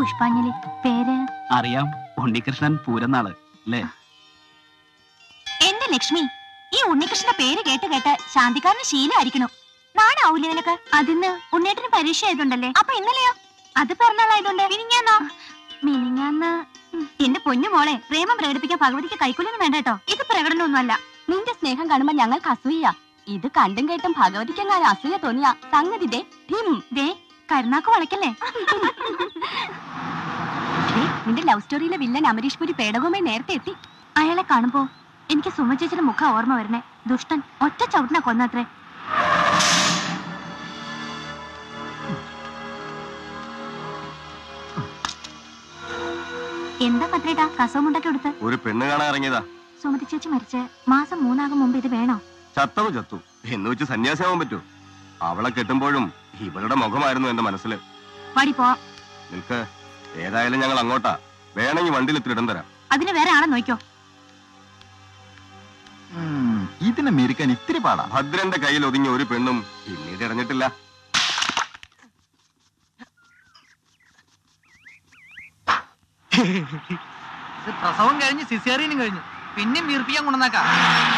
പുഷ്പാഞ്ജലി പേര് അറിയാം ഉണ്ണികൃഷ്ണൻ പൂരനാള് അല്ലേ എന്റെ ലക്ഷ്മി ഈ ഉണ്ണികൃഷ്ണന്റെ പേര് കേട്ട് കേട്ട് ശാന്തിക്കാരന് ശീലമായിരിക്കണം നാണാവൂലേ നിനക്ക് അതിന്ന് ഉണ്ണേട്ടന് പരീക്ഷ ആയതുണ്ടല്ലേ അപ്പൊ ഇന്നലെയോ അത് പിറന്നാളായതുകൊണ്ട് മിനിങ്ങാന്നോ മിനിങ്ങാന്ന് എന്റെ പൊന്നു മോളെ പ്രേമം പ്രകടിപ്പിക്കാൻ ഭഗവതിക്ക് കൈക്കൂലൊന്നും വേണ്ട കേട്ടോ ഇത് പ്രകടനമൊന്നുമല്ല നിന്റെ സ്നേഹം കാണുമ്പോ ഞങ്ങൾക്ക് അസൂയ ഇത് കണ്ടും കേട്ടും ഭഗവതിക്ക് എങ്ങാനും അസൂയ തോന്നിയ സംഗതി ദേ ഠിം. ദേ കരുനാക്ക് വളയ്ക്കല്ലേ ദേ, നിന്റെ ലവ് സ്റ്റോറിയിലെ വില്ലൻ അമരീഷ് പുരി പേടകവുമായി നേരത്തെ എത്തി അയാളെ കാണുമ്പോ എനിക്ക് സുമ ചേച്ചിയുടെ മുഖം ഓർമ്മ വരണേ ദുഷ്ടൻ ഒറ്റ ചവിട്ടിന കൊന്നത്രേ എന്താ പത്രേട്ടാ കസവുമുണ്ടൊക്കെ എടുത്ത് ഒരു പെണ്ണ് കാണാൻ ഇറങ്ങിയതാ സുമതി ചേച്ചി മരിച്ച് മാസം മൂന്നാകും മുമ്പ് ഇത് വേണോ ചത്തവും ചത്തു എന്ന് വെച്ച് സന്യാസിയാവാൻ പറ്റൂ അവളെ കെട്ടുമ്പോഴും ഇവളുടെ മുഖമായിരുന്നു എന്റെ മനസ്സില് വടി പോ നിൽക്ക് ഏതായാലും ഞങ്ങൾ അങ്ങോട്ടാ വേണമെങ്കിൽ വണ്ടിയിൽ ഇത്തിരി ഇടം തരാം അതിന് വേറെ ആളെ നോക്കിയോ ഉം, ഇതിനെ മെരുക്കാൻ ഇത്തിരി പാടാ ഭദ്രന്റെ കയ്യിൽ ഒതുങ്ങിയ ഒരു പെണ്ണും പിന്നീട് ഇടഞ്ഞിട്ടില്ല ഇത് പ്രസവം കഴിഞ്ഞ് സിസേറിയനും കഴിഞ്ഞു പിന്നെയും വീർപ്പിക്കാൻ കൊണ്ടുവന്നേക്കാം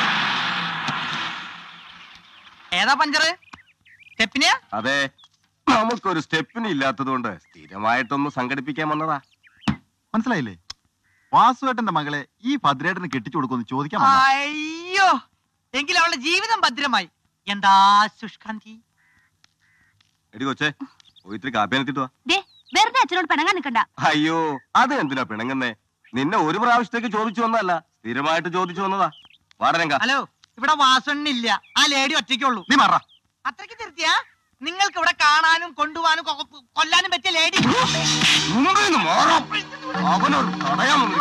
ഏതാ പഞ്ചറ് സ്റ്റെപ്പിനെയാ അതെ നമുക്കൊരു സ്റ്റെപ്പിന് ഇല്ലാത്തതുകൊണ്ട് സ്ഥിരമായിട്ടൊന്ന് സംഘടിപ്പിക്കാൻ വന്നതാ മനസ്സിലായില്ലേ വാസുവേട്ടന്റെ മകളെ ഈ ഭദ്രേട്ടന് കെട്ടിച്ചു കൊടുക്കുമെന്ന് ചോദിക്കാൻ വന്നതാ. അയ്യോ എങ്കിൽ അവളുടെ ജീവിതം ഭദ്രമായി എന്താ ശുഷ്കാന്തി എടി കൊച്ചേ പോയി ഇത്തിരി കാപ്പിയാനെത്തിട്ട് വാ ദേ വെറുതെ അച്ഛനോട് പിണങ്ങാൻ നിൽക്കണ്ട അയ്യോ അത് എന്തിനാ പിണങ്ങുന്നേ നിന്നെ ഒരു പ്രാവശ്യത്തേക്ക് ചോദിച്ചു വന്നതല്ല സ്ഥിരമായിട്ട് ചോദിച്ചു വന്നതാ വാടരങ്ക ഹലോ ഇവിടെ വാസണ്ണില്ല ആ ലേഡി ഒറ്റയ്ക്കുള്ളൂ നീ മാറാ അത്രയ്ക്ക് തിരുത്തിയാ നിങ്ങൾക്ക് ഇവിടെ കാണാനും കൊണ്ടുപോകാനും കൊ- കൊല്ലാനും പറ്റിയ ലേഡി അവനൊരു തടയാൻ വന്നു.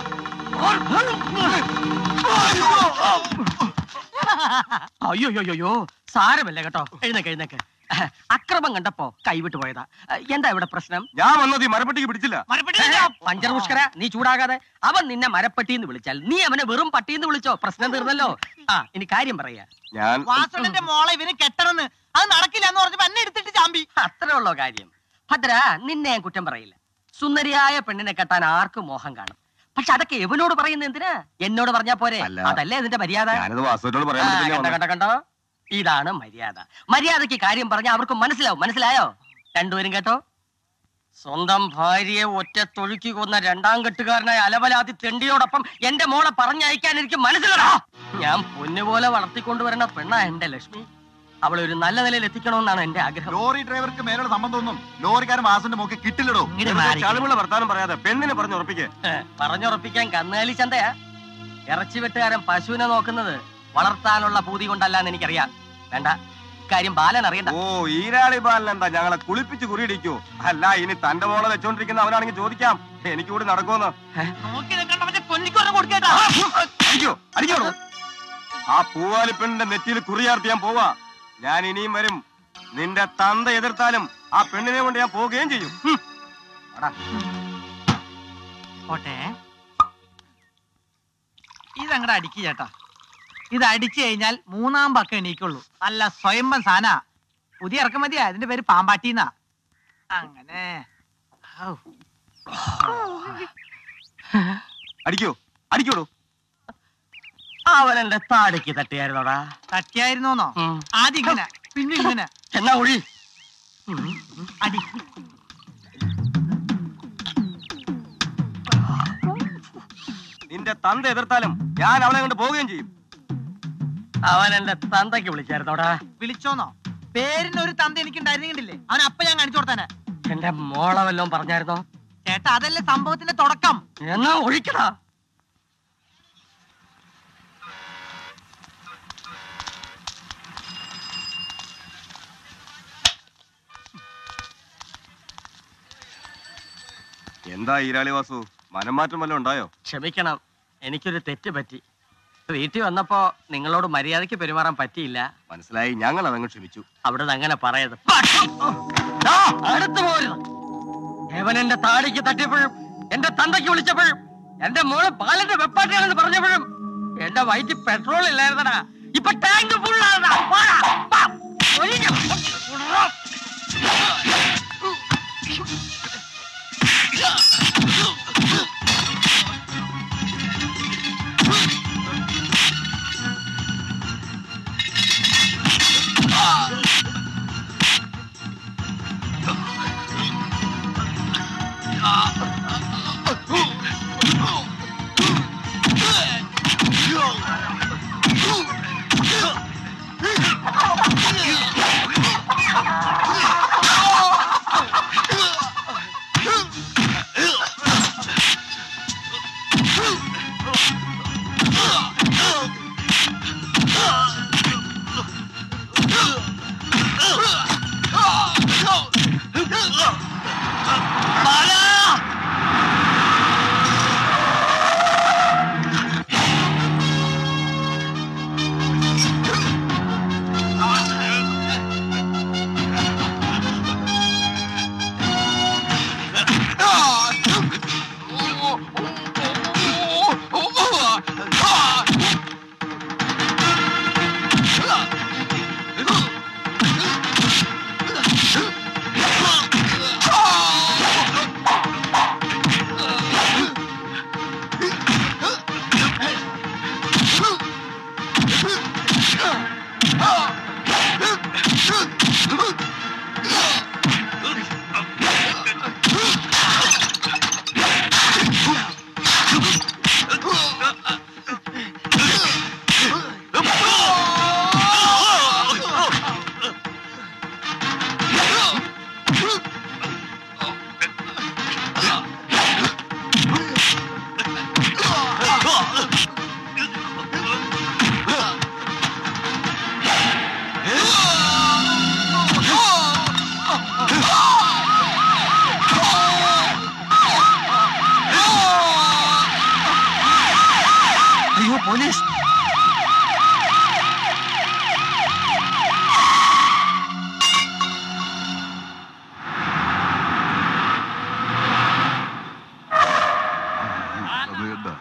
അയ്യോ അയ്യോ അയ്യോ സാരമല്ല കേട്ടോ എഴുന്നേക്ക് എഴുന്നേക്ക് അക്രമം കണ്ടപ്പോ കൈവിട്ട് പോയതാ എന്താ ഇവിടെ പ്രശ്നം ഞാൻ വന്നത് ഈ മരപ്പെട്ടിക്ക് പിടിച്ചില്ല പഞ്ചർ പുഷ്കര നീ ചൂടാകാതെ അവൻ നിന്നെ മരപ്പട്ടി എന്ന് വിളിച്ചാൽ നീ അവനെ വെറും പട്ടി എന്ന് വിളിച്ചോ പ്രശ്നം തീർന്നല്ലോ ആ ഇനി കാര്യം പറയാ ഞാൻ വാസണ്ണന്റെ മോളെ ഇവന് കെട്ടണമെന്ന് അത് നടക്കില്ല എന്ന് പറഞ്ഞപ്പോ എന്നെ എടുത്തിട്ട് ചാമ്പി അത്രേ ഉള്ളോ കാര്യം ഭദ്ര നിന്നെ ഞാൻ കുറ്റം പറയില്ല സുന്ദരിയായ പെണ്ണിനെ കെട്ടാൻ ആർക്കും മോഹം കാണും പക്ഷെ അതൊക്കെ എവനോട് പറയുന്ന എന്തിനാ എന്നോട് പറഞ്ഞാ പോരെ അല്ല. അതല്ലേ അതിന്റെ മര്യാദ ഞാനത് വാസുവിനോട് ആ, പറയാൻ വേണ്ടി കണ്ടോ തന്നെയാ കണ്ടോ കണ്ടോ ഇതാണ് മര്യാദ മര്യാദയ്ക്ക് കാര്യം പറഞ്ഞാൽ അവർക്ക് മനസ്സിലാവും മനസ്സിലായോ രണ്ടുപേരും കേട്ടോ സ്വന്തം ഭാര്യയെ ഒറ്റ തൊഴുക്കി കൊന്ന രണ്ടാം കെട്ടുകാരനായ അലവലാതി തെണ്ടിയോടൊപ്പം എന്റെ മോളെ പറഞ്ഞയക്കാൻ എനിക്ക് മനസ്സിലടാ ഞാൻ പൊന്നുപോലെ വളർത്തിക്കൊണ്ടുവരുന്ന പെണ്ണാ എന്റെ ലക്ഷ്മി അവളെ ഒരു നല്ല നിലയിൽ എത്തിക്കണമെന്നാണ് എന്റെ ആഗ്രഹം ലോറി ഡ്രൈവർക്ക് മേലുള്ള സംബന്ധമൊന്നും ലോറിക്കാരൻ വാസുവിന്റെ മോക്ക് കിട്ടില്ലടോ ഇങ്ങട് മാറി. ചളുമുള്ള വർത്താനം പറയാതെ പെണ്ണിനെ പറഞ്ഞുറപ്പിക്കേ ഏ, പറഞ്ഞുറപ്പിക്കാൻ കന്നുകാലി ചന്തയാ ഇറച്ചി വെട്ടുകാരൻ പശുവിനെ നോക്കുന്നത് വളർത്താനുള്ള പൂതി കൊണ്ടല്ലാന്ന് എനിക്കറിയാം വേണ്ട ഇക്കാര്യം ബാലൻ അറിയണ്ട ഓ ഈരാളി ബാലൻ എന്താ ഞങ്ങളെ കുളിപ്പിച്ച് കുറിയിടിക്കൂ അല്ല ഇനി തന്റെ മോളെ വെച്ചോണ്ടിരിക്കുന്ന അവനാണെങ്കിൽ ചോദിക്കാം എനിക്ക് കൂടി നടക്കുമെന്ന് നോക്കി നിൽക്കണ്ട മറ്റേ പൊന്നിക്കൊരം കൊടുക്കേട്ടാ അടിക്കോ അടിക്കോ ആ പൂവാലി പെണ്ണിന്റെ നെറ്റിയിൽ കുറിയാർത്തി ഞാൻ പോവാ ഞാൻ ഇനിയും വരും നിന്റെ തന്ത എതിർത്താലും ആ പെണ്ണിനെ കൊണ്ട് ഞാൻ പോവുകയും ചെയ്യും ഹും. പോട്ടെ ഇതങ്ങടെ അടിക്ക് ചേട്ടാ ഇത് അടിച്ചു കഴിഞ്ഞാൽ മൂന്നാം പക്കം എണീക്കുള്ളൂ നല്ല സ്വയംഭം സാന പുതിയ ഇറക്കുമതിയാ അതിന്റെ പേര് പാമ്പാട്ടിന്നാ അങ്ങനെ ഔ. അടിക്കോ അടിക്കോടോ അവൻ എന്റെ താടിക്ക് തട്ടിയായിരുന്നോടാ തട്ടിയായിരുന്നോന്നോ ഉം. ആദ്യം ഇങ്ങനെ പിന്നെ ഇങ്ങനെ എന്നാ ഒഴി അടി നിന്റെ തന്ത എതിർത്താലും ഞാൻ അവളെ കൊണ്ട് പോവുകയും ചെയ്യും അവൻ എന്റെ തന്തയ്ക്ക് വിളിച്ചായിരുന്നോടാ വിളിച്ചോന്നോ പേരിന് ഒരു തന്ത എനിക്ക് ഉണ്ടായിരുന്നില്ലേ അവൻ അപ്പ ഞാൻ കാണിച്ചു കൊടുത്തേനെ എന്റെ മോളെ വല്ലതും പറഞ്ഞായിരുന്നോ ചേട്ടാ അതല്ലേ സംഭവത്തിന്റെ തുടക്കം എന്നാ ഒഴിക്കടാ എന്താ ഈരാളി വാസു മനംമാറ്റം വല്ലതും ഉണ്ടായോ ക്ഷമിക്കണം എനിക്കൊരു തെറ്റ് പറ്റി വീട്ടിൽ വന്നപ്പോ നിങ്ങളോട് മര്യാദയ്ക്ക് പെരുമാറാൻ പറ്റിയില്ല മനസ്സിലായി ഞങ്ങൾ അതങ്ങ് ക്ഷമിച്ചു അവിടെ അങ്ങനെ പറയരുത് പട്ടി! ദാ, അടുത്ത് പോരുത് ഏവൻ എന്റെ താടിക്ക് തട്ടിയപ്പോഴും എന്റെ തന്തയ്ക്ക് വിളിച്ചപ്പോഴും എന്റെ മോള് പാലന്റെ വെപ്പാട്ടിയാണെന്ന് പറഞ്ഞപ്പോഴും എന്റെ വയറ്റിൽ പെട്രോൾ ഇല്ലായിരുന്നടാ ഇപ്പൊ ടാങ്ക് ഫുള്ളാണ് അയ്യോ പോലീസ് അത് കണ്ടോ?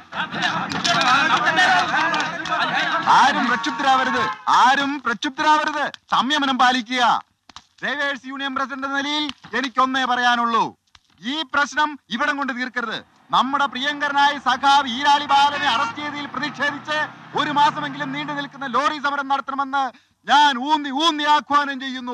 ആരും പ്രക്ഷുബ്ധരാവരുത് ആരും പ്രക്ഷുബ്ധരാവരുത് സംയമനം പാലിക്കുക ഡ്രൈവേഴ്സ് യൂണിയൻ പ്രസിഡന്റ് എന്ന നിലയിൽ എനിക്കൊന്നേ പറയാനുള്ളൂ ഈ പ്രശ്നം ഇവിടം കൊണ്ട് തീർക്കരുത് നമ്മുടെ പ്രിയങ്കരനായ സഖാവ് ഈരാളി ബാലനെ അറസ്റ്റ് ചെയ്തതിൽ പ്രതിഷേധിച്ച് ഒരു മാസമെങ്കിലും നീണ്ടു നിൽക്കുന്ന ലോറി സമരം നടത്തണമെന്ന് ഞാൻ ഊന്നി ഊന്നി ആഹ്വാനം ചെയ്യുന്നു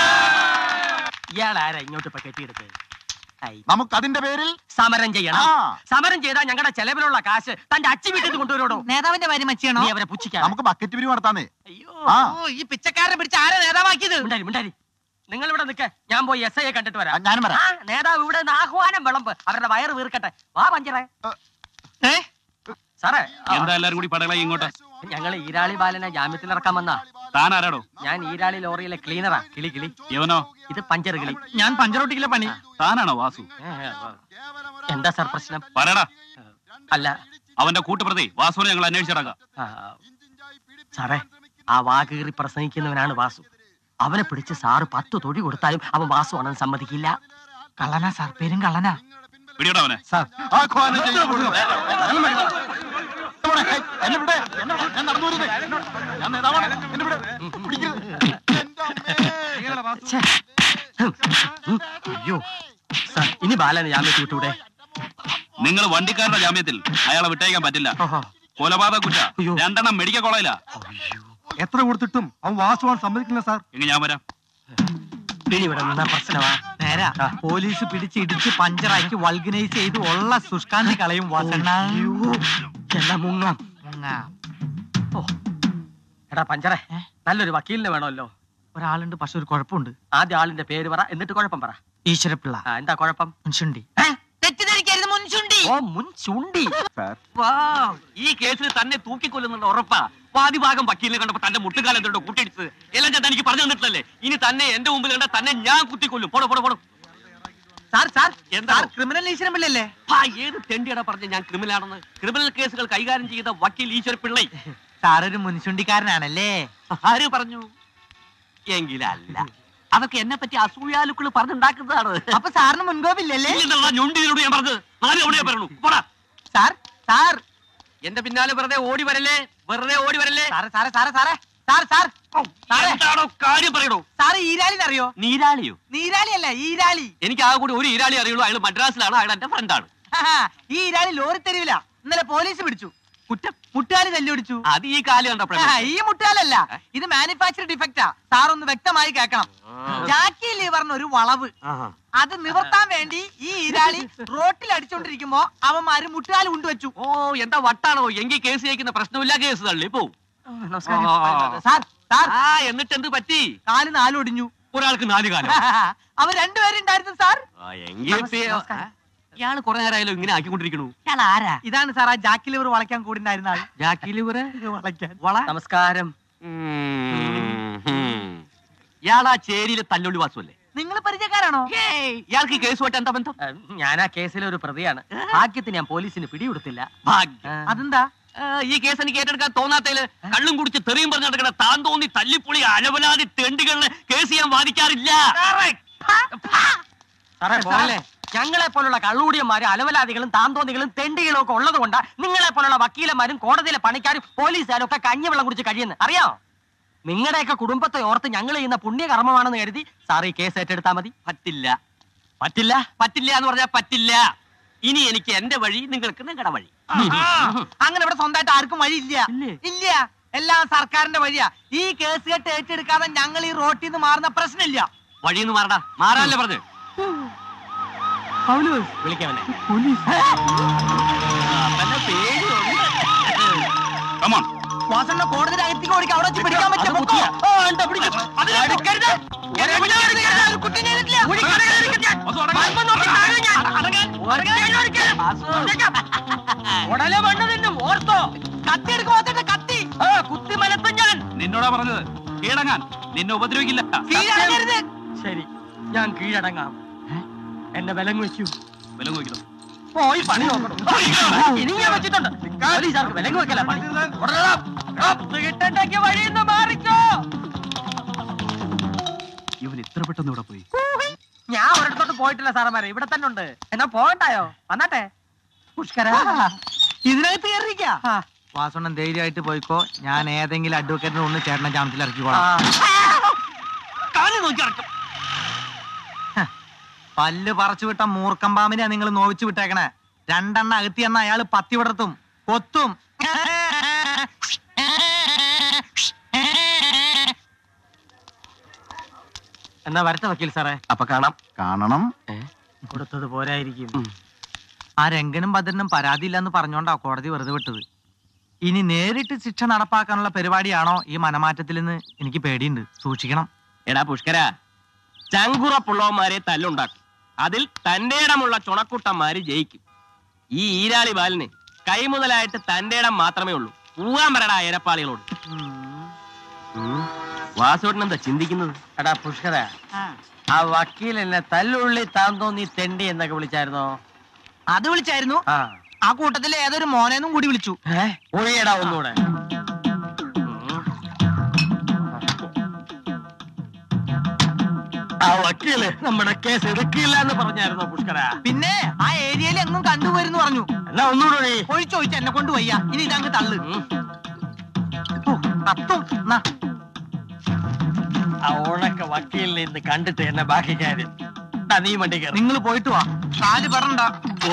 ഇയാൾ ആരാ ഇങ്ങോട്ട് ഇപ്പൊ കെട്ടിയെടുത്ത് ഐ, നമുക്ക് അതിന്റെ പേരിൽ സമരം ചെയ്യണം ആ സമരം ചെയ്താൽ ഞങ്ങളുടെ ചെലവിലുള്ള കാശ് തന്റെ അച്ചി വീട്ടിൽ കൊണ്ടുവരോടോ നേതാവിന്റെ കാര്യം മച്ചിയാണോ നീ അവരെ പുച്ഛിക്കാം നമുക്ക് ബക്കറ്റ് പിരി നടത്താന്നേ അയ്യോ ആ. ഓ ഈ പിച്ചക്കാരനെ പിടിച്ച് ആരാ നേതാവാക്കിയത് മിണ്ടാരി മിണ്ടാരി നിങ്ങൾ ഇവിടെ നിൽക്ക ഞാൻ പോയി എസ് ഐയെ കണ്ടിട്ട് ആ, വരാം ഞാനും വരാം ആ, നേതാവ് ഇവിടെ നിന്ന് ആഹ്വാനം വിളമ്പ് അവരുടെ വയറ് വീർക്കട്ടെ വാ പഞ്ചറേ ഏ സാറേ ആ, എന്താ എല്ലാരും കൂടി പടകളെ ഇങ്ങോട്ട് ഞങ്ങൾ ഈരാളി ബാലനെ ജാമ്യത്തിൽ ഇറക്കാൻ വന്നാ താൻ ആരാടോ ഞാൻ ഈരാളി ലോറിയിലെ ക്ലീനറാ കിളി കിളി യവനോ ഇത് പഞ്ചർ കിളി ഞാൻ പഞ്ചറോട്ടിക്കിലെ പണി താനാണോ വാസു ഏ, ആ. എന്താ സാർ പ്രശ്നം പറയടാ അല്ല അവന്റെ കൂട്ടുപ്രതി വാസുവിനെ ഞങ്ങൾ അന്വേഷിച്ചിടക്കാം ആ, സാറേ ആ വാകീറി പ്രസംഗിക്കുന്നവനാണ് വാസു അവനെ പിടിച്ച് സാറ് പത്ത് തൊഴി കൊടുത്താലും അവൻ വാസു ആണെന്ന് സമ്മതിക്കില്ല കള്ളനാ സാർ പേരും കള്ളനാ പിടിയോടാ അവനെ സാർ ആഹ്വാനം ചെയ്യുന്നു. ഇവിടെ, ഹേയ്, എന്നെ ഇവിടെ, എന്നെ ഇവിടെ, ഞാൻ നടന്നു വരുന്നേ. ഞാൻ നേതാവാണ്. എന്നെ ഇവിടെ, പിടിക്കരുത്. എന്റെ അമ്മേ. ഛേ. ഹും. ഉം. അയ്യോ സാർ ഇനി ബാലനെ ജാമ്യത്തിൽ വിട്ടൂടെ നിങ്ങൾ വണ്ടിക്കാരുടെ ജാമ്യത്തിൽ അയാളെ വിട്ടയക്കാൻ പറ്റില്ല ഓഹോ. കൊലപാതക കുറ്റ അയ്യോ. രണ്ടെണ്ണം മെഡിക്കൽ കോളേജിലാ എത്ര കൊടുത്തിട്ടും അവൻ വാസുവാൻ സമ്മതിക്കില്ല സാർ എങ്കിൽ ഞാൻ വരാം ഇനി ഇവിടെ നിന്നാ പ്രശ്നമാ നേരാ പോലീസ് പിടിച്ച് ഇടിച്ച് പഞ്ചറാക്കി വൾഗനൈസ് ചെയ്ത് ഉള്ള സുഷ്കാന്തി കളയും വാസണ്ണ അയ്യോ. എന്നാ മുങ്ങാം മുങ്ങാം. ഓ. എടാ പഞ്ചറേ നല്ലൊരു വക്കീലിനെ വേണമല്ലോ ഒരാളുണ്ട് പക്ഷെ ഒരു കുഴപ്പമുണ്ട് ആദ്യ ആളിന്റെ പേര് പറ എന്നിട്ട് കുഴപ്പം പറ ഈശ്വരപ്പിള്ള ആ, എന്താ കുഴപ്പം മുൻഷുണ്ടി ഏ? തെറ്റിദ്ധരിക്കരുത് മുൻഷുണ്ടി ഓ മുൻ ചുണ്ടി സാർ. വാ ഈ കേസിൽ തന്നെ തൂക്കിക്കൊല്ലുന്നുള്ള ഉറപ്പാ വാദിഭാഗം വക്കീലിനെ കണ്ടപ്പോ തന്റെ മുട്ടുകാലത്തോട് കൂട്ടിയിടിച്ചത് എല്ലാം ഞാൻ തനിക്ക് പറഞ്ഞു തന്നിട്ടില്ലല്ലേ ഇനി തന്നെ എന്റെ മുമ്പിൽ കണ്ട തന്നെ ഞാൻ കുത്തിക്കൊല്ലും പോടോ പോടോ പോടോ സാർ സാർ എന്താ? സാർ ക്രിമിനൽ ഈശ്വരപ്പിള്ളല്ലേ ആ ഏത് തെണ്ടിയടാ പറഞ്ഞ ഞാൻ ക്രിമിനലാണെന്ന് ക്രിമിനൽ കേസുകൾ കൈകാര്യം ചെയ്ത വക്കീൽ ഈശ്വര പിള്ളൈ സാർ ഒരു മുൻഷുണ്ടിക്കാരനാണല്ലേ ആര് പറഞ്ഞു എങ്കിലല്ല അതൊക്കെ എന്നെ പറ്റി അസൂയാലുക്കൾ പറഞ്ഞുണ്ടാക്കുന്നതാണ് അപ്പൊ സാറിന് മുൻകോപില്ലല്ലേ ഇല്ലെന്നുള്ള ഞൊണ്ടിനോട് ഞാൻ പറഞ്ഞത് നാല് തവണയെ പറഞ്ഞു പോടാ സാർ സാർ എന്റെ പിന്നാലെ വെറുതെ ഓടി വരല്ലേ വെറുതെ ഓടി വരല്ലേ സാറേ സാറേ സാറേ സാറേ സാർ സാർ സാറേ എന്താണോ കാര്യം പറയണോ സാറ് ഈരാളിന്ന് അറിയോ നീരാളിയോ നീരാളി അല്ല ഈരാളി എനിക്ക് ആ കൂടി ഒരു ഈരാളി അറിയുള്ളൂ അയാൾ മദ്രാസിലാണ് അയാൾ എന്റെ ഫ്രണ്ടാണ് ഹാ, ഈ ഈരാളി ലോറി തെരുവില ഇന്നലെ പോലീസ് പിടിച്ചു കുറ്റം മുട്ടുകാലി തല്ലുപിടിച്ചു അത് ഈ കാല് കണ്ടപ്പോഴേ ആ, ഈ മുട്ടുകാലല്ല ഇത് മാനുഫാക്ചർ ഡിഫക്റ്റാ സാർ ഒന്ന് വ്യക്തമായി കേൾക്കണം ജാക്കി ലീവറിന് ഒരു വളവ് അത് നിവർത്താൻ വേണ്ടി ഈ ഈരാളി മുതലാളി റോട്ടിൽ അടിച്ചോണ്ടിരിക്കുമ്പോ അവന്മാര് മുട്ടുകാല് കൊണ്ടുവച്ചു ഓ എന്താ വട്ടാണോ എങ്കിൽ കേസ് ജയിക്കുന്ന പ്രശ്നമില്ല കേസ് തള്ളി പോ നമസ്കാരം സാർ സാർ ആ എന്നിട്ട് എന്ത് പറ്റി കാല് നാലൊടിഞ്ഞു ഒരാൾക്ക് നാല് കാലം അവർ രണ്ടുപേരുണ്ടായിരുന്നു സാർ ആ, എങ്കിൽ ഇപ്പൊ- നമസ്കാരം. ഇയാള് കുറെ നേരമായാലും ഇങ്ങനെ ആക്കിക്കൊണ്ടിരിക്കണു ഇയാൾ ആരാ ഇതാണ് സാർ ആ ജാക്കി ലിവർ വളയ്ക്കാൻ കൂടിണ്ടായിരുന്ന ആൾ ജാക്കില് ഇവരെ ഇത് വളയ്ക്കാൻ വള നമസ്കാരം ഉം, ഉം. ഇയാളാ ചേരിയിലെ തല്ലുള്ളി വാസുവല്ലേ നിങ്ങൾ പരിചയക്കാരാണോ ഏയ്, ഇയാൾക്ക് ഈ കേസുമായിട്ട് എന്താ ബന്ധം ഏ, ഞാൻ ആ കേസിലെ ഒരു പ്രതിയാണ് ഭാഗ്യത്തിന് ഞാൻ പോലീസിന് പിടികൊടുത്തില്ല ഭാഗ്യം ആ, അതെന്താ ആ, ഈ കേസ് എനിക്ക് ഏറ്റെടുക്കാൻ തോന്നാത്തതില് കള്ളും കുടിച്ച് തെറിയും പറഞ്ഞ് നടക്കണ താൻ തോന്നി തല്ലിപ്പൊളി അലവലാതി തെണ്ടികളിന് കേസ് ഞാൻ വാദിക്കാറില്ല സാറേ പോലെ ഞങ്ങളെ പോലുള്ള കള്ളുകൂടിയന്മാരും അലവലാദികളും താന്തോന്നികളും തെണ്ടികളും ഒക്കെ ഉള്ളത് കൊണ്ടാ നിങ്ങളെ പോലുള്ള വക്കീലന്മാരും കോടതിയിലെ പണിക്കാരും പോലീസുകാരും ഒക്കെ കഞ്ഞിവെള്ളം കുടിച്ച് കഴിയുന്നു അറിയോ നിങ്ങളുടെയൊക്കെ കുടുംബത്തെ ഓർത്ത് ഞങ്ങൾ ചെയ്യുന്ന പുണ്യകർമ്മമാണെന്ന് കരുതി സാർ ഈ കേസ് ഏറ്റെടുത്താൽ മതി പറ്റില്ല പറ്റില്ല പറ്റില്ല എന്ന് പറഞ്ഞാൽ പറ്റില്ല ഇനി എനിക്ക് എന്റെ വഴി നിങ്ങൾക്ക് നിങ്ങളുടെ വഴി അങ്ങനെ ഇവിടെ സ്വന്തമായിട്ട് ആർക്കും വഴി ഇല്ല ഇല്ലേ? ഇല്ല എല്ലാം സർക്കാരിന്റെ വഴിയാ ഈ കേസ് കെട്ട് ഏറ്റെടുക്കാതെ ഞങ്ങൾ ഈ റോട്ടിൽ നിന്ന് മാറുന്ന പ്രശ്നമില്ല വഴിന്ന് മാറടാ മാറാനല്ലേ പറഞ്ഞു വിളിക്കാമല്ലേ വാസണ്ണ കോടതിയുടെ അകത്തേക്ക് ഓടിക്കാൻ അവിടെ വെച്ച് പിടിക്കാൻ പറ്റും അത് കുത്തിയാ. ആ, എന്താ പിടിക്കും. അടുക്കരുത്. ഒരേ കുട്ടി ചെയ്തിട്ടില്ല. മർമ്മം നോക്കി താഴെ ഞാൻ. ഒരേ ഒരിക്കലും. ഉടലെ മണ്ണ് തിന്നും ഓർത്തോ കത്തി എടുക്കും വാസണ്ണ കത്തി ആ, കുത്തി മലത്തും ഞാൻ നിന്നോടാ പറഞ്ഞത് കീഴടങ്ങാൻ നിന്നെ ഉപദ്രവിക്കില്ല കീഴടങ്ങരുത് ശരി ഞാൻ കീഴടങ്ങാം എന്നെ ബലം വെച്ചു വിലങ്ങ് വെക്കണം പോയി പണി നോക്കണം ഇനി ഞാൻ വെച്ചിട്ടുണ്ട് പോലീസുകാർക്ക് വിലങ്ങ് വെക്കല പണി ഉടനെ കത്ത് കിട്ടണ്ടെങ്കിൽ വഴിയിൽ മാറിക്കോ ഇവൻ ഇത്ര പെട്ടെന്ന് ഇവിടെ പോയി ഞാൻ ഒരിടത്തോട്ട് പോയിട്ടില്ല സാറന്മാരെ ഇവിടെ തന്നെ ഉണ്ട് എന്നാ പോകണ്ടായോ വന്നാട്ടെ പുഷ്കര ഇതിനകത്ത് കയറിക്ക വാസണ്ണൻ ധൈര്യമായിട്ട് പോയിക്കോ ഞാൻ ഏതെങ്കിലും അഡ്വക്കേറ്റിനെ ഒന്ന് ചേട്ടനെ ജാമത്തിൽ ഇറക്കിക്കോളാം കാലി നോക്കി ഇറക്കും പല്ല് പറിച്ചു വിട്ട മൂർക്കം പാമ്പിനെയാ നിങ്ങൾ നോവിച്ചു വിട്ടേക്കണേ രണ്ടെണ്ണ അകത്തി എന്ന അയാള് പത്തി വിടർത്തും കൊത്തും എന്നാ വരട്ടെ വക്കീൽ സാറേ അപ്പൊ കാണാം കാണണം കൊടുത്തത് പോരായിരിക്കും ആ രംഗനും ഭദ്രനും പരാതിയില്ല എന്ന് പറഞ്ഞോണ്ടാ കോടതി വെറുതെ വിട്ടത് ഇനി നേരിട്ട് ശിക്ഷ നടപ്പാക്കാനുള്ള പരിപാടിയാണോ ഈ മനമാറ്റത്തിൽ നിന്ന് എനിക്ക് പേടിയുണ്ട് സൂക്ഷിക്കണം എടാ പുഷ്കര ചങ്കുറപ്പുള്ളവന്മാരെ തല്ലുണ്ടാക്കും അതിൽ തന്റെ ഇടമുള്ള ചുണക്കുട്ടന്മാര് ജയിക്കും ഈ ഈരാളി ബാലിന് കൈമുതലായിട്ട് തന്റെ ഇടം മാത്രമേ ഉള്ളൂ പോവാൻ പറയടാ ഏരപ്പാളികളോട് വാസോട്ടൻ എന്താ ചിന്തിക്കുന്നത് എടാ പുഷ്കര ആ വക്കീൽ എന്നെ തല്ലുള്ളി താൻ തോന്നി തെണ്ടി എന്നൊക്കെ വിളിച്ചായിരുന്നോ അത് വിളിച്ചായിരുന്നു ആ ആ കൂട്ടത്തിലെ ഏതൊരു മോനെന്നും കൂടി വിളിച്ചു ഏ ഒഴിയടാ ഒന്നുകൂടെ ആ വക്കീല് നമ്മുടെ കേസ് എടുക്കില്ല എന്ന് പറഞ്ഞായിരുന്നോ പുഷ്കര പിന്നെ ആ ഏരിയയിൽ എങ്ങും കണ്ടുപോയിരുന്നു പറഞ്ഞു എന്നാ ഒന്നുകൂടെ ഒഴി. ഒഴിച്ചൊഴിച്ച് എന്നെ കൊണ്ട് വയ്യ ഇനി ഇതങ്ങ് തള്ളു ഉം. ഓ, കത്തും നാ. ആ ഉണക്ക വക്കീലിനെ ഇന്ന് കണ്ടിട്ട് എന്നെ ബാക്കി കാര്യം ദാ നീ വണ്ടി കയറി നിങ്ങൾ പോയിട്ട് വാ കാല് പറണ്ട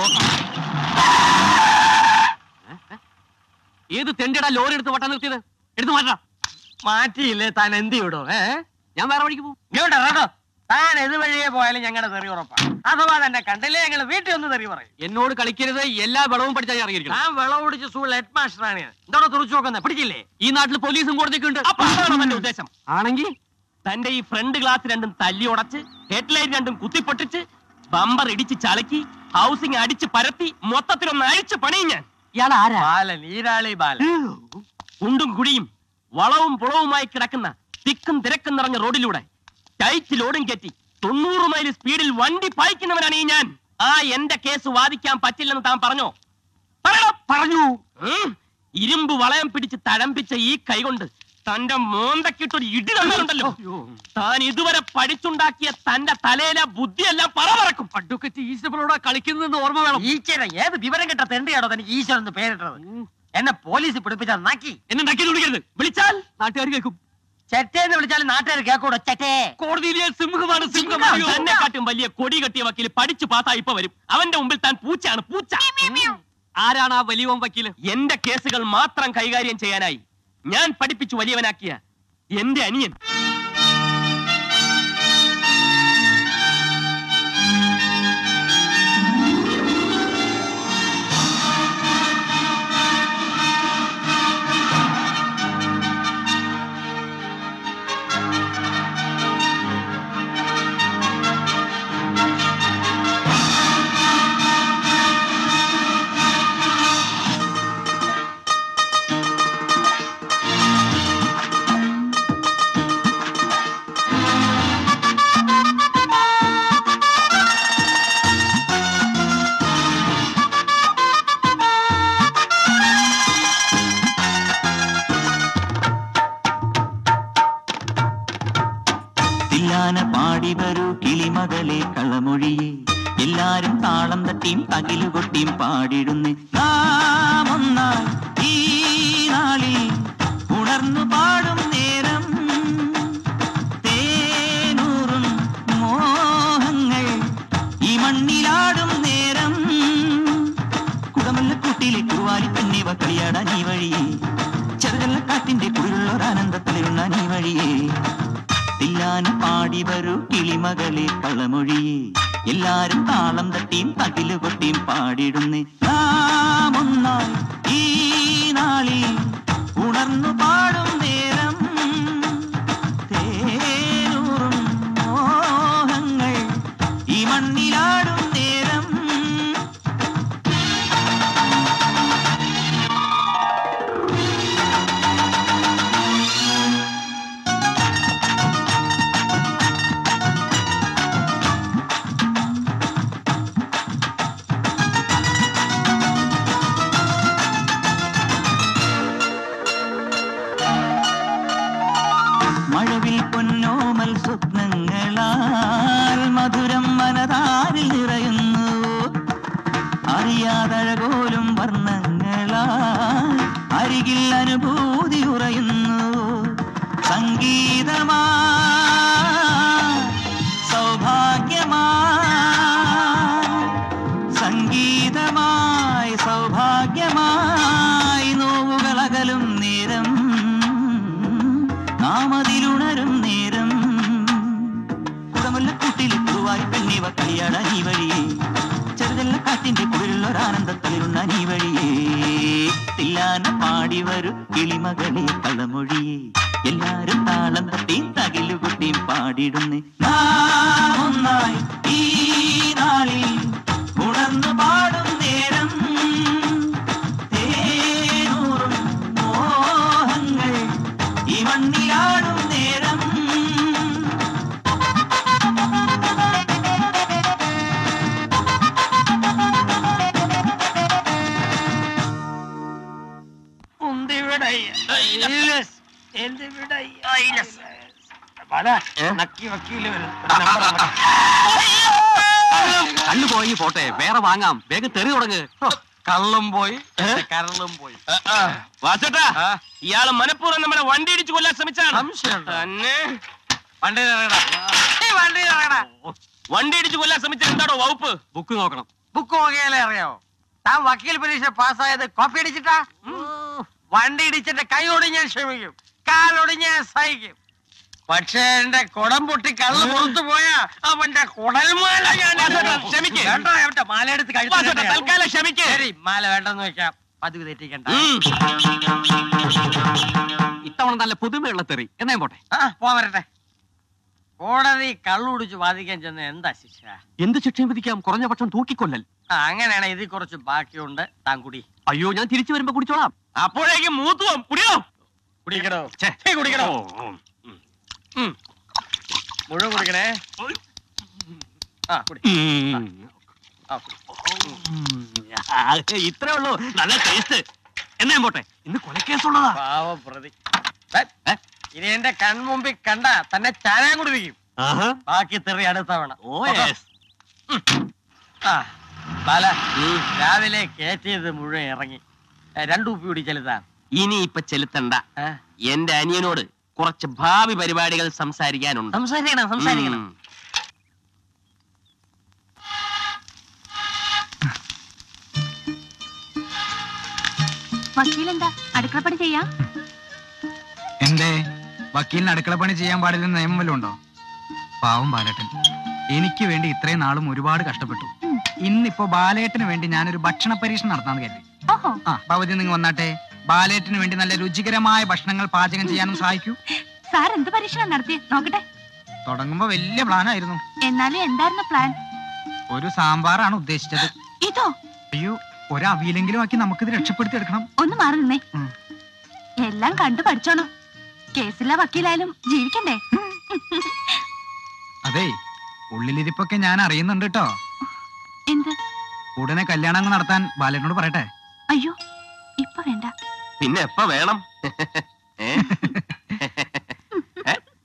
ഏത് തെണ്ടിയടാ ലോറി എടുത്ത് വട്ടം നിർത്തിയത് എടുത്ത് മാറ്റാം മാറ്റിയില്ലേ താൻ എന്ത് വിടോ ഏ ഞാൻ വേറെ വഴിക്ക് പോകും ഇങ്ങോട്ട് ഇറങ്ങോ. താൻ ഏത് വഴിയെ പോയാലും ഞങ്ങളുടെ തെറി ഉറപ്പാ അഥവാ തന്നെ കണ്ടില്ലേ ഞങ്ങൾ വീട്ടിൽ ഒന്ന് തെറി പറയും എന്നോട് കളിക്കരുത് എല്ലാ വെളവും പഠിച്ചാൽ ഞാൻ ഇറങ്ങിയിരിക്കണം ഞാൻ വെള്ളം ഓടിച്ച് സ്കൂളിൽ ഹെഡ് മാസ്റ്ററാണ് ഞാൻ എന്തോടെ തുറച്ചു നോക്കുന്നത് പിടിക്കില്ലേ ഈ നാട്ടിൽ പോലീസും കോടതിയൊക്കെ ഉണ്ട് അപ്പൊ അതാണോ തന്റെ ഉദ്ദേശം ആണെങ്കിൽ തന്റെ ഈ ഫ്രണ്ട് ഗ്ലാസ് രണ്ടും തല്ലി ഉടച്ച് ഹെഡ്ലൈറ്റ് രണ്ടും കുത്തിപ്പൊട്ടിച്ച് ബമ്പർ ഇടിച്ച് ചലക്കി ഹൗസിംഗ് അടിച്ച് പരത്തി മൊത്തത്തിലൊന്ന് അഴിച്ച് പണിയും ഞാൻ ഇയാൾ ആരാ ബാലൻ ഈരാളി ബാലൻ കുണ്ടും കുഴിയും വളവും പുളവുമായി കിടക്കുന്ന തിക്കും തിരക്കും നിറഞ്ഞ റോഡിലൂടെ ടൈറ്റ് ലോഡും കയറ്റി തൊണ്ണൂറ് മൈൽ സ്പീഡിൽ വണ്ടി പായിക്കുന്നവനാണ് ഈ ഞാൻ ആ എന്റെ കേസ് വാദിക്കാൻ പറ്റില്ലെന്ന് താൻ പറഞ്ഞോ പറയണോ പറഞ്ഞു ഉം. ഇരുമ്പ് വളയം പിടിച്ച് തഴമ്പിച്ച ഈ കൈകൊണ്ട് തന്റെ മോന്തക്കിട്ടൊരു ഇടി തന്നിട്ടുണ്ടല്ലോ താൻ ഇതുവരെ പഠിച്ചുണ്ടാക്കിയ തന്റെ തലയിലെ ബുദ്ധിയെല്ലാം പറവറക്കും അഡ്വക്കറ്റ് ഈശ്വരോട് കളിക്കുന്നതെന്ന് ഓർമ്മ വേണം ഈശ്വരൻ ഏത് വിവരം കിട്ട തെണ്ടിയാണോ തനിക്ക് ഈശ്വരൻ എന്ന് പേരിട്ടത് എന്നെ പോലീസ് പിടിപ്പിച്ച നാക്കി എന്നെ ഉണ്ടാക്കി വിളിക്കരുത് വിളിച്ചാൽ നാട്ടുകാർ കേൾക്കും ചെറ്റേന്ന് വിളിച്ചാലും നാട്ടുകാർ കേൾക്കൂടോ ചെറ്റേ കോടതിയിലെ സിംഹമാണ് സിംഹം തന്നെ കാട്ടും വലിയ കൊടി കെട്ടിയ വക്കീൽ പഠിച്ചു പാസ്സായി ഇപ്പൊ വരും അവന്റെ മുമ്പിൽ താൻ പൂച്ചയാണ് പൂച്ച ആരാണ് ആ വലിയ വക്കീല് എന്റെ കേസുകൾ മാത്രം കൈകാര്യം ചെയ്യാനായി ഞാൻ പഠിപ്പിച്ചു വലിയവനാക്കിയ എന്റെ അനിയൻ എല്ലാരും താളം തട്ടിയും തകിലുകൊട്ടിയും പാടിടുന്നേ നാം ഒന്നായി ഈ നാളിൽ ഉണർന്നു പാടും നേരം തേനൂറും മോഹങ്ങൾ ഈ മണ്ണിലാടും നേരം കുടമല്ലക്കൂട്ടിലെ കുറുവാലി പെണ്ണിവ കളിയാടാൻ ഈ വഴിയേ ചെറുകല്ലക്കാറ്റിന്റെ കുളിരുള്ളൊരാനന്ദത്തിലിരുന്ന നീ വഴിയേ തില്ലാനം പാടി വരൂ കിളിമകളെ കളമൊഴിയേ എല്ലാരും താളം തട്ടിയും തകില് കൊട്ടിയും പാടിടുന്നേ നാം ഒന്നായി ഈ നാളിൽ ഉണർന്നു പാടും നേരം തേനൂറും മോഹങ്ങൾ ഈ മണ്ണിലാടും നേരം മഴവിൽ പൊന്നോമൽ സ്വപ്നങ്ങളാൽ മധുരം മനതാരിൽ നിറയുന്നു അറിയാതഴകോലും വർണ്ണങ്ങളാൽ അരികിൽ അനുഭൂതി ഉറയുന്നു സംഗീതമാ സൗഭാഗ്യമാ സംഗീതമായി സൗഭാഗ്യമായി നോവുകളകലും നേരം നാം അതിലുണരും നേരം കുടമുല്ലക്കൂട്ടിൽ കുറുവായി പെണ്ണിവ കളിയാടാൻ ഈ വഴിയേ ചെറുതല്ലക്കാറ്റിന്റെ കുളിരുള്ളൊരാനന്ദത്തിലിരുന്ന നീ വഴിയേ തില്ലാന പാടി വരൂ കിളിമകളെ കളമൊഴിയേ എല്ലാരും താളം തട്ടി തകിലുകുട്ടിയും പാടിടുന്നേ നാം ഒന്നായി ഈ നാളിൽ ഉണർന്നു പാടും നേരം തേനൂറും മോഹങ്ങൾ ഈ മണ്ണിലാടും നേരം കണ്ണു പോയി പോട്ടെ വേറെ വാങ്ങാം വേഗം തെറി തുടങ്ങ് കള്ളും പോയി കരളും പോയി വാസട്ടാ ഇയാള് മനഃപൂർവ്വം നമ്മളെ വണ്ടി ഇടിച്ചു കൊല്ലാൻ ശ്രമിച്ചാണ് തന്നെ വണ്ടി ഇറങ്ങടാ. ഈ വണ്ടി ഇറങ്ങടാ. വണ്ടി ഇടിച്ചു കൊല്ലാൻ ശ്രമിച്ച എന്താണോ വകുപ്പ് ബുക്ക് നോക്കണം ബുക്ക് നോക്കിയാലേ അറിയാവോ താൻ വക്കീൽ പരീക്ഷ പാസ്സായത് കോപ്പി അടിച്ചിട്ടാ വണ്ടി ഇടിച്ചിട്ട് കൈ ഒടിഞ്ഞ് ഞാൻ ക്ഷമിക്കും കാലൊടിഞ്ഞ് ഞാൻ സഹിക്കും പക്ഷേ എന്റെ കുടം പൊട്ടി കള്ള് പുറത്തു പോയാ അവന്റെ കുടൽമാല ഞാൻ വാസേട്ടാ, ക്ഷമിക്ക്. വേണ്ട, അവന്റെ മാല എടുത്ത് വാസേട്ടാ, കഴിച്ചു തൽക്കാലം ക്ഷമിക്ക് ശരി മാല വേണ്ടെന്ന് വെക്കാം പതിവ് തെറ്റിക്കണ്ട ഉം. ഇത്തവണ നല്ല പുതുമയുള്ള തെറി എന്നാ ഞാൻ പോട്ടെ ആ പോ വരട്ടെ കോടതി കള്ളുടിച്ച് വാദിക്കാൻ ചെന്ന എന്താ ശിക്ഷ എന്ത് ശിക്ഷയും വിധിക്കാം കുറഞ്ഞ പക്ഷം തൂക്കിക്കൊല്ലൽ ആ അങ്ങനെയാണ് ഇതിൽ കുറച്ച് ബാക്കിയുണ്ട് താൻ കുടി അയ്യോ ഞാൻ തിരിച്ചു വരുമ്പോ കുടിച്ചോളാം അപ്പോഴേക്കും മൂത്തുവം കുടിയോ കുടിക്കണോ ഛെ. ഛേ, കുടിക്കണോ ഉം. മുഴുവൻ കുടിക്കണേ ആ കുടി ആ കുടി ഇത്രേ ഉള്ളൂ നല്ല ടേസ്റ്റ് എന്നാ ഞാൻ പോട്ടെ ഇന്ന് കൊലക്കേസുള്ളതാ പാവ പ്രതി ഏ, ഇനി എന്റെ കൺമുമ്പിൽ കണ്ട തന്നെ ചാരാൻ കുടിപ്പിക്കും ആഹാ. ബാക്കി തെറി അടുത്തവണ ഓ യെസ് ആ ബാല രാവിലെ കയറ്റിയത് മുഴുവൻ ഇറങ്ങി ഏ, രണ്ടു ഉപ്പി കൂടി ചെലുത്താം ഇനി ഇപ്പൊ ചെലുത്തണ്ട ഏ? എന്റെ അനിയനോട് കുറച്ച് ഭാവി പരിപാടികൾ സംസാരിക്കാനുണ്ട് സംസാരിക്കണം സംസാരിക്കണം ഉം. വക്കീലെന്താ അടുക്കളപ്പണി ചെയ്യാ എന്തേ വക്കീലിന് അടുക്കളപ്പണി ചെയ്യാൻ പാടില്ലെന്ന് നിയമം വല്ലതും ഉണ്ടോ പാവം ബാലേട്ടൻ എനിക്ക് വേണ്ടി ഇത്രയും നാളും ഒരുപാട് കഷ്ടപ്പെട്ടു ഇന്നിപ്പോ ബാലേട്ടന് വേണ്ടി ഞാനൊരു ഭക്ഷണ പരീക്ഷണം നടത്താന്ന് കരുതി ഓഹോ ആ ഭവതി നിങ്ങൾ വന്നാട്ടെ ബാലേട്ടന് വേണ്ടി നല്ല രുചികരമായ ഭക്ഷണങ്ങൾ പാചകം ചെയ്യാനും സഹായിക്കൂ സാർ എന്ത് പരീക്ഷണം നടത്തി നോക്കട്ടെ തുടങ്ങുമ്പോ വലിയ പ്ലാനായിരുന്നു എന്നാലും എന്തായിരുന്നു പ്ലാൻ ഒരു സാമ്പാറാണ് ഉദ്ദേശിച്ചത് ഇതോ അയ്യോ ഒരു അവിയിലെങ്കിലും ആക്കി നമുക്കിത് രക്ഷപ്പെടുത്തി എടുക്കണം ഒന്ന് മാറി നിന്നേ ഉം. എല്ലാം കണ്ടു പഠിച്ചോണം കേസില്ല വക്കീലായാലും ജീവിക്കണ്ടേ അതെ ഉള്ളിലിരിപ്പൊക്കെ ഞാൻ അറിയുന്നുണ്ട് കേട്ടോ എന്ത് ഉടനെ കല്യാണം അങ്ങ് നടത്താൻ ബാലേട്ടനോട് പറയട്ടെ അയ്യോ ഇപ്പൊ വേണ്ട പിന്നെ എപ്പ വേണം ഏ?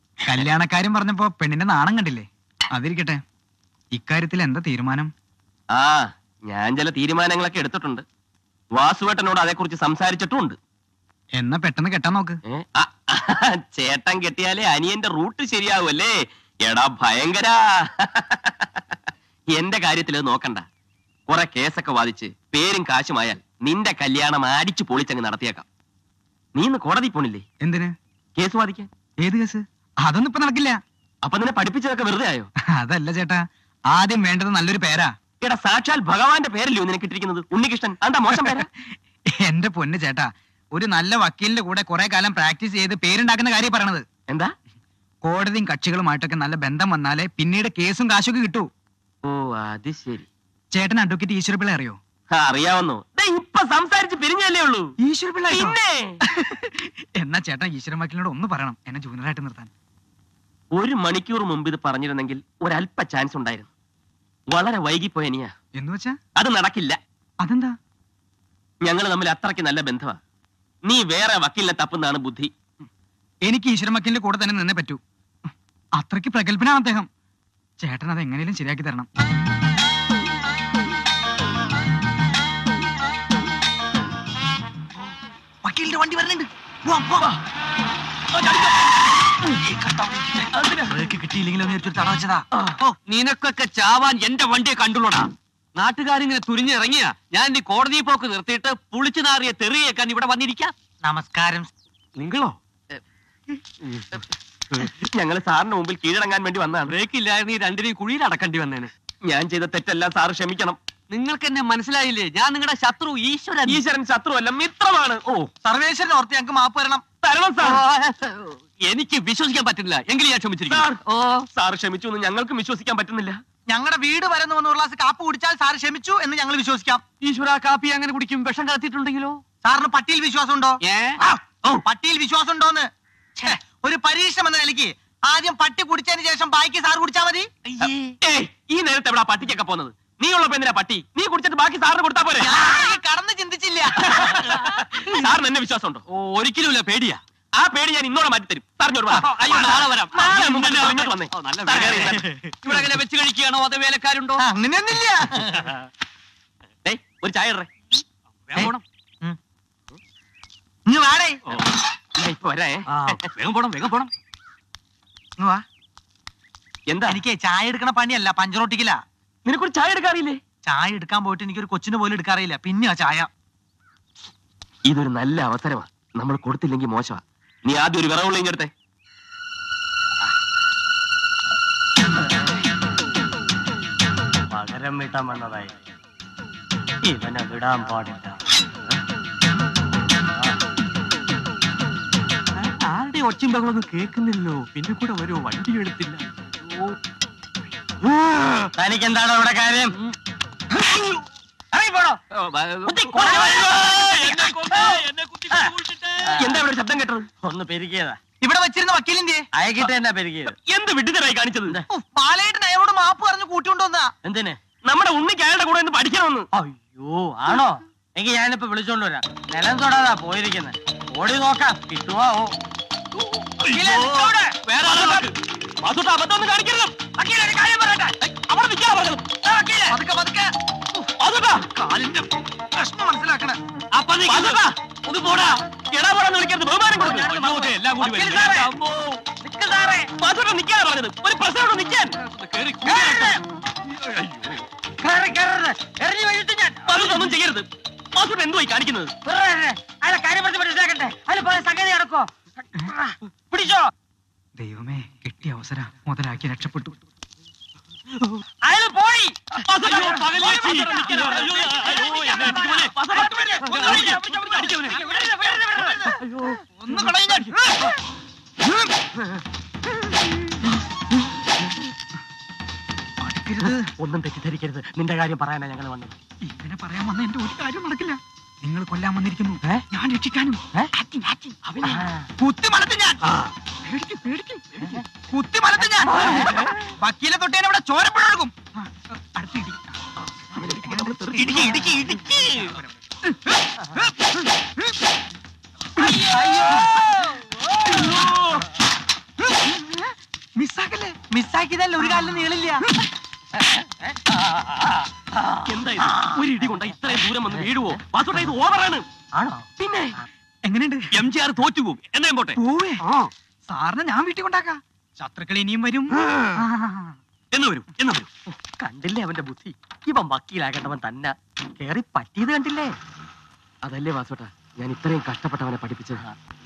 കല്യാണക്കാര്യം പറഞ്ഞപ്പോ പെണ്ണിന്റെ നാണം കണ്ടില്ലേ അതിരിക്കട്ടെ ഇക്കാര്യത്തിൽ എന്താ തീരുമാനം ആ ഞാൻ ചില തീരുമാനങ്ങളൊക്കെ എടുത്തിട്ടുണ്ട് വാസുവേട്ടനോട് അതേക്കുറിച്ച് സംസാരിച്ചിട്ടുമുണ്ട് എന്നാ പെട്ടെന്ന് കെട്ടാൻ നോക്ക് ഏ? ആ, ചേട്ടൻ കെട്ടിയാലേ അനിയന്റെ റൂട്ട് ശരിയാവുമല്ലേ എടാ ഭയങ്കര എന്റെ കാര്യത്തിൽ ഇത് നോക്കണ്ട കുറെ കേസൊക്കെ വാദിച്ച് പേരും കാശുമായാൽ നിന്റെ കല്യാണം അടിച്ചു പൊളിച്ചങ്ങ് നടത്തിയേക്കാം നീ ഇന്ന് കോടതി പോണില്ലേ എന്തിന് കേസ് വാദിക്കാൻ ഏത് കേസ് അതൊന്നും ഇപ്പൊ നടക്കില്ല അപ്പൊ നിന്നെ പഠിപ്പിച്ചതൊക്കെ വെറുതെ ആയോ അതല്ല ചേട്ടാ ആദ്യം വേണ്ടത് നല്ലൊരു പേരാ എടാ സാക്ഷാൽ ഭഗവാന്റെ പേരല്ലോ നിനക്ക് ഇട്ടിരിക്കുന്നത് ഉണ്ണികൃഷ്ണൻ എന്താ മോശം പേരാ എന്റെ പൊന്ന് ചേട്ടാ ഒരു നല്ല വക്കീലിന്റെ കൂടെ കുറെ കാലം പ്രാക്ടീസ് ചെയ്ത് പേരുണ്ടാക്കുന്ന കാര്യം പറയണത് എന്താ കോടതിയും കക്ഷികളുമായിട്ടൊക്കെ നല്ല ബന്ധം വന്നാലേ പിന്നീട് കേസും കാശൊക്കെ കിട്ടൂ ഓ അത് ശരി ചേട്ടൻ അഡ്വക്കേറ്റ് ഈശ്വരപിള്ള അറിയോ ആ, അറിയാവുന്നു ദേ, ഇപ്പൊ സംസാരിച്ച് പിരിഞ്ഞല്ലേ ഉള്ളൂ ഈശ്വരപിള്ള ആയിട്ടോ? പിന്നെ എന്നാ ചേട്ടൻ ഈശ്വരൻ വക്കീലിനോട് ഒന്ന് പറയണം എന്നെ ജൂനിയറായിട്ട് നിർത്താൻ ഒരു മണിക്കൂർ മുമ്പ് ഇത് പറഞ്ഞിരുന്നെങ്കിൽ ഒരല്പ ചാൻസ് ഉണ്ടായിരുന്നു വളരെ വൈകിപ്പോയ നീയാ എന്ന് വെച്ചാ അത് നടക്കില്ല അതെന്താ ഞങ്ങൾ തമ്മിൽ അത്രയ്ക്ക് നല്ല ബന്ധമാ നീ വേറെ വക്കീലിനെ തപ്പുന്നതാണ് ബുദ്ധി എനിക്ക് ഈശ്വരൻ വക്കീലിന്റെ കൂടെ തന്നെ നിന്നേ പറ്റൂ അത്രയ്ക്ക് പ്രഗത്ഭനാണ് അദ്ദേഹം ചേട്ടൻ അത് എങ്ങനെയും ശരിയാക്കി തരണം വക്കീലിന്റെ വണ്ടി വരുന്നുണ്ട് പോവാം, പോവാം. ബ്രേക്ക് കിട്ടിയില്ലെങ്കിലും നേരിട്ടൊരു തട വെച്ചതാ ഓ നിനക്കൊക്കെ ചാവാൻ എന്റെ വണ്ടിയെ കണ്ടുള്ളൂടാ നാട്ടുകാരിങ്ങനെ തുരിഞ്ഞിറങ്ങിയ ഞാൻ ഇനി കോടതിയിൽ പോക്ക് നിർത്തിയിട്ട് പുളിച്ചു നാറിയ തെറിയേക്കാൻ ഇവിടെ വന്നിരിക്കാം നമസ്കാരം നിങ്ങളോ ഞങ്ങൾ സാറിന് മുമ്പിൽ കീഴടങ്ങാൻ വേണ്ടി വന്നതാണ് ബ്രേക്ക് ഇല്ലായിരുന്നു ഈ രണ്ടിനെയും കുഴിയിൽ അടക്കേണ്ടി വന്നേനെ ഞാൻ ചെയ്ത തെറ്റെല്ലാം സാറ് ക്ഷമിക്കണം നിങ്ങൾക്ക് എന്നെ മനസ്സിലായില്ലേ ഞാൻ നിങ്ങളുടെ ശത്രു ഈശ്വരൻ ഈശ്വരൻ ശത്രുവല്ല മിത്രമാണ് ഓ സർവേശ്വരൻ ഓർത്ത് ഞങ്ങൾക്ക് മാപ്പ് തരണം തരണം സാർ ഓ, എനിക്ക് വിശ്വസിക്കാൻ പറ്റുന്നില്ല എങ്കിലും ഞാൻ സാർ ക്ഷമിച്ചിരിക്കുന്നു ഓ സാർ ക്ഷമിച്ചു എന്ന് ഞങ്ങൾക്ക് വിശ്വസിക്കാൻ പറ്റുന്നില്ല ഞങ്ങളുടെ വീട് വരെന്ന് വന്ന് ഒരു ഗ്ലാസ് കാപ്പ് കുടിച്ചാൽ സാർ ക്ഷമിച്ചു എന്ന് ഞങ്ങൾ വിശ്വസിക്കാം ഈശ്വര കാപ്പി അങ്ങനെ കുടിക്കും വിഷം കലത്തിയിട്ടുണ്ടെങ്കിലോ സാറിന് പട്ടിയിൽ വിശ്വാസമുണ്ടോ ഏ ആ, ഓ, പട്ടിയിൽ വിശ്വാസമുണ്ടോന്ന് ഛേ, ഒരു പരീക്ഷണം എന്ന നിലയ്ക്ക് ആദ്യം പട്ടി കുടിച്ചതിന് ശേഷം ബാക്കി സാർ കുടിച്ചാ മതി ഏയ് ഈ നേരത്തെ എവിടെ പട്ടിക്കൊക്കെ പോകുന്നത് നീ ഉള്ളപ്പോ എന്തിനാ പട്ടി നീ കുടിച്ചിട്ട് ബാക്കി സാറിന് കൊടുത്താ പോരെ ഞാൻ കടന്ന് ചിന്തിച്ചില്ല സാറിന് എന്നെ വിശ്വാസമുണ്ടോ ഓ ഒരിക്കലുമില്ല പേടിയാ ആ പേടി ഞാൻ ഇന്നോടെ മാറ്റി തരും സാറിഞ്ഞോട് അയ്യോ നാളെ വരാം നാളെ മുമ്പ് തന്നെ ഇങ്ങോട്ട് വന്നേ. ഓ, നല്ല സാർ വേല. കയറി ഇരുന്നേ. ഇവിടെ അങ്ങനെ വെച്ച് കഴിക്കുകയാണോ അതോ വേലക്കാരുണ്ടോ അങ്ങനെയൊന്നില്ല ഡേയ്, ഒരു ചായ ഇടറേ വേഗം പോണം ഇങ്ങ് വാടേ ഞാൻ ഇപ്പൊ വരാ ആ, വേഗം പോണം വേഗം പോണം ഇങ്ങ് വാ എന്താ എനിക്ക് ചായ എടുക്കണ പണിയല്ല പഞ്ചറൊട്ടിക്കില്ല നിനക്കൊരു ചായ എടുക്കാറില്ലേ ചായ എടുക്കാൻ പോയിട്ട് എനിക്കൊരു കൊച്ചിന് പോലും എടുക്കാറിയില്ല പിന്നെയാ ചായ ഇതൊരു നല്ല അവസരമാ നമ്മൾ കൊടുത്തില്ലെങ്കിൽ മോശമാ നീ ആദ്യം ഒരു വിറവുള്ള ഇങ്ങടുത്തെ പകരം വീട്ടാൻ വന്നതായി ഇവനെ വിടാൻ പാടില്ല ആരുടെ ഒച്ചയും ബഹളൊന്നും കേൾക്കുന്നില്ലല്ലോ പിന്നെ കൂടെ ഒരു വണ്ടി എടുത്തില്ല തനിക്ക് എന്താണ് ഇവിടെ കാര്യം ഇറങ്ങിപ്പോടോ. എന്താ ഇവിടെ ഒരു ശബ്ദം കേട്ടത് ഒന്ന് പെരുകിയതാ ഇവിടെ വെച്ചിരുന്ന വക്കീലിന്റെ അയക്കിട്ട് തന്നെ പെരുകിയത് എന്ത് വിഡിതരായി കാണിച്ചത് പാലേട്ടൻ അയാളോട് മാപ്പ് പറഞ്ഞു കൂട്ടിക്കൊണ്ടുവന്നാ എന്തിന് നമ്മുടെ ഉണ്ണിക്ക് അയാളുടെ കൂടെ ഒന്ന് പഠിക്കണമെന്ന് അയ്യോ ആണോ എങ്കിൽ ഞാനിപ്പോ വിളിച്ചോണ്ട് വരാം നിലം തൊടാതാ പോയിരിക്കുന്നത് ഓടി നോക്കാം കിട്ടുവോ ഓ. വേറെ ആളെ നോക്ക്. വാസുട്ടാ, അബദ്ധം ഒന്നും കാണിക്കരുത്. വക്കീലെ, ഒരു കാര്യം പറയട്ടെ. ഏയ്, അവിടെ നിൽക്കാനാ പറഞ്ഞത്. ഏ, വക്കീലെ. പതുക്കെ പതുക്കെ വാസുട്ടാ, കാലിന്റെ പ്രശ്നം മനസ്സിലാക്കണേ അപ്പൊ നീ വാസുട്ടാ, ഒന്ന് പോടാ. എടാ പോടാന്ന് വിളിക്കരുത്, ബഹുമാനം കൊടുക്ക്. അയ്യോ, ദേ, എല്ലാം കൂടി വക്കീൽ വരുന്നു. സാറേ. അമ്മോ. നിക്ക് സാറേ. വാസുട്ടാ, നിൽക്കാനാ പറഞ്ഞത്. ഒരു പ്രശ്നം ഇവിടെ നിൽക്കാൻ. കേറി കൂടെ. കേറ്, കേറരുത്. എറിഞ്ഞു വീഴ്ത്തും ഞാൻ വാസുട്ടാ, ഒന്നും ചെയ്യരുത് വാസുട്ടാ എന്തുവായി കാണിക്കുന്നത് വിടരുത്. അയാളെ കാര്യം പറഞ്ഞ് മനസ്സിലാക്കട്ടെ അതിൽ പോലെ സംഗതി നടക്കോ പിടിച്ചോ ദൈവമേ കിട്ടിയ അവസര മുതലാക്കി രക്ഷപ്പെട്ടു അയാൾ പോയി വാസുട്ടാ, അയ്യോ, പകൽ വെച്ച്. വാസുട്ടാ, നിൽക്കരുത്. അയ്യോ, അയ്യോ, എന്നെ അടിക്ക് മോനെ. വാസുട്ടാ, ഒന്ന് അടിക്ക്. അടിക്ക് അവനെ. ഒന്ന് കളയും ഞാൻ അടുക്കരുത് ഒന്നും തെറ്റിദ്ധരിക്കരുത് നിന്റെ കാര്യം പറയാനാ ഞങ്ങൾ വന്നത് ഇങ്ങനെ പറയാൻ വന്ന എന്റെ ഒരു കാര്യം നടക്കില്ല നിങ്ങൾ കൊല്ലാൻ വന്നിരിക്കുന്നു ഞാൻ രക്ഷിക്കാനും Acting, acting. അവനെ കുത്തി മലത്ത് ഞാൻ പേടിക്കും പേടിക്കും പേടിക്കും. കുത്തി മലത്ത് ഞാൻ വക്കീലെ തൊട്ടേനെ ഇവിടെ ചോരപ്പുഴക്കും അടുത്ത് ഇടി. ഇടുക്കി ഇടുക്കി ഇടുക്കി മിസ്സാക്കല്ലേ മിസ്സാക്കിയതല്ല ഒരു കാലിൽ നീളില്ല എന്താ ഇത് ഒരു ഇടി കൊണ്ട ഇത്രയും ദൂരം വന്ന് വീഴുവോ വാസുട്ട ഇത് ഓവറാണ് ആണോ പിന്നെ എങ്ങനെയുണ്ട് എം ജി ആർ തോറ്റുപോകും എന്നാ പോട്ടെ പോവേ സാറിനെ ഞാൻ വീട്ടിൽ കൊണ്ടാക്കാം ശത്രുക്കൾ ഇനിയും വരും ആ. എന്ന് വരും എന്ന് വരും കണ്ടില്ലേ അവന്റെ ബുദ്ധി ഇവൻ വക്കീലാകേണ്ടവൻ തന്നെ കേറി പറ്റിയത് കണ്ടില്ലേ അതല്ലേ വാസുട്ട ഞാൻ ഇത്രയും കഷ്ടപ്പെട്ടവനെ പഠിപ്പിച്ചത്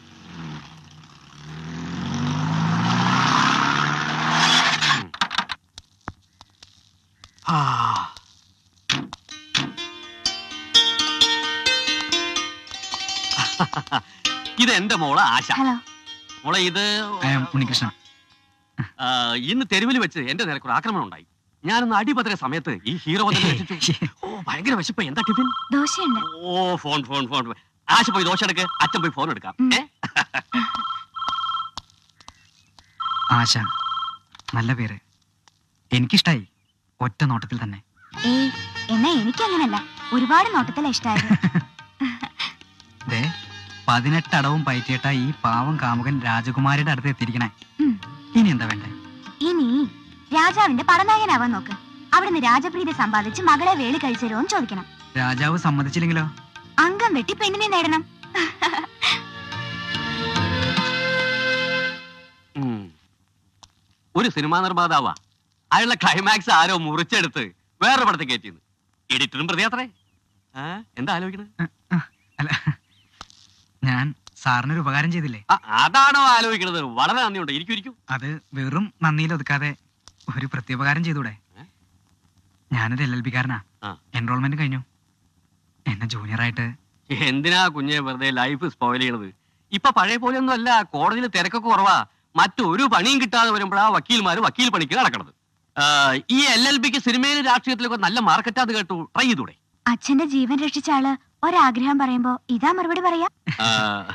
ഇത് എന്റെ മോള് ആശ ഹലോ മോളെ ഇത് I am ഉണ്ണികൃഷ്ണൻ ആ, ഇന്ന് തെരുവിൽ വെച്ച് എന്റെ നേരക്കൊരു ആക്രമണം ഉണ്ടായി ഞാനൊന്ന് അടിപതര സമയത്ത് ഈ ഹീറോ വന്ന് രക്ഷിച്ചു. ഓ ഭയങ്കര വിശപ്പ് എന്താ ടിഫിൻ ദോശയുണ്ട് ഓ ഫോൺ ഫോൺ ഫോൺ ആശ പോയി ദോശ എടുക്ക് അച്ഛൻ പോയി ഫോൺ എടുക്കാം ഉം. ഏ ആശ നല്ല പേര് എനിക്കിഷ്ടായി ഒറ്റ നോട്ടത്തിൽ തന്നെ ഏയ് എന്നാ എനിക്കങ്ങനല്ല ഒരുപാട് നോട്ടത്തില ഇഷ്ടായത് ദേ പതിനെട്ടടവും പയറ്റിയിട്ട ഈ പാവം കാമുകൻ രാജകുമാരിയുടെ അടുത്ത് എത്തിയിരിക്കണേ ഉം. ഇനി എന്താ വേണ്ടേ ഇനി രാജാവിന്റെ പടനായകനാവാൻ നോക്ക് അവിടുന്ന് രാജപ്രീതി സമ്പാദിച്ച് മകളെ വേളി കഴിച്ചരോന്ന് ചോദിക്കണം രാജാവ് സമ്മതിച്ചില്ലെങ്കിലോ അംഗം വെട്ടി പെണ്ണിനെ നേടണം ഉം. ഒരു സിനിമാ നിർമ്മാതാവാ അയാളുടെ ക്ലൈമാക്സ് ആരോ മുറിച്ചെടുത്ത് വേറെ പടത്തെ കയറ്റിന്ന് എഡിറ്ററും പ്രതിയാത്രേ ആ, എന്താ ആലോചിക്കണത് അല്ല ഞാൻ സാറിനൊരു ഉപകാരം ചെയ്തില്ലേ ആ, അതാണോ ആലോചിക്കണത് വളരെ നന്ദിയുണ്ട് ഇരിക്കും ഇരിക്കും അത് വെറും നന്ദിയിൽ ഒതുക്കാതെ ഒരു പ്രത്യുപകാരം ചെയ്തൂടെ ഏ? ഞാനൊരു എൽ എൽ ബിക്കാരനാ ആ. എൻറോൾമെന്റ് കഴിഞ്ഞു എന്നെ ജൂനിയർ ആയിട്ട് എന്തിനാ കുഞ്ഞെ വെറുതെ ലൈഫ് സ്പോയിൽ ചെയ്യണത് ഇപ്പൊ പഴയ പോലെ ഒന്നും അല്ല കോടതിയിൽ തിരക്കൊക്കെ കുറവാ മറ്റൊരു പണിയും കിട്ടാതെ വരുമ്പോഴാ വക്കീൽമാര് വക്കീൽ പണിക്ക് നടക്കണത് ആ, ഈ എൽ എൽ ബിക്ക് സിനിമയിലും രാഷ്ട്രീയത്തിലൊക്കെ നല്ല മാർക്കറ്റാത് കേട്ടു ട്രൈ ചെയ്തൂടെ അച്ഛന്റെ ജീവൻ രക്ഷിച്ച ആള് ഒരാഗ്രഹം പറയുമ്പോ ഇതാ മറുപടി പറയാ ആ,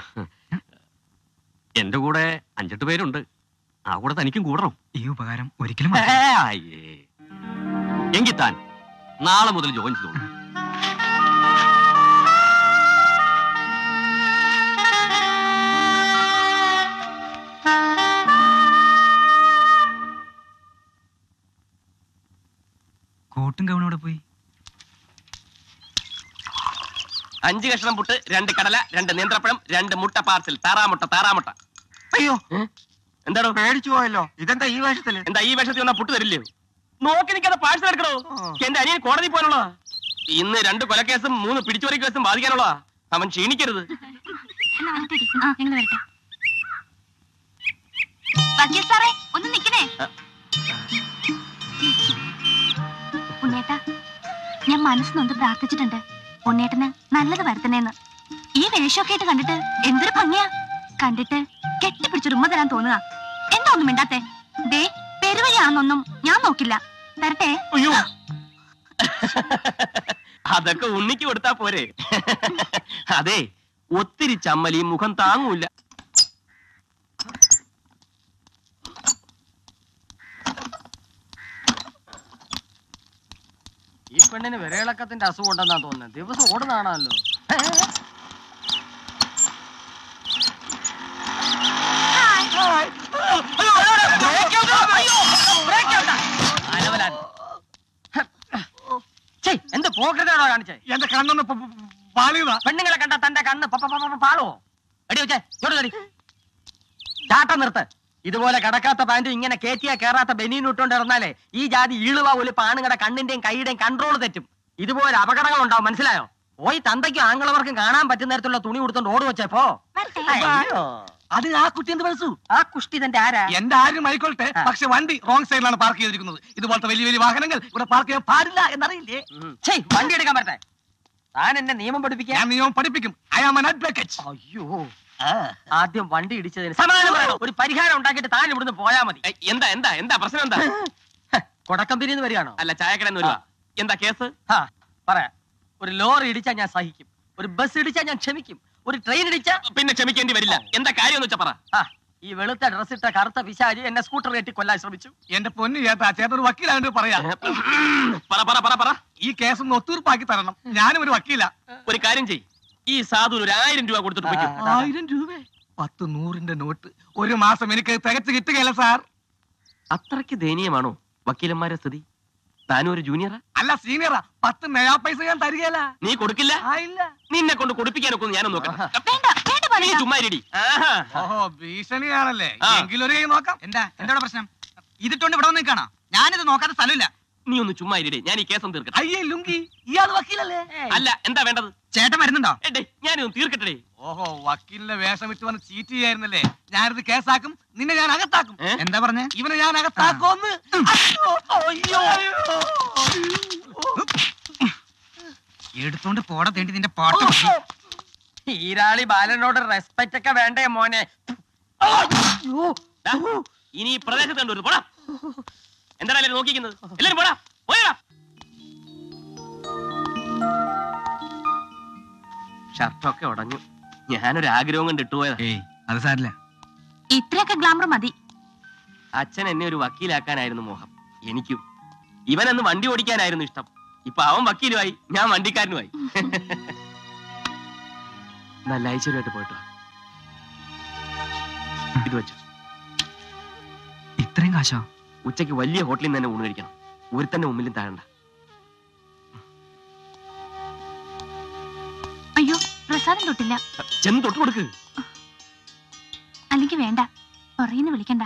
എന്റെ കൂടെ അഞ്ചെട്ട് പേരുണ്ട് ആ കൂടെ തനിക്കും കൂടണം ഈ ഉപകാരം ഒരിക്കലും ഏ, മറക്കില്ല. അയ്യേ. എങ്കിൽ താൻ നാളെ മുതൽ ജോയിൻ ചെയ്തോളൂ കോട്ടും ഗൗണോടെ പോയി അഞ്ച് കഷ്ണം പുട്ട് രണ്ട് കടല രണ്ട് നേന്ത്രപ്പഴം രണ്ട് മുട്ട പാർസൽ താറാമുട്ട താറാമുട്ട അയ്യോ എന്താണോ പേടിച്ചു പോയല്ലോ ഇതെന്താ ഈ വേഷത്തില് എന്താ ഈ വേഷത്തിൽ വന്നാ പുട്ട് തരില്ലേ നോക്കി നിൽക്കാതെ പാഴ്സൽ എടുക്കണോ എന്റെ അനിയൻ കോടതി പോകാനുള്ളതാ ഇന്ന് രണ്ട് കൊലക്കേസും മൂന്ന് പിടിച്ചുപറി കേസും ബാധിക്കാനുള്ളതാ അവൻ ക്ഷീണിക്കരുത് ഞങ്ങൾ വരട്ടെ വക്കീൽ സാറേ ഒന്ന് നിക്കണേ ഉണ്ണേട്ടാ ഞാൻ മനസ്സിനൊന്ന് പ്രാർത്ഥിച്ചിട്ടുണ്ട് ഉണ്ണേട്ടന് നല്ലത് വരുത്തണേന്ന് ഈ വേഷമൊക്കെ ആയിട്ട് കണ്ടിട്ട് എന്തൊരു ഭംഗിയാ കണ്ടിട്ട് കെട്ടിപ്പിടിച്ചൊരു ഉമ്മ തരാൻ തോന്നുക എന്താ ഒന്നും മിണ്ടാത്തെ ദേ പെരുവഴിയാണെന്നൊന്നും ഞാൻ നോക്കില്ല തരട്ടെ അയ്യോ അതൊക്കെ ഉണ്ണിക്ക് കൊടുത്താ പോരെ അതെ ഒത്തിരി ചമ്മലി മുഖം താങ്ങൂല ഈ പെണ്ണിന് വിരയിളക്കത്തിന്റെ അസുഖം ഉണ്ടെന്നാ തോന്നുന്നത് ദിവസം ഓടുന്നാണല്ലോ എന്ത് പോക്കറ്റാണോ കാണിച്ചേ എന്റെ കണ്ണൊന്ന് പാളിയതാ പെണ്ണുങ്ങളെ കണ്ട തന്റെ കണ്ണ് പപ്പ പപ്പ പപ്പ പാളോ അടി വെച്ചേ ഇങ്ങോട്ട് തടി ചാട്ടം നിർത്ത് ഇതുപോലെ കിടക്കാത്ത പാന്റും ഇങ്ങനെ കേറ്റിയാ കേറാത്ത ബനിയും ഇട്ടുകൊണ്ട് ഇറന്നാലേ ഈ ജാതി ഈളുവ ഒലിപ്പ് ആണുങ്ങളുടെ കണ്ണിന്റെയും കൈയുടെയും കൺട്രോൾ തെറ്റും ഇതുപോലെ അപകടങ്ങൾ ഉണ്ടാവും മനസ്സിലായോ പോയി തന്തയ്ക്കും ആംഗളവർക്കും കാണാൻ പറ്റുന്ന തരത്തിലുള്ള തുണി കൊടുത്തോണ്ട് ഓട് വെച്ചേപ്പോ അയ്യോ. അത് ആ കുട്ടി എന്ത് മനസ്സു ആ കുഷ്ടി തന്റെ ആരാ എന്റെ ആരും ആയിക്കോട്ടെ പക്ഷെ വണ്ടി റോങ് സൈഡിലാണ് പാർക്ക് ചെയ്തിരിക്കുന്നത് ഇതുപോലത്തെ വലിയ വലിയ വാഹനങ്ങൾ ഇവിടെ പാർക്ക് ചെയ്യാൻ പാടില്ല എന്നറിയില്ലേ ഛേ, വണ്ടി എടുക്കാൻ പറ്റേ താൻ എന്നെ നിയമം പഠിപ്പിക്കാൻ ഞാൻ നിയമം പഠിപ്പിക്കും ഐ ആം അഡ്വക്കേറ്റ് അയ്യോ ആദ്യം വണ്ടി ഇടിച്ചതിന് സമാധാനം പറയണം. ഒരു പരിഹാരം ഉണ്ടാക്കിയിട്ട് താൻ ഇവിടുന്ന് പോയാ മതി ഏയ്, എന്താ എന്താ എന്താ പ്രശ്നം എന്താ കൊടക്കം പിരിന്ന് വരികയാണോ അല്ല ചായക്കടന്ന് വരുവാ എന്താ കേസ് ഹാ, പറയാം ഒരു ലോറി ഇടിച്ചാൽ ഞാൻ സഹിക്കും ഒരു ബസ് ഇടിച്ചാൽ ഞാൻ ക്ഷമിക്കും ഒരു ട്രെയിൻ ഇടിച്ചാ പിന്നെ ക്ഷമിക്കേണ്ടി വരില്ല എന്താ കാര്യം എന്ന് വെച്ചാ പറ ആ, ഈ വെളുത്ത ഡ്രസ് ഇട്ട കറുത്ത പിശാജി എന്നെ സ്കൂട്ടർ കയറ്റി കൊല്ലാൻ ശ്രമിച്ചു എന്റെ പൊന്നു ചേട്ടാ ചേട്ടൻ ഒരു വക്കീലായോണ്ട് പറയാ പറ പറ പറ പറ ഈ കേസ് ഒന്ന് ഒത്തീർപ്പാക്കി തരണം ഞാനും ഒരു വക്കീല ഒരു കാര്യം ചെയ് ഈ സാധു ഒരു ആയിരം രൂപ കൊടുത്തിട്ട് പോയിക്കോ ആയിരം രൂപ പത്ത് നൂറിന്റെ നോട്ട് ഒരു മാസം എനിക്ക് തികച്ചു കിട്ടുകയല്ല സാർ അത്രയ്ക്ക് ദയനീയമാണോ വക്കീലന്മാരെ സ്ഥിതി താനും ഒരു ജൂനിയറാ അല്ല സീനിയറാ പത്ത് നയാ പൈസ ഞാൻ തരികയല്ല നീ കൊടുക്കില്ല ആ ഇല്ല നിന്നെ കൊണ്ട് കൊടുപ്പിക്കാനൊക്കെ ഒന്ന് ഞാനൊന്ന് നോക്കാം വേണ്ട വേണ്ട നീ ബാലേട്ട ചുമ്മാ ഇരിടി. ഓഹോ ഭീഷണിയാണല്ലേ ആ. എങ്കിലൊരു കൈ നോക്കാം എന്താ എന്താ പ്രശ്നം ഇതിട്ടോണ്ട് ഇവിടെ വന്ന് നിൽക്കാണോ ഞാനിത് നോക്കാത്ത സ്ഥലമില്ല നീ ഒന്ന് ചുമ്മാ ഇരിടി ഞാൻ ഈ കേസം തീർക്കട്ടെ അയ്യേ ലുങ്കി ഇയാൾ വക്കീലല്ലേ അല്ല എന്താ വേണ്ടത് ചേട്ടൻ വരുന്നുണ്ടോ എടേ ഞാനൊന്ന് തീർക്കട്ടെ ഓഹോ വക്കീലിന്റെ വേഷം ഇട്ട് വന്ന് ചീറ്റ് ചെയ്യായിരുന്നല്ലേ ഞാനിത് കേസാക്കും നിന്നെ ഞാൻ അകത്താക്കും ഏ? എന്താ പറഞ്ഞേ ഇവനെ ഞാൻ അകത്താക്കുമെന്ന് അയ്യോ, അയ്യോ, അയ്യോ. എടുത്തോണ്ട് പോട തേണ്ടി നിന്റെ പാട്ട് ഈരാളി ബാലനോട് റെസ്പെക്റ്റ് ഒക്കെ വേണ്ടേ മോനെ ദാ, ഇനി ഈ പ്രദേശത്ത് കണ്ടു പോടാ എന്താണ് എല്ലാരും നോക്കിക്കുന്നത് എല്ലാരും പോടാ പോയടാ ഷർട്ടൊക്കെ ഉടഞ്ഞു ഞാനൊരു ആഗ്രഹം കൊണ്ട് ഇട്ടുപോയതാ ഏയ് അത് സാരില്ല ഇത്രയൊക്കെ ഗ്ലാമർ മതി അച്ഛൻ എന്നെ ഒരു വക്കീലാക്കാനായിരുന്നു മോഹം എനിക്കും ഇവനന്ന് വണ്ടി ഓടിക്കാനായിരുന്നു ഇഷ്ടം ഇപ്പൊ അവൻ വക്കീലുമായി ഞാൻ വണ്ടിക്കാരനുമായി നല്ല ഐശ്വര്യമായിട്ട് പോയിട്ടോ ഇത് വെച്ചു ഇത്രയും കാശോ ഉച്ചയ്ക്ക് വലിയ ഹോട്ടലിൽ നിന്ന് തന്നെ ഊണ് കഴിക്കണം ഒരുത്തന്റെ മുമ്പിലും താഴണ്ട അയ്യോ പ്രസാദം തൊട്ടില്ല ചെന്ന് തൊട്ട് കൊടുക്ക് അല്ലെങ്കിൽ വേണ്ട പുറയിന്ന് വിളിക്കണ്ട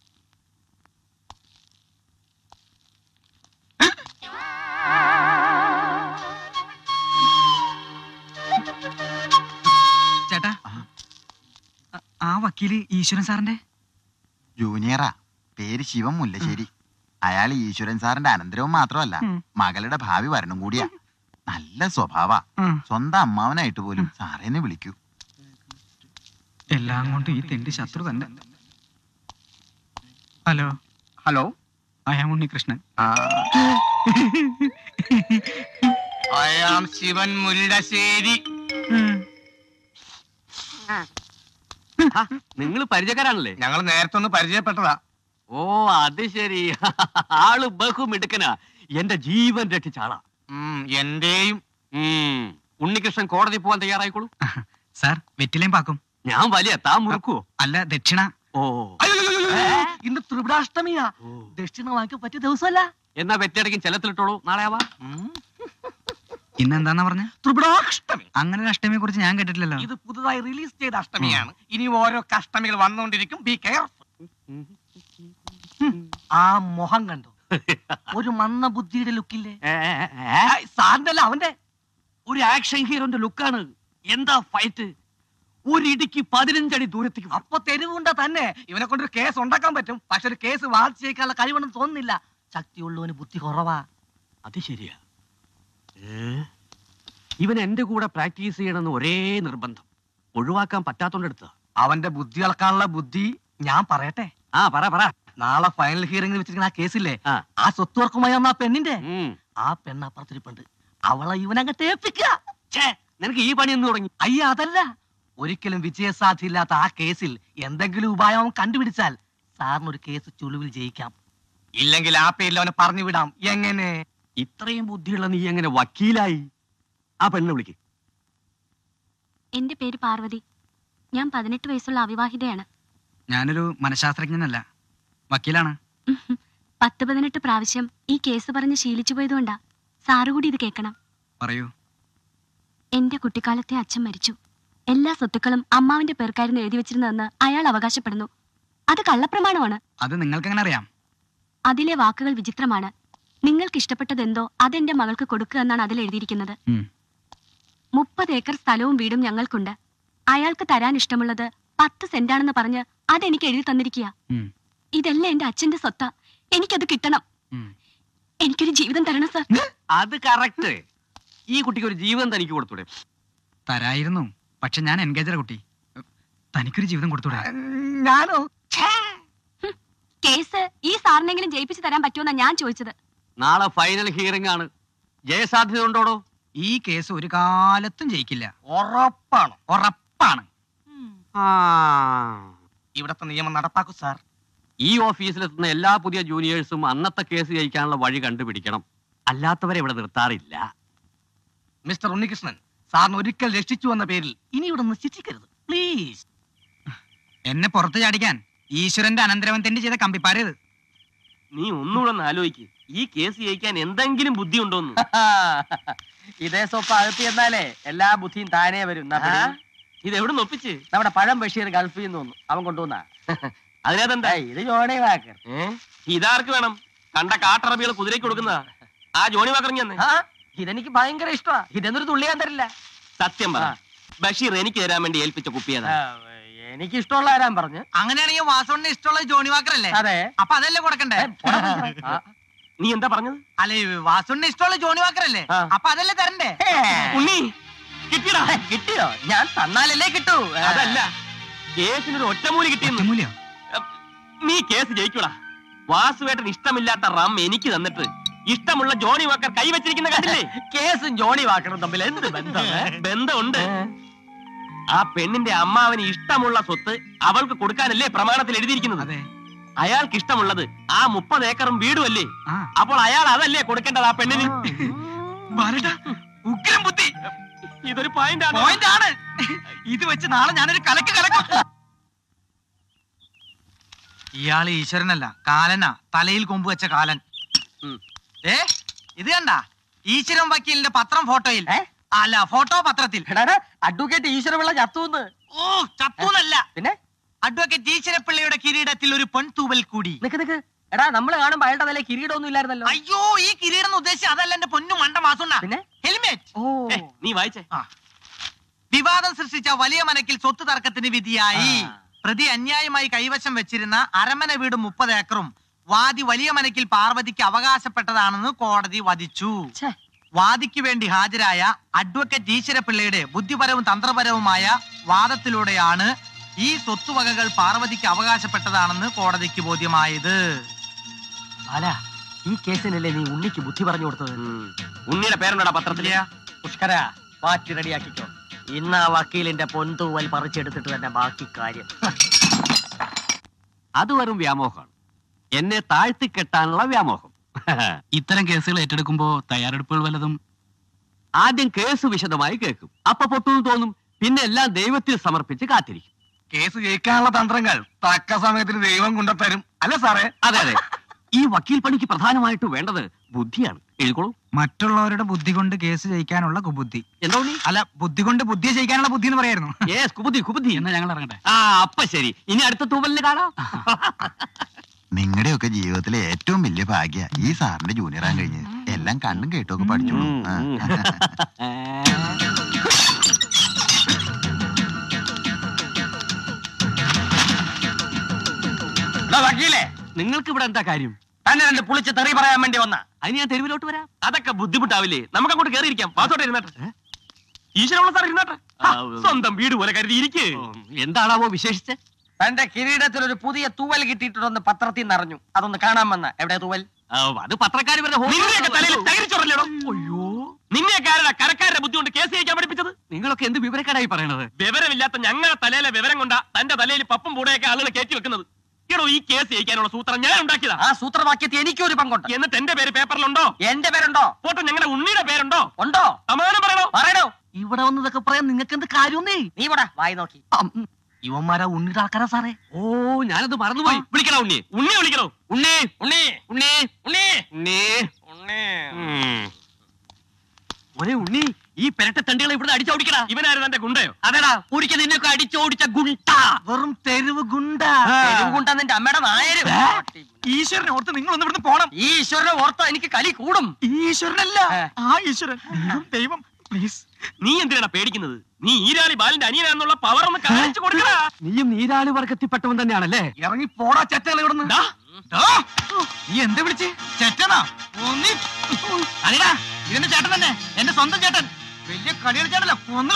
ചേട്ടാ ആ- ആ വക്കീല് ഈശ്വരൻ സാറിന്റെ ജൂനിയറാ പേര് ശിവൻ മുല്ലശ്ശേരി അയാൾ ഈശ്വരൻ സാറിന്റെ അനന്തരവും മാത്രമല്ല ഉം. മകളുടെ ഭാവി വരണം കൂടിയാ നല്ല സ്വഭാവ ഉം. സ്വന്തം അമ്മാവനായിട്ട് പോലും സാറേനെ വിളിക്കൂ എല്ലാം കൊണ്ടും ഈ തെണ്ടി ശത്രു തന്നെ hello hello I'm Unnikrishnan I am Shivan Mullassery നിങ്ങൾ പരിചയക്കാരാണല്ലേ ഞങ്ങൾ നേരത്തെ ഒന്ന് പരിചയപ്പെട്ടതാ ഓ അത് ശരി ആള് ബഹുമിടുക്കനാ എന്റെ ജീവൻ രക്ഷിച്ച ആളാ ഉം, എന്റെയും ഉം. ഉണ്ണികൃഷ്ണൻ കോടതി പോവാൻ തയ്യാറായിക്കോളൂ സാർ വെറ്റിലേം പാക്കും ഞാൻ വലിയ താ മുറുക്കുവോ അല്ല ദക്ഷിണ ഓ ഇന്ന് ത്രിപുരാഷ്ടമിയാ ദക്ഷിണ വാങ്ങിക്കാൻ പറ്റിയ ദിവസമല്ല എന്നാ വെറ്റടക്കും ചെലത്തിലിട്ടോളൂ നാളെ ആവാ ഇന്ന് എന്താന്നാ പറഞ്ഞ ത്രിപുരാഷ്ടമി അങ്ങനെ ഒരു അഷ്ടമിയെ കുറിച്ച് ഞാൻ കേട്ടിട്ടില്ലല്ലോ ഇത് പുതുതായി റിലീസ് ചെയ്ത അഷ്ടമിയാണ് ഇനി ഓരോ അഷ്ടമികൾ വന്നുകൊണ്ടിരിക്കും ബി കെയർഫുൾ ആ മുഖം കണ്ടോ ഒരു മന്ന ബുദ്ധിയുടെ ലുക്കില്ലേ ഏ, ഏ, ഏ, സാറിന്റെ അല്ല അവന്റെ ഒരു ആക്ഷൻ ഹീറോന്റെ ലുക്കാണ് എന്താ ഫൈറ്റ് ഒരു ഇടിക്ക് പതിനഞ്ചടി ദൂരത്തേക്ക് അപ്പൊ തെരുവുണ്ട തന്നെ ഇവനെ കൊണ്ടൊരു കേസ് ഉണ്ടാക്കാൻ പറ്റും പക്ഷെ ഒരു കേസ് വാദിച്ചേക്കാനുള്ള കഴിവൊന്നും തോന്നുന്നില്ല ശക്തിയുള്ളവന് ബുദ്ധി കുറവാ അത് ശരിയാ ഏ? ഇവൻ എന്റെ കൂടെ പ്രാക്ടീസ് ചെയ്യണമെന്ന് ഒരേ നിർബന്ധം ഒഴിവാക്കാൻ പറ്റാത്തോണ്ടെടുത്ത അവന്റെ ബുദ്ധി അളക്കാനുള്ള ബുദ്ധി ഞാൻ പറയട്ടെ ആ പറ പറ നാളെ ഫൈനൽ ഹിയറിംഗ് വെച്ചിരിക്കുന്ന ആ കേസില്ലേ ആ. ആ സ്വത്ത് വർക്കുമായി വന്ന ആ പെണ്ണിന്റെ ഉം. ആ പെണ്ണ് അപ്പുറത്തിരിപ്പുണ്ട് അവളെ ഇവനങ്ങ് തേപ്പിക്കുക ഛേ, നിനക്ക് ഈ പണി എന്ന് തുടങ്ങി അയ്യ അതല്ല ഒരിക്കലും വിജയസാധ്യമില്ലാത്ത ആ കേസിൽ എന്തെങ്കിലും ഉപായം അവൻ കണ്ടുപിടിച്ചാൽ സാറിനൊരു കേസ് ചുളുവിൽ ജയിക്കാം ഇല്ലെങ്കിൽ ആ പേരിൽ അവനെ പറഞ്ഞു വിടാം എങ്ങനെ ഇത്രയും ബുദ്ധിയുള്ള നീ എങ്ങനെ വക്കീലായി ആ പെണ്ണ് വിളിക്ക് എന്റെ പേര് പാർവതി ഞാൻ പതിനെട്ട് വയസ്സുള്ള അവിവാഹിതയാണ് ഞാനൊരു മനഃശാസ്ത്രജ്ഞനല്ല വക്കീലാണ് പത്ത് പതിനെട്ട് പ്രാവശ്യം ഈ കേസ് പറഞ്ഞ് ശീലിച്ചു പോയതുകൊണ്ടാ സാറ് കൂടി ഇത് കേൾക്കണം പറയൂ എന്റെ കുട്ടിക്കാലത്തെ അച്ഛൻ മരിച്ചു എല്ലാ സ്വത്തുക്കളും അമ്മാവിന്റെ പേർക്കായിരുന്നു എഴുതി വെച്ചിരുന്നതെന്ന് അയാൾ അവകാശപ്പെടുന്നു അത് കള്ളപ്രമാണമാണ് അത് നിങ്ങൾക്ക് എങ്ങനെ അറിയാം അതിലെ വാക്കുകൾ വിചിത്രമാണ് നിങ്ങൾക്ക് ഇഷ്ടപ്പെട്ടതെന്തോ അതെന്റെ മകൾക്ക് കൊടുക്കുക എന്നാണ് അതിൽ എഴുതിയിരിക്കുന്നത് ഉം. മുപ്പത് ഏക്കർ സ്ഥലവും വീടും ഞങ്ങൾക്കുണ്ട് അയാൾക്ക് തരാൻ ഇഷ്ടമുള്ളത് പത്ത് സെന്റാണെന്ന് പറഞ്ഞ് അതെനിക്ക് എഴുതി തന്നിരിക്കുക ഉം. ഇതെല്ലാം എന്റെ അച്ഛന്റെ സ്വത്താ എനിക്കത് കിട്ടണം ഉം. എനിക്കൊരു ജീവിതം തരണം സർ അത് കറക്റ്റ് ഈ കുട്ടിക്ക് ഒരു ജീവൻ തനിക്ക് കൊടുത്തൂടെ തരായിരുന്നു പക്ഷെ ഞാൻ എൻഗേജറ കുട്ടി തനിക്കൊരു ജീവിതം കൊടുത്തൂടെ ഞാനോ കേസ് ഈ സാറിനെങ്കിലും ജയിപ്പിച്ചു തരാൻ പറ്റുമെന്നാ ഞാൻ ചോദിച്ചത് നാളെ ഫൈനൽ ഹിയറിംഗ് ആണ് ജയസാധ്യത ഉണ്ടോടോ ഈ കേസ് ഒരു കാലത്തും ജയിക്കില്ല ഉറപ്പാണ് ഉറപ്പാണ് ഇവിടത്തെ നിയമം നടപ്പാക്കൂ സാർ ഈ ഓഫീസിലെത്തുന്ന എല്ലാ പുതിയ ജൂനിയേഴ്സും അന്നത്തെ കേസ് ജയിക്കാനുള്ള വഴി കണ്ടുപിടിക്കണം അല്ലാത്തവരെ ഇവിടെ നിർത്താറില്ല മിസ്റ്റർ ഉണ്ണികൃഷ്ണൻ സാറിന് ഒരിക്കൽ രക്ഷിച്ചു എന്ന പേരിൽ ഇനി ഇവിടെ നിന്ന് ശിക്ഷിക്കരുത് പ്ലീസ് എന്നെ പുറത്ത് ചാടിക്കാൻ ഈശ്വരന്റെ അനന്തരവൻ തന്നെ ചെയ്ത കമ്പിപ്പാരത് നീ ഒന്നുകൂടെ ഒന്ന് ആലോചിക്ക് ഈ കേസ് ജയിക്കാൻ എന്തെങ്കിലും ബുദ്ധി ഉണ്ടോന്ന് ഇതേ സോപ്പ് അകത്ത് ചെന്നാലേ എല്ലാ ബുദ്ധിയും താനേ വരും എന്നാ പിടി. ഇത് എവിടെ ഒപ്പിച്ച് നമ്മുടെ പഴം ബഷീർ ഗൾഫിൽ നിന്ന് വന്നു അവൻ കൊണ്ടുവന്നാ അതിനകത്തെന്താ ഏയ്, ഇത് ജോണി വാക്കർ ഏ ഇതാർക്ക് വേണം കണ്ട കാട്ടറബികൾ കുതിരയ്ക്ക് കൊടുക്കുന്നതാ ആ ജോണി വാക്കറിഞ്ഞ തന്നെ ആ ഇതെനിക്ക് ഭയങ്കര ഇഷ്ടമാ ഇതെന്നൊരു തുള്ളി ഞാൻ തരില്ല സത്യം പറ ആ. ബഷീർ എനിക്ക് തരാൻ വേണ്ടി ഏൽപ്പിച്ച കുപ്പിയതാ ആ, എനിക്ക് ഇഷ്ടമുള്ള ആരാൻ പറഞ്ഞു അങ്ങനെയാണെങ്കിൽ വാസോണിന് ഇഷ്ടമുള്ളത് ജോണി വാക്കറല്ലേ അതെ അപ്പൊ അതല്ലേ കൊടുക്കണ്ടേ ആ, നീ എന്താ പറഞ്ഞത് അല്ലെ വാസോണിന് ഇഷ്ടമുള്ള ജോണി വാക്കറല്ലേ ആ. അപ്പൊ അതല്ലേ തരണ്ടേ ഉണ്ണി കിട്ടിയടാ ഏ, കിട്ടിയോ ഞാൻ തന്നാലല്ലേ കിട്ടൂ ഏ. അതല്ല കേസിനൊരു ഒറ്റമൂലി കിട്ടിയെന്ന് ഒറ്റമൂലിയോ നീ കേസ് ജയിക്കൂടാ വാസുവേട്ടൻ ഇഷ്ടമില്ലാത്ത റം എനിക്ക് തന്നിട്ട് ഇഷ്ടമുള്ള ജോണി വാക്കർ കൈവച്ചിരിക്കുന്ന കണ്ടില്ലേ കേസും ജോണി വാക്കറും തമ്മിൽ എന്ത് ബന്ധം ഏ? ബന്ധമുണ്ട് ആ പെണ്ണിന്റെ അമ്മാവന് ഇഷ്ടമുള്ള സ്വത്ത് അവൾക്ക് കൊടുക്കാനല്ലേ പ്രമാണത്തിൽ എഴുതിയിരിക്കുന്നത് അതെ അയാൾക്ക് ഇഷ്ടമുള്ളത് ആ മുപ്പത് ഏക്കറും വീടുമല്ലേ ആ അപ്പോൾ അയാൾ അതല്ലേ കൊടുക്കേണ്ടത് ആ പെണ്ണിന് ബാലേട്ടാ, ഉഗ്രം ബുദ്ധി ഇതൊരു പോയിന്റ് ആണ് പോയിന്റ് ആണ് ഇത് വെച്ച് നാളെ ഞാനൊരു കലക്ക് കലക്കും ഇയാള് ഈശ്വരനല്ല കാലനാ തലയിൽ കൊമ്പ് വെച്ച കാലൻ ഉം. ഏ ഇത് കണ്ട ഈശ്വരൻ വക്കീലിന്റെ പത്രം ഫോട്ടോയിൽ ഏ? അല്ല ഫോട്ടോ പത്രത്തിൽ എടാ അഡ്വക്കേറ്റ് ഈശ്വരപിള്ള ചത്തൂന്ന് ഓ ചത്തൂന്നല്ല പിന്നെ അഡ്വക്കേറ്റ് ഈശ്വരപ്പിള്ളയുടെ കിരീടത്തിൽ ഒരു പെൺതൂവൽ കൂടി നിക്ക് നിക്ക് എടാ നമ്മൾ കാണുമ്പോ അയാളുടെ തലേ കിരീടമൊന്നും ഇല്ലായിരുന്നല്ലോ അയ്യോ ഈ കിരീടം എന്ന് ഉദ്ദേശിച്ച അതല്ല എന്റെ പൊന്നു മണ്ട മാസുണ്ണ പിന്നെ ഹെൽമെറ്റ് ഓ ഏ, നീ വായിച്ചേ വിവാദം സൃഷ്ടിച്ച വലിയ മനക്കിൽ സ്വത്ത് തർക്കത്തിന് വിധിയായി ആ. പ്രതി അന്യായമായി കൈവശം വെച്ചിരുന്ന അരമന വീട് മുപ്പത് ഏക്കറും വാദി വലിയ മനക്കിൽ പാർവതിക്ക് അവകാശപ്പെട്ടതാണെന്ന് കോടതി വധിച്ചു ഛെ. വാദിക്ക് വേണ്ടി ഹാജരായ അഡ്വക്കേറ്റ് ഈശ്വരപിള്ളയുടെ ബുദ്ധിപരവും തന്ത്രപരവുമായ വാദത്തിലൂടെയാണ് ഈ സ്വത്തുവകകൾ പാർവതിക്ക് അവകാശപ്പെട്ടതാണെന്ന് കോടതിക്ക് ബോധ്യമായത് ബാല ഈ കേസിനല്ലേ നീ ഉണ്ണിക്ക് ബുദ്ധി പറഞ്ഞു കൊടുത്തത് ഉം. ഉണ്ണിയുടെ പേരുണ്ടോടാ പത്രത്തില് പുഷ്കര മാറ്റി റെഡിയാക്കിക്കോ ഇന്ന് ആ വക്കീലിന്റെ പൊന്തൂവൽ പറിച്ചെടുത്തിട്ട് തന്നെ ബാക്കി കാര്യം അത് വെറും വ്യാമോഹമാണ് എന്നെ താഴ്ത്തി കെട്ടാനുള്ള വ്യാമോഹം ഇത്തരം കേസുകൾ ഏറ്റെടുക്കുമ്പോ തയ്യാറെടുപ്പുകൾ വല്ലതും ആദ്യം കേസ് വിശദമായി കേൾക്കും അപ്പൊ പൊട്ടുന്നു തോന്നും പിന്നെ എല്ലാം ദൈവത്തിൽ സമർപ്പിച്ച് കാത്തിരിക്കും കേസ് ജയിക്കാനുള്ള തന്ത്രങ്ങൾ തക്ക സമയത്തിന് ദൈവം കൊണ്ടുത്തരും അല്ല സാറേ അതെ അതെ ഈ വക്കീൽ പണിക്ക് പ്രധാനമായിട്ട് വേണ്ടത് ബുദ്ധിയാണ് എഴുതിക്കോളൂ മറ്റുള്ളവരുടെ ബുദ്ധി കൊണ്ട് കേസ് ജയിക്കാനുള്ള കുബുദ്ധി എന്താ ഉണ്ണി അല്ല ബുദ്ധി കൊണ്ട് ബുദ്ധിയെ ജയിക്കാനുള്ള ബുദ്ധി എന്ന് പറയായിരുന്നു യേസ് കുബുദ്ധി കുബുദ്ധി എന്നാ ഞങ്ങൾ ഇറങ്ങട്ടെ ആ അപ്പൊ ശരി ഇനി അടുത്ത തൂവലിന് കാണാം നിങ്ങളുടെയൊക്കെ ജീവിതത്തിലെ ഏറ്റവും വലിയ ഭാഗ്യ ഈ സാറിന്റെ ജൂനിയർ ആകാൻ കഴിഞ്ഞ് എല്ലാം കണ്ടും കേട്ടൊക്കെ പഠിച്ചോളൂ ഉം, ആ. ഉം. എടാ വക്കീലേ നിങ്ങൾക്ക് ഇവിടെ എന്താ കാര്യം തന്നെ രണ്ട് പുളിച്ച് തെറി പറയാൻ വേണ്ടി വന്ന അതിന് ഞാൻ തെരുവിലോട്ട് വരാം അതൊക്കെ ബുദ്ധിമുട്ടാവില്ലേ നമുക്ക് അങ്ങോട്ട് കയറിയിരിക്കാം പാത്തോട്ടെ ഇരുന്നാട്ടെ ഈശ്വരമുള്ള സാർ ഇരുന്നാട്ടെ ഹാ, സ്വന്തം വീട് പോലെ കരുതി ഇരിക്കേ എന്താണാവോ വിശേഷിച്ച് തന്റെ കിരീടത്തിൽ ഒരു പുതിയ തൂവൽ കിട്ടിയിട്ടുണ്ടെന്ന് പത്രത്തിൽ നിന്ന് അറിഞ്ഞു അതൊന്ന് കാണാൻ വന്ന എവിടെ തൂവൽ ആ, അത് പത്രക്കാർ വരുന്ന നിന്നെയൊക്കെ തലയിൽ തകരിച്ചോറല്ലോ അയ്യോ നിന്നെയൊക്കെ ആരാ കരക്കാരുടെ ബുദ്ധി കൊണ്ട് കേസ് ജയിക്കാൻ പഠിപ്പിച്ചത് നിങ്ങളൊക്കെ എന്ത് വിവരക്കേടായി പറയണത് വിവരമില്ലാത്ത ഞങ്ങളുടെ തലയിലെ വിവരം കൊണ്ടാ തന്റെ തലയിൽ പപ്പും പൂടെയൊക്കെ ആളുകൾ കയറ്റി വെക്കുന്നത് എടോ ഈ കേസ് ജയിക്കാനുള്ള സൂത്രം ഞാൻ ഉണ്ടാക്കിയതാ ആ സൂത്രവാക്യത്തിൽ എനിക്കൊരു പങ്കുണ്ട് എന്നിട്ട് എന്റെ പേര് പേപ്പറിലുണ്ടോ എന്റെ പേരുണ്ടോ പോട്ടെ ഞങ്ങളുടെ ഉണ്ണിയുടെ പേരുണ്ടോ ഉണ്ടോ സമാധാനം പറയണോ പറയണോ ഇവിടെ വന്നതൊക്കെ പറയാൻ നിങ്ങൾക്ക് എന്ത് കാര്യമൊന്നേ നീ ഇവിടെ വായി നോക്കി ഇവന്മാരാ ഉണ്ണിയുടെ ആൾക്കാരാ സാറേ ഓ ഞാനത് മറന്നുപോയി വിളിക്കണോ ഉണ്ണി ഉണ്ണി വിളിക്കണോ ഉണ്ണി ഉണ്ണി ഉണ്ണി ഉണ്ണി ഉണ്ണി ഉണ്ണി ഒരേ ഉണ്ണി ഈ പെരട്ട തണ്ടികളെ ഇവിടെ അടിച്ചോടിക്കടാ ഇവനാരും തന്റെ ഗുണ്ടയോ അതെടാ ഒരിക്കൽ നിന്നൊക്കെ അടിച്ചോടിച്ച ഗുണ്ട വെറും തെരുവ് ഗുണ്ട കൊണ്ടാ നിന്റെ അമ്മയുടെ നായര് ഈശ്വരനെ ഓർത്ത് നിങ്ങൾ ഒന്ന് ഇവിടുന്ന് പോണം ഈ ഈശ്വരനെ ഓർത്ത എനിക്ക് കലി കൂടും ഈശ്വരനല്ല ഏ. ആ ഈശ്വരൻ ദൈവം ദൈവം പ്ലീസ് നീ എന്തിനാ പേടിക്കുന്നത് നീ ഈരാളി ബാലിന്റെ അനിയനാന്നുള്ള പവർ ഒന്ന് കാണിച്ചു കൊടുക്കടാ നീയും നീരാളി വർഗത്തിൽപ്പെട്ടവൻ തന്നെയാണല്ലേ ഇറങ്ങി പോടാ ചെറ്റകൾ ഇവിടുന്ന് ദാ, നീ എന്ത് വിളിച്ച് ചെറ്റനാ ഒന്നി അല്ലടാ ഇതെന്റെ ചേട്ടൻ തന്നെ എന്റെ സ്വന്തം ചേട്ടൻ വലിയ കളി കളിച്ചാണല്ലോ ഒന്ന്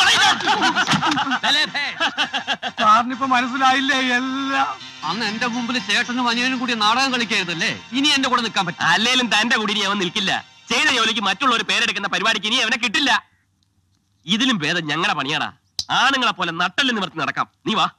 സാറിനിപ്പോ മനസ്സിലായില്ലേ എല്ലാം അന്ന് എന്റെ മുമ്പിൽ ചേട്ടനും അനിയനും കൂടി നാടകം കളിക്കായിരുന്നല്ലേ ഇനി എന്റെ കൂടെ നിൽക്കാൻ പറ്റും അല്ലേലും തന്റെ കൂടി ഇനി അവൻ നിൽക്കില്ല ചെയ്ത ജോലിക്ക് മറ്റുള്ളവർ പേരെടുക്കുന്ന പരിപാടിക്ക് ഇനി അവനെ കിട്ടില്ല ഇതിലും ഭേദം ഞങ്ങളുടെ പണിയാടാ ആണുങ്ങളെ പോലെ നട്ടല് നിവർത്തി നടക്കാം നീ വാ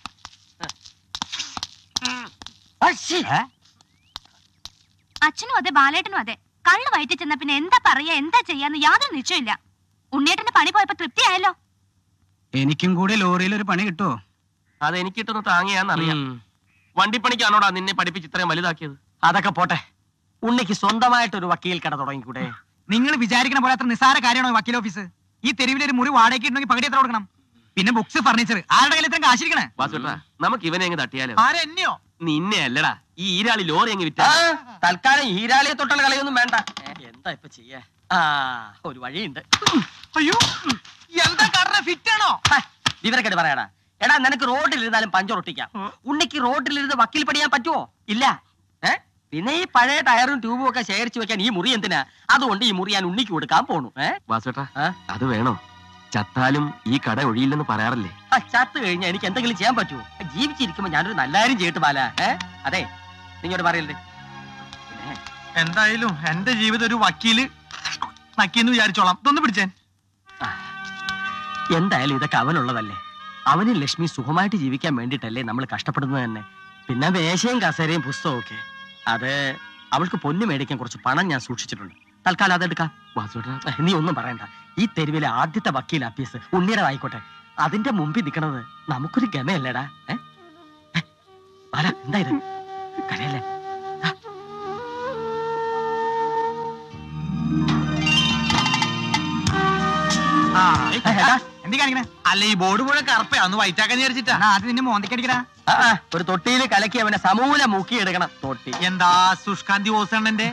അച്ഛനും അതെ ബാലേട്ടനും അതെ കള്ളു വയറ്റി ചെന്ന പിന്നെ എന്താ പറയാ എന്താ ചെയ്യാന്ന് യാതൊരു നിശ്ചയമില്ല ഉണ്ണിയേട്ടന്റെ പണി പോയപ്പോ തൃപ്തിയായല്ലോ എനിക്കും കൂടി ലോറിയിൽ ഒരു പണി കിട്ടുമോ അത് എനിക്കിട്ടൊന്ന് താങ്ങിയാന്നറിയാം വണ്ടിപ്പണിക്കാണോടാ നിന്നെ പഠിപ്പിച്ച് ഇത്രയും വലുതാക്കിയത് അതൊക്കെ പോട്ടെ ഉണ്ണിക്ക് സ്വന്തമായിട്ട് ഒരു വക്കീൽ കട തുടങ്ങിക്കൂടെ നിങ്ങൾ വിചാരിക്കണ പോലെ അത്ര നിസ്സാര കാര്യമാണോ ഈ വക്കീൽ ഓഫീസ് ഈ തെരുവിൽ ഒരു മുറി വാടകയ്ക്ക് ഇട്ടുണ്ടെങ്കിൽ പകുതി എത്ര കൊടുക്കണം പിന്നെ ബുക്സ് ഫർണിച്ചർ ആരുടെ കയ്യിൽ ഇത്രയും കാശിരിക്കണേ വാസുട്ടാ നമുക്ക് ഇവനെ അങ്ങ് തട്ടിയാലോ ആരെന്നെയോ നിന്നെ അല്ലടാ ഈ ഈരാളി ലോറി അങ്ങ് വിറ്റ ആ, തൽക്കാലം ഹീരാളിയെ തൊട്ടുള്ള കളിയൊന്നും വേണ്ട ഏ, എന്താ ഇപ്പൊ ചെയ്യാ ആ ഒരു വഴിയുണ്ട് അയ്യോ എന്താ കറ ഫിറ്റ് ആണോ ഹ, വിവരക്കേട് പറയാടാ എടാ നിനക്ക് റോഡിലിരുന്നാലും പഞ്ചറൊട്ടിക്കാം ഉണ്ണിക്ക് റോഡിലിരുന്ന് വക്കീൽ പണിയാൻ പറ്റുമോ ഇല്ല ഏ പിന്നെ ഈ പഴയ ടയറും ട്യൂബും ഒക്കെ ശേഖരിച്ചു വെക്കാൻ ഈ മുറി എന്തിനാ അതുകൊണ്ട് ഈ മുറി ഞാൻ ഉണ്ണിക്ക് കൊടുക്കാൻ പോണു ഏ വാസുട്ടാ ആ? അത് വേണോ ചത്താലും ഈ കട ഒഴിയില്ലെന്ന് പറയാറില്ലേ ആ, ചത്ത് കഴിഞ്ഞാൽ എനിക്ക് എന്തെങ്കിലും ചെയ്യാൻ പറ്റുമോ ജീവിച്ചിരിക്കുമ്പോ ഞാനൊരു നല്ല കാര്യം ചെയ്തിട്ട് ബാല ഏ അതെ നിങ്ങോട്ട് പറയല്ലേ പിന്നെ എന്തായാലും എന്റെ ജീവിതം ഒരു വക്കീല് നക്കിന്ന് വിചാരിച്ചോളാം ഇതൊന്ന് പിടിച്ചേ എന്തായാലും ഇതൊക്കെ അവനുള്ളതല്ലേ അവനും ലക്ഷ്മി സുഖമായിട്ട് ജീവിക്കാൻ വേണ്ടിയിട്ടല്ലേ നമ്മൾ കഷ്ടപ്പെടുന്നത് തന്നെ പിന്നെ മേശയും കസേരയും പുസ്തകവും ഒക്കെ അത് അവൾക്ക് പൊന്നു മേടിക്കാൻ കുറച്ച് പണം ഞാൻ സൂക്ഷിച്ചിട്ടുണ്ട് തൽക്കാലം അതെടുക്കാം വാസുട്ടാ ഏഹ്, നീ ഒന്നും പറയണ്ട ഈ തെരുവിലെ ആദ്യത്തെ വക്കീൽ അപ്പീസ് ഉണ്ണിയുടേതായിക്കോട്ടെ അതിന്റെ മുമ്പിൽ നിൽക്കണത് നമുക്കൊരു ഗമയല്ലേടാ ഏ ഏ, ബാല എന്താ ഇത് കരയല്ലേ ആ. ആ ഏ, എടാ, എന്തി കാണിക്കണേ അല്ല ഈ ബോർഡ് മുഴുവൻ കറുപ്പ ഒന്ന് വൈറ്റാക്കാൻ വിചാരിച്ചിട്ടാ എന്നാ ആദ്യം നിന്നെ മോന്തിക്കടിക്കടാ ആ, ആ, ഒരു തൊട്ടിയിൽ കലക്കി അവനെ സമൂല മുക്കിയെടുക്കണം തൊട്ടി എന്താ സുഷ്കാന്തി ഓസണ്ണന്റെ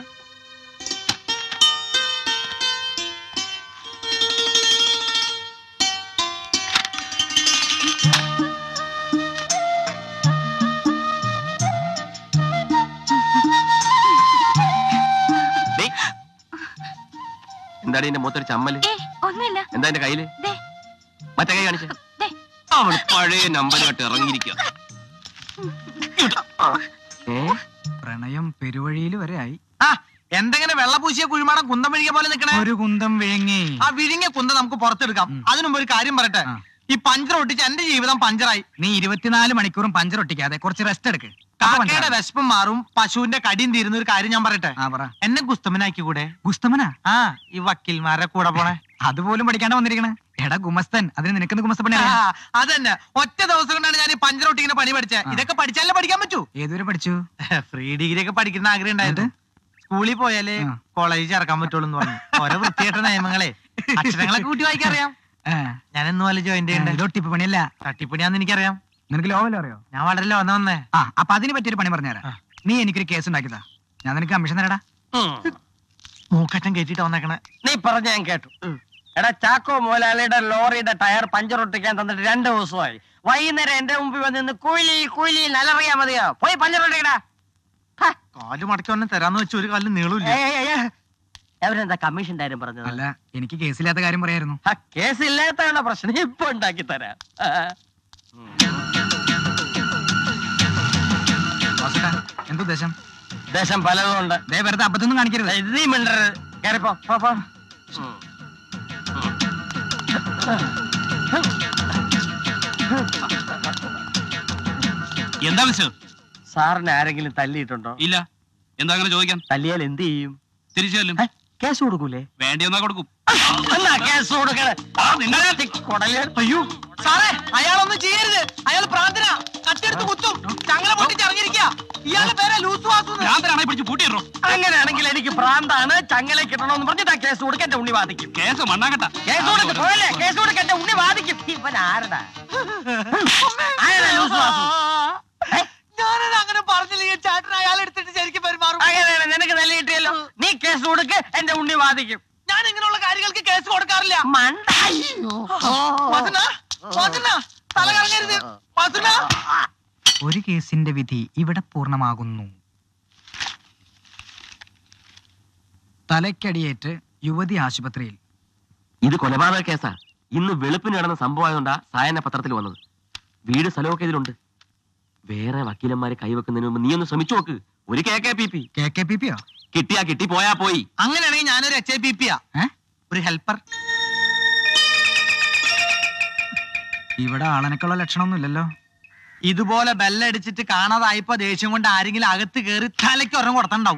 ഡേയ്. എന്താടി എന്റെ മുഖത്തൊരു ചമ്മല് ഏ ഒന്നുമില്ല എന്താ എന്റെ കയ്യില് ദേ മറ്റേ കൈ കാണിച്ചേ ദേ അവൾ പഴയ നമ്പരുമായിട്ട് ഇറങ്ങിയിരിക്കുക ഏ പ്രണയം പെരുവഴിയിൽ വരെ ആയി ആ എന്തെങ്ങനെ വെള്ളപൂശിയ കുഴിമാടം കുന്തം വിഴിക പോലെ നിക്കണേ ഒരു കുന്തം വിഴുങ്ങി ആ വിഴിഞ്ഞ കുന്തം നമുക്ക് പുറത്തെടുക്കാം ഉം. അതിനുമ്പ് ഒരു കാര്യം പറയട്ടെ ആ. ഈ പഞ്ചർ ഒട്ടിച്ച് എന്റെ ജീവിതം പഞ്ചറായി നീ ഇരുപത്തിനാല് മണിക്കൂറും പഞ്ചർ ഒട്ടിക്കാതെ കുറച്ച് റെസ്റ്റ് എടുക്ക് അപ്പൊ കാക്കയുടെ മനസ്സിലാവും. വിശപ്പും മാറും പശുവിന്റെ കടിയും തീരുന്ന ഒരു കാര്യം ഞാൻ പറയട്ടെ ആ പറ എന്നെ കുസ്തമനാക്കി കൂടെ ഗുസ്തമനാ ആ ഈ വക്കീൽമാരെ കൂടെ പോണേ അതുപോലും പഠിക്കാണ്ട് വന്നിരിക്കണേ എടാ ഗുമസ്തൻ അതിന് നിനക്കുന്ന ഗുമസ്തപ്പണി ആ, അതന്നെ ഒറ്റ ദിവസം കൊണ്ടാണ് ഞാൻ ഈ പഞ്ചർ ഒട്ടിക്കുന്ന പണി പഠിച്ചത് ആ. ഇതൊക്കെ പഠിച്ചാലേ പഠിക്കാൻ പറ്റൂ ഏതുവരെ പഠിച്ചു ഫ്രീ ഡിഗ്രി ഒക്കെ പഠിക്കുന്ന ആഗ്രഹം ഉണ്ടായിരുന്നു സ്കൂളിൽ പോയാലേ ആ. കോളേജിൽ ചേർക്കാൻ പറ്റുള്ളൂ എന്ന് പറഞ്ഞു ഓരോ വൃത്തിയായിട്ട നിയമങ്ങളെ അക്ഷരങ്ങളൊക്കെ കൂട്ടി വായിക്കറിയാം ആ, ഞാൻ എന്നും പോലെ ജോയിൻ ചെയ്യണ്ടേ ഇത് ഒട്ടിപ്പ് പണിയല്ല തട്ടിപ്പണിയാന്ന് എനിക്കറിയാം നിനക്ക് ലോവല്ലോ അറിയോ ഞാൻ വളരെ വന്ന വന്നേ ആ അപ്പൊ അതിന് പറ്റിയൊരു പണി പറഞ്ഞുതരാം ആ. നീ എനിക്കൊരു കേസ് ഉണ്ടാക്കിയതാ ഞാൻ നിനക്ക് കമ്മീഷൻ തരടാ ഉം. മൂക്കറ്റം കയറ്റിട്ട് വന്നേക്കണേ നീ പറഞ്ഞ ഞാൻ കേട്ടു എടാ ചാക്കോ മോലാളിയുടെ ലോറിയുടെ ടയർ പഞ്ചർ ഒട്ടിക്കാൻ തന്നിട്ട് രണ്ട് ദിവസമായി വൈകുന്നേരം എന്റെ മുമ്പിൽ വന്ന് നിന്ന് കുഴി കുഴി നലറിയാ മതിയോ പോയി പഞ്ചർ ഒട്ടിക്കടാ കാല് മടക്കി വന്നെ തരാന്ന് വെച്ച് ഒരു കാലിന് നീളൂല്ല അവരെന്താ കമ്മീഷൻ കാര്യം പറഞ്ഞത് അല്ല എനിക്ക് കേസില്ലാത്ത കാര്യം പറയായിരുന്നു ആ കേസ് ഇല്ലാത്തതാണ് പ്രശ്നം ഇപ്പൊ ഉണ്ടാക്കി തരാം ആ. വാസുട്ടാ, എന്തുദ്ദേശം ദേശം പലതും ഉണ്ട് ദേ വെറുതെ അബദ്ധമൊന്നും കാണിക്കരുത് നീ മിണ്ടരുത് കേറിപ്പോ പോ, പോ. എന്താ മിസ്റ്റർ സാറിന് ആരെങ്കിലും തല്ലിയിട്ടുണ്ടോ ഇല്ല എന്താ അങ്ങനെ ചോദിക്കാൻ തല്ലിയാൽ എന്ത് ചെയ്യും തിരിച്ചു ചെല്ലും ഏ, കേസ് കൊടുക്കൂലേ വേണ്ടി എന്നാ കൊടുക്കും എന്നാ കേസ് കൊടുക്കണേ കൊടലേ അയ്യോ സാറേ അയാളൊന്നും ചെയ്യരുത് അയാൾ പ്രാർത്ഥന കത്തെടുത്ത് കുത്തും ചങ്ങല പൊട്ടിച്ചറിഞ്ഞിരിക്കുക ഇയാളുടെ പേരെ ലൂസ് വാസു ഭ്രാന്തരാണെ പിടിച്ച് പൂട്ടിയിടോ അങ്ങനെയാണെങ്കിൽ എനിക്ക് ഭ്രാന്താണ് ചങ്ങല കിട്ടണമെന്ന് പറഞ്ഞിട്ട് ആ കേസ് കൊടുക്കാൻ എന്റെ ഉണ്ണി വാദിക്കും കേസ് മണ്ണാകട്ട കേസ് കൊടുക്ക് പോയല്ലേ കേസ് കൊടുക്കാൻ എന്റെ ഉണ്ണി വാദിക്കും ഇവൻ ആരടാ ആരടാ ലൂസ് വാസു ഏ? ഞാനത് അങ്ങനെ പറഞ്ഞില്ലെങ്കിൽ ചേട്ടൻ അയാൾ എടുത്തിട്ട് ശരിക്കും പെരുമാറും അങ്ങനെയാണ് നിനക്ക് നല്ല കിട്ടിയല്ലോ നീ കേസ് കൊടുക്ക് എന്റെ ഉണ്ണി വാദിക്കും ഞാൻ ഇങ്ങനെയുള്ള കാര്യങ്ങൾക്ക് കേസ് കൊടുക്കാറില്ല മണ്ട വസുന, വസുന, തല കറങ്ങരുത് വസുന. ഒരു കേസിന്റെ വിധി ഇവിടെ പൂർണ്ണമാകുന്നു തലയ്ക്കടിയേറ്റ് യുവതി ആശുപത്രിയിൽ ഇത് കൊലപാതക കേസാ ഇന്ന് വെളുപ്പിന് നടന്ന സംഭവമായതുകൊണ്ടാ സായന പത്രത്തിൽ വന്നത് വീട് സ്ഥലമൊക്കെ ഇതിലുണ്ട് വേറെ വക്കീലന്മാരെ കൈവെക്കുന്നതിന് മുമ്പ് നീ ഒന്ന് ശ്രമിച്ചു നോക്ക് ഒരു K K P P K K P പിയോ കിട്ടിയാ കിട്ടി പോയാ പോയി അങ്ങനെയാണെങ്കിൽ ഞാനൊരു എച്ച് ഐ പി പിയാ ഏ ഒരു ഹെൽപ്പർ ഇവിടെ ആളനക്കുള്ള ലക്ഷണമൊന്നുമില്ലല്ലോ ഇതുപോലെ ബെല്ലടിച്ചിട്ട് കാണാതായപ്പോ ദേഷ്യം കൊണ്ട് ആരെങ്കിലും അകത്ത് കയറി തലയ്ക്ക് ഒരെണ്ണം കൊടുത്തുണ്ടാവും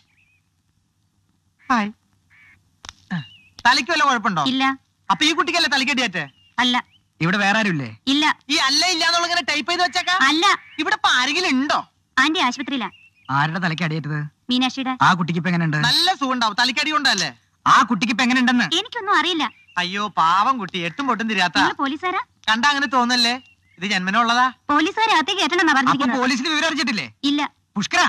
ഹായ് ആ, തലയ്ക്ക് വല്ല കുഴപ്പമുണ്ടോ ഇല്ല അപ്പൊ ഈ കുട്ടിക്കല്ലേ തലക്കടിയേറ്റേ അല്ല ഇവിടെ വേറെ ആരുമില്ലേ ഇല്ല ഈ അല്ല ഇല്ല എന്നുള്ള ഇങ്ങനെ ടൈപ്പ് ചെയ്ത് വെച്ചേക്കാ അല്ല ഇവിടെ ഇപ്പൊ ആരെങ്കിലും ഉണ്ടോ ആന്റി ആശുപത്രിയിലാ ആരുടെ തലയ്ക്ക് അടിയേറ്റത് മീനാക്ഷിയുടെ ആ കുട്ടിക്ക് ഇപ്പൊ എങ്ങനെയുണ്ട് നല്ല സുഖം ഉണ്ടാവും തലിക്കടി കൊണ്ടല്ലേ ആ കുട്ടിക്ക് ഇപ്പൊ എങ്ങനെയുണ്ടെന്ന് എനിക്കൊന്നും അറിയില്ല അയ്യോ പാവം കുട്ടി എട്ടും പൊട്ടും തിരിയാത്ത നിങ്ങൾ പോലീസുകാരാ കണ്ട അങ്ങനെ തോന്നല്ലേ ഇത് ജന്മനുള്ളതാ പോലീസുകാരെ അകത്തേക്ക് കയറ്റണമെന്നാ അപ്പൊ പറഞ്ഞിരിക്കുന്നത് പോലീസിന് വിവരം അറിയിച്ചിട്ടില്ലേ ഇല്ല പുഷ്കര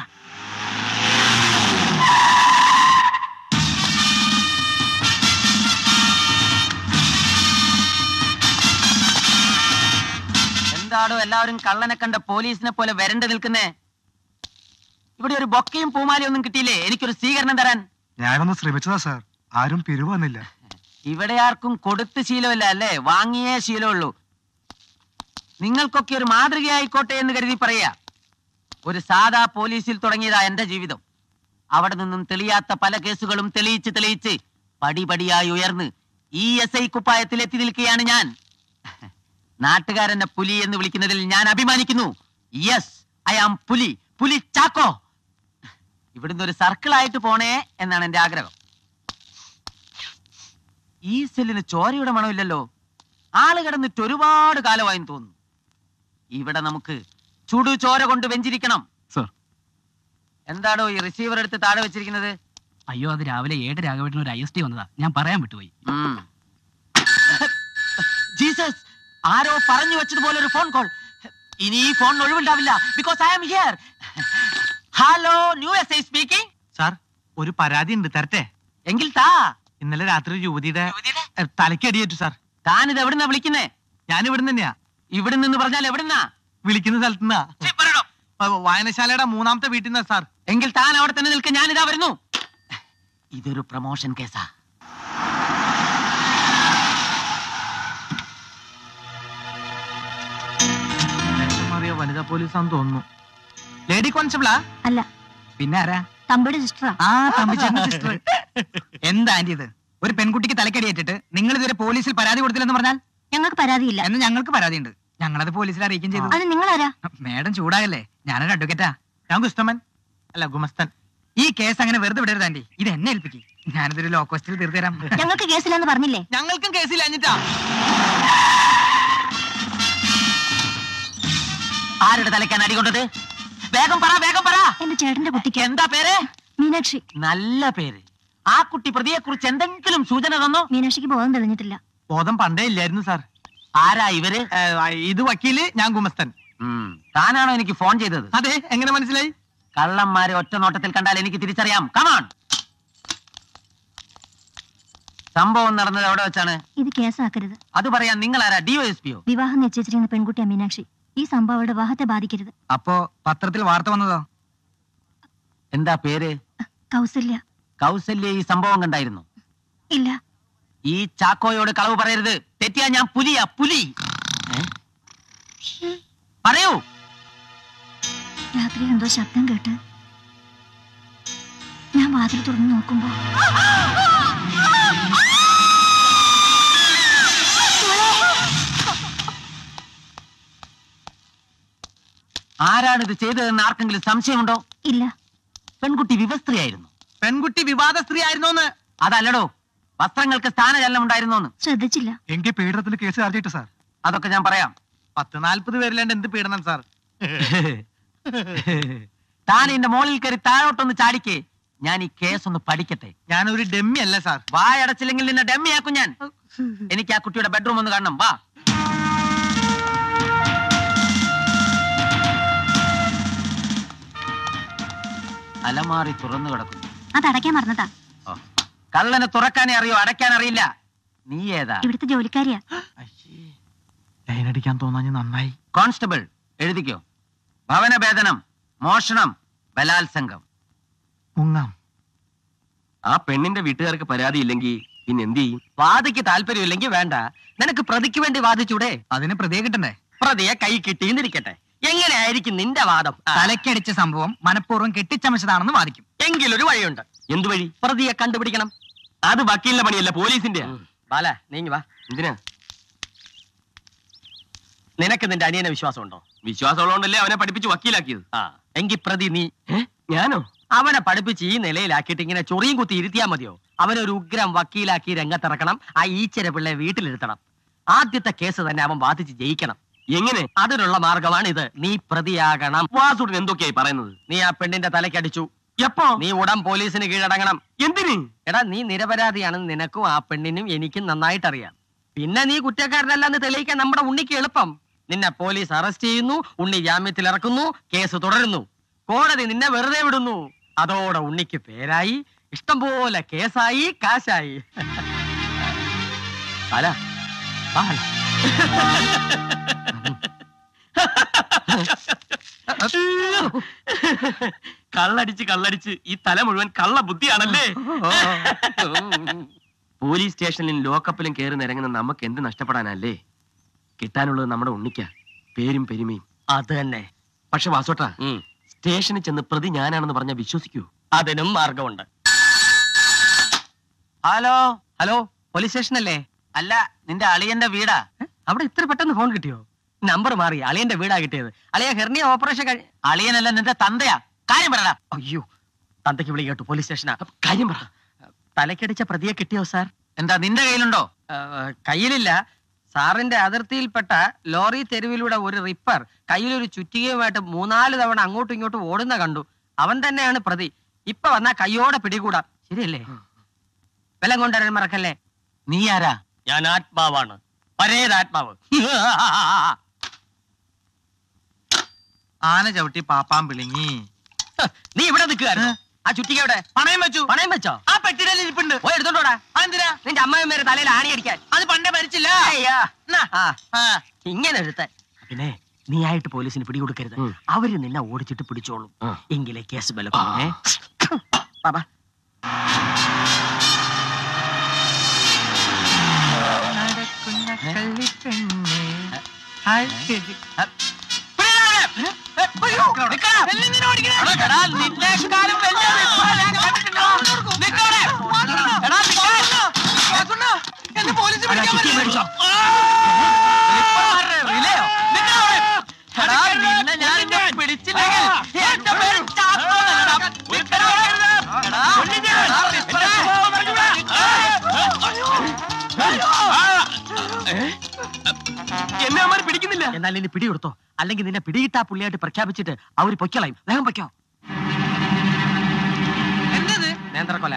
എന്താടോ എല്ലാവരും കള്ളനെ കണ്ട പോലീസിനെ പോലെ വരണ്ട് നിൽക്കുന്നേ ഇവിടെ ഒരു ബൊക്കയും പൂമാലയും ഒന്നും കിട്ടിയില്ലേ എനിക്കൊരു സ്വീകരണം തരാൻ ഞാനൊന്ന് ശ്രമിച്ചതാ സാർ ആരും പിരിവ് വന്നില്ല ഇവിടെ ആർക്കും കൊടുത്ത് ശീലമില്ല അല്ലേ വാങ്ങിയേ ശീലമുള്ളൂ നിങ്ങൾക്കൊക്കെ ഒരു മാതൃകയായിക്കോട്ടെ എന്ന് കരുതി പറയാ ഒരു സാധാ പോലീസിൽ തുടങ്ങിയതാ എന്റെ ജീവിതം അവിടെ നിന്നും തെളിയാത്ത പല കേസുകളും തെളിയിച്ച് തെളിയിച്ച് പടിപടിയായി ഉയർന്ന് ഈ എസ് ഐ കുപ്പായത്തിൽ എത്തി നിൽക്കുകയാണ് ഞാൻ നാട്ടുകാരെന്നെ പുലി എന്ന് വിളിക്കുന്നതിൽ ഞാൻ അഭിമാനിക്കുന്നു യെസ് ഐ ആം പുലി പുലി ചാക്കോ ഇവിടുന്ന് ഒരു സർക്കിൾ ആയിട്ട് പോണേ എന്നാണ് എന്റെ ആഗ്രഹം ഈ സെല്ലിന് ചോരയുടെ മണമില്ലല്ലോ ആള് കിടന്നിട്ട് ഒരുപാട് കാലമായെന്ന് തോന്നുന്നു ഇവിടെ നമുക്ക് ചുടു ചോര കൊണ്ട് വെഞ്ചിരിക്കണം സർ. എന്താടോ ഈ റിസീവർ എടുത്ത് താഴെ വെച്ചിരിക്കുന്നത് അയ്യോ അത് രാവിലെ ഏഴ് രാഘവേട്ടന് ഒരു ഐ എസ് ടി വന്നതാ ഞാൻ പറയാൻ വിട്ടുപോയി ഉം. ജീസസ് ആരോ പറഞ്ഞു വെച്ചതുപോലെ ഒരു ഫോൺ കോൾ ഇനി ഈ ഫോൺ ഒഴിവുണ്ടാവില്ല because I am here hello new S I speaking sir ഒരു പരാതി ഉണ്ട് തരട്ടെ എങ്കിൽ താ ഇന്നലെ രാത്രി ഒരു യുവതിയുടെ എ, തലയ്ക്കടിയേറ്റു സാർ താനിത് എവിടുന്നാ വിളിക്കുന്നേ ഞാൻ ഇവിടെ തന്നെയാ ഇവിടെ നിന്ന് പറഞ്ഞാൽ എവിടുന്നാ വിളിക്കുന്ന സ്ഥലത്തുനിന്നാ ഛെ, പറയടോ. വ- വായനശാലയുടെ മൂന്നാമത്തെ വീട്ടിൽ നിന്നാ സാർ എങ്കിൽ താൻ അവിടെ തന്നെ നിൽക്കുക ഞാനിതാ വരുന്നു ഇതൊരു പ്രൊമോഷൻ കേസാ വേഷം മാറിയ വനിതാ പോലീസാന്ന് തോന്നുന്നു ലേഡി കോൺസ്റ്റബിളാ അല്ല പിന്നെ ആരാ തമ്പിയുടെ സിസ്റ്ററാ ആ തമ്പിച്ചേട്ടന്റെ സിസ്റ്റർ എന്താ ആന്റി ഇത് ഒരു പെൺകുട്ടിക്ക് തലക്കടിയേറ്റിട്ട് നിങ്ങൾ ഇതുവരെ പോലീസിൽ പരാതി കൊടുത്തില്ലെന്ന് പറഞ്ഞാൽ ഞങ്ങൾക്ക് പരാതിയില്ല എന്ന് ഞങ്ങൾക്ക് പരാതിയുണ്ട് ഞങ്ങളത് പോലീസിൽ അറിയിക്കുകയും ചെയ്തു അത് നിങ്ങളാരാ മേഡം ചൂടാകല്ലേ ഞാനൊരു അഡ്വക്കേറ്റാ ഞാൻ ഗുസ്തമൻ അല്ല ഗുമസ്തൻ ഈ കേസ് അങ്ങനെ വെറുതെ വിടരുത് ആന്റി ഇത് എന്നെ ഏൽപ്പിക്കും ഞാനിതൊരു ലോ കോസ്റ്റിൽ തീർത്തു തരാം ഞങ്ങൾക്ക് കേസില്ലെന്ന് പറഞ്ഞില്ലേ ഞങ്ങൾക്കും കേസില്ല അഞ്ഞിട്ടാ ആരുടെ തലയ്ക്കാണ് അടി കൊണ്ടത് വേഗം പറ വേഗം പറ എന്റെ ചേട്ടന്റെ കുട്ടിക്ക് എന്താ പേര് മീനാക്ഷി നല്ല പേര് ആ കുട്ടി പ്രതിയെ കുറിച്ച് എന്തെങ്കിലും സൂചന തന്നോ മീനാക്ഷിക്ക് ബോധം തെളിഞ്ഞിട്ടില്ല ബോധം പണ്ടേ ഇല്ലായിരുന്നു സാർ ആരാ ഇവര് ഏ, ഇത് വക്കീല് ഞാൻ ഗുമസ്തൻ ഉം, താനാണോ എനിക്ക് ഫോൺ ചെയ്തത് അതെ എങ്ങനെ മനസ്സിലായി കള്ളന്മാരെ ഒറ്റ നോട്ടത്തിൽ കണ്ടാൽ എനിക്ക് തിരിച്ചറിയാം കമാൺ സംഭവം നടന്നത് എവിടെ വെച്ചാണ് ഇത് കേസാക്കരുത് അത് പറയാൻ നിങ്ങൾ ആരാ ഡിഒഎസ്പിയോ വിവാഹം നിശ്ചയിച്ചിരിക്കുന്ന പെൺകുട്ടിയാ മീനാക്ഷി ഈ സംഭവം അവളുടെ വിവാഹത്തെ ബാധിക്കരുത് അപ്പോ പത്രത്തിൽ വാർത്ത വന്നതോ എന്താ പേര് കൗസല്യ കൗസല്യ ഈ സംഭവം കണ്ടായിരുന്നു ഇല്ല ഈ ചാക്കോയോട് കളവ് പറയരുത് തെറ്റിയാ ഞാൻ പുലിയാ പുലി ഏ? പറയൂ രാത്രി എന്തോ ശബ്ദം കേട്ട് ഞാൻ വാതിൽ തുറന്നു നോക്കുമ്പോ ആരാണ് ഇത് ചെയ്തതെന്ന് ആർക്കെങ്കിലും സംശയമുണ്ടോ ഇല്ല പെൺകുട്ടി വിവസ്ത്രീയായിരുന്നു പെൺകുട്ടി വിവാദ സ്ത്രീ ആയിരുന്നോന്ന് അതല്ലടോ വസ്ത്രങ്ങൾക്ക് സ്ഥാനചലനം ഉണ്ടായിരുന്നോന്ന് ശ്രദ്ധിച്ചില്ല എങ്കിൽ പീഡനത്തിന് കേസ് ചാർജ് ചെയ്തു സാർ അതൊക്കെ ഞാൻ പറയാം പത്ത് നാല്പത് പേരില്ലാണ്ട് എന്ത് പീഡനം സാർ താൻ എന്റെ മോളിൽ കയറി താഴോട്ടൊന്ന് ചാടിക്കേ ഞാൻ ഈ കേസ് ഒന്ന് പഠിക്കട്ടെ ഞാൻ ഒരു ഡെമ്മി അല്ല സാർ വായടച്ചില്ലെങ്കിൽ നിന്നെ ഡമ്മിയാക്കും ഞാൻ എനിക്ക് ആ കുട്ടിയുടെ ബെഡ്റൂം ഒന്ന് കാണണം വാ അലമാറി തുറന്നു കിടക്കുന്നു അത് അടയ്ക്കാൻ മറന്നതാ ഓ. കള്ളനെ തുറക്കാനേ അറിയോ അടയ്ക്കാൻ അറിയില്ല നീ ഏതാ ഇവിടുത്തെ ജോലിക്കാരിയാ ലൈൻ അടിക്കാൻ തോന്നാഞ്ഞ് നന്നായി കോൺസ്റ്റബിൾ എഴുതിക്കോ ഭവനഭേദനം മോഷണം ബലാത്സംഗം മുങ്ങാം ആ പെണ്ണിന്റെ വീട്ടുകാർക്ക് പരാതി ഇല്ലെങ്കിൽ പിന്നെ എന്ത് ചെയ്യും വാദിക്ക് താല്പര്യമില്ലെങ്കിൽ വേണ്ട നിനക്ക് പ്രതിക്ക് വേണ്ടി വാദിച്ചൂടെ അതിന് പ്രതിയെ കിട്ടണ്ടേ പ്രതിയെ കൈ കിട്ടിയെന്നിരിക്കട്ടെ എങ്ങനെയായിരിക്കും നിന്റെ വാദം ആ, തലക്കടിച്ച സംഭവം മനഃപൂർവ്വം കെട്ടിച്ചമച്ചതാണെന്ന് വാദിക്കും എങ്കിലൊരു വഴിയുണ്ട് എന്തു വഴി പ്രതിയെ കണ്ടുപിടിക്കണം അത് വക്കീലിന്റെ പണിയല്ല പോലീസിന്റെ ഉം, ബാല നീങ്ങി വാ എന്തിനാ നിനക്ക് നിന്റെ അനിയനെ വിശ്വാസമുണ്ടോ വിശ്വാസമുള്ളതുകൊണ്ടല്ലേ അവനെ പഠിപ്പിച്ച് വക്കീലാക്കിയത് ആ എങ്കിൽ പ്രതി നീ ഞാനോ അവനെ പഠിപ്പിച്ച് ഈ നിലയിലാക്കിയിട്ട് ഇങ്ങനെ ചൊറിയും കുത്തി ഇരുത്തിയാ മതിയോ അവനൊരു ഉഗ്രം വക്കീലാക്കി രംഗത്തിറക്കണം ആ ഈച്ചര പിള്ളയെ വീട്ടിലിരുത്തണം ആദ്യത്തെ കേസ് തന്നെ അവൻ വാദിച്ച് ജയിക്കണം എങ്ങനെ അതിനുള്ള മാർഗമാണ് ഇത് നീ പ്രതിയാകണം വാസുടൻ എന്തൊക്കെയായി പറയുന്നത് നീ ആ പെണ്ണിന്റെ തലക്കടിച്ചു എപ്പോ നീ ഉടൻ പോലീസിന് കീഴടങ്ങണം എന്തിന് എടാ നീ നിരപരാധിയാണെന്ന് നിനക്കും ആ പെണ്ണിനും എനിക്കും നന്നായിട്ട് അറിയാം പിന്നെ നീ കുറ്റക്കാരനല്ലെന്ന് തെളിയിക്കാൻ നമ്മുടെ ഉണ്ണിക്ക് എളുപ്പം നിന്നെ പോലീസ് അറസ്റ്റ് ചെയ്യുന്നു ഉണ്ണി ജാമ്യത്തിൽ ഇറക്കുന്നു കേസ് തുടരുന്നു കോടതി നിന്നെ വെറുതെ വിടുന്നു അതോടെ ഉണ്ണിക്ക് പേരായി ഇഷ്ടംപോലെ കേസായി കാശായി അല ബാല കള്ളടിച്ച് കള്ളടിച്ച് ഈ തല മുഴുവൻ കള്ള ബുദ്ധിയാണല്ലേ പോലീസ് സ്റ്റേഷനിലും ലോക്കപ്പിലും കയറി നിരങ്ങുന്ന നമുക്ക് എന്ത് നഷ്ടപ്പെടാനല്ലേ കിട്ടാനുള്ളത് നമ്മുടെ ഉണ്ണിക്ക പേരും പെരുമയും അത് തന്നെ പക്ഷെ വാസോട്ടാ സ്റ്റേഷനിൽ ചെന്ന് പ്രതി ഞാനാണെന്ന് പറഞ്ഞാൽ വിശ്വസിക്കൂ അതിനും മാർഗമുണ്ട് ഹലോ ഹലോ പോലീസ് സ്റ്റേഷനല്ലേ അല്ല നിന്റെ അളിയന്റെ വീടാ അവിടെ ഇത്ര പെട്ടെന്ന് ഫോൺ കിട്ടിയോ നമ്പർ മാറി അളിയന്റെ വീടാ കിട്ടിയത് അളിയ ഹെർണിയ ഓപ്പറേഷൻ കഴി അളിയനല്ല നിന്റെ തന്തയാ കാര്യം പറയടാ അയ്യോ തന്തയ്ക്ക് വിളി കേട്ടു പോലീസ് സ്റ്റേഷനാ കാര്യം പറ തലക്കടിച്ച പ്രതിയെ കിട്ടിയോ സാർ എന്താ നിന്റെ കയ്യിലുണ്ടോ ആ, കയ്യിലില്ല സാറിന്റെ അതിർത്തിയിൽപ്പെട്ട ലോറി തെരുവിലൂടെ ഒരു റിപ്പർ കയ്യിലൊരു ചുറ്റികയുമായിട്ട് മൂന്നാല് തവണ അങ്ങോട്ടും ഇങ്ങോട്ടും ഓടുന്ന കണ്ടു അവൻ തന്നെയാണ് പ്രതി ഇപ്പൊ വന്നാ കയ്യോടെ പിടികൂടാം ശരിയല്ലേ വിലം കൊണ്ടുവരാൻ മറക്കല്ലേ നീ ആരാ ഞാൻ ആത്മാവാണ് പരേതാത്മാവ് ആന ചവിട്ടി പാപ്പാൻ പിളിങ്ങി നീ ഇവിടെ നിൽക്കുകയായിരുന്നു ആ ചുറ്റിക എവിടെ പണയം വെച്ചു പണയം വെച്ചോ ആ പെട്ടിയുടെ ഇരിപ്പുണ്ട് പോയി എടുത്തോണ്ടോടാ എന്തിനാ നിന്റെ അമ്മയമ്മേരെ തലയിൽ ആണി അടിക്കാൻ അത് പണ്ടേ മരിച്ചില്ല അയ്യാ. എന്നാ? ആ, ആ. ഇങ്ങനെ എടുത്ത പിന്നെ നീ ആയിട്ട് പോലീസിന് പിടികൊടുക്കരുത് ഉം. അവര് നിന്നെ ഓടിച്ചിട്ട് പിടിച്ചോളും ആ. എങ്കിലേ കേസ് ബലപ്പെടുമേ ബാബാ നടക്കുന്ന കള്ളിപ്പെണ്ണേ. എന്നെ പോലീസ് അതാ, പിടിക്കാൻ ചുറ്റി വരുന്നു. മേടിച്ചോ. റിലേയോ? നിൽക്കടാ അവിടെ. എടാ, നിന്നെ ഞാൻ ഇന്ന് പിടിച്ചില്ലെങ്കിൽ എന്റെ പേര് ചാത്തോന്നല്ലടാ. നിൽക്കടാ അവിടെ. എടാ, എടാ, റിപ്പറെ. എന്നെ അമ്മ പിടിക്കുന്നില്ല എന്നാൽ ഇനി പിടികൊടുത്തോ അല്ലെങ്കിൽ നിന്നെ പിടികിട്ടാ പുള്ളിയായിട്ട് പ്രഖ്യാപിച്ചിട്ട് അവര് പൊയ്ക്കളയും വേഗം പൊയ്ക്കോ എന്തത്? നേന്ത്രക്കൊല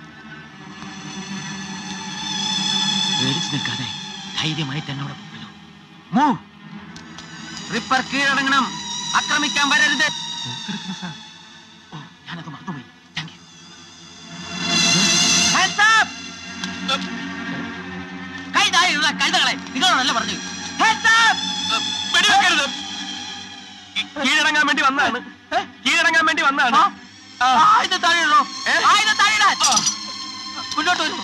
പേടിച്ചു നിൽക്കാതെ ധൈര്യമായിട്ട് എന്നോട് പോകണം മൂവ് റിപ്പർ കീഴടങ്ങണം ആക്രമിക്കാൻ വരരുത് ഓ, ഞാനത് മറന്നുപോയി താങ്ക് യു Hands up! കൈ താഴെയുള്ള കഴുതകളെ നിങ്ങളോടല്ല പറഞ്ഞു Hands up! വെടിവെക്കരുത് കീഴടങ്ങാൻ വേണ്ടി വന്നാണ് കീഴടങ്ങാൻ വേണ്ടി വന്നാണ് ആയുധം താഴെയുള്ളൂ ആയുധം താഴെയിടാൻ മുന്നോട്ട് വരൂ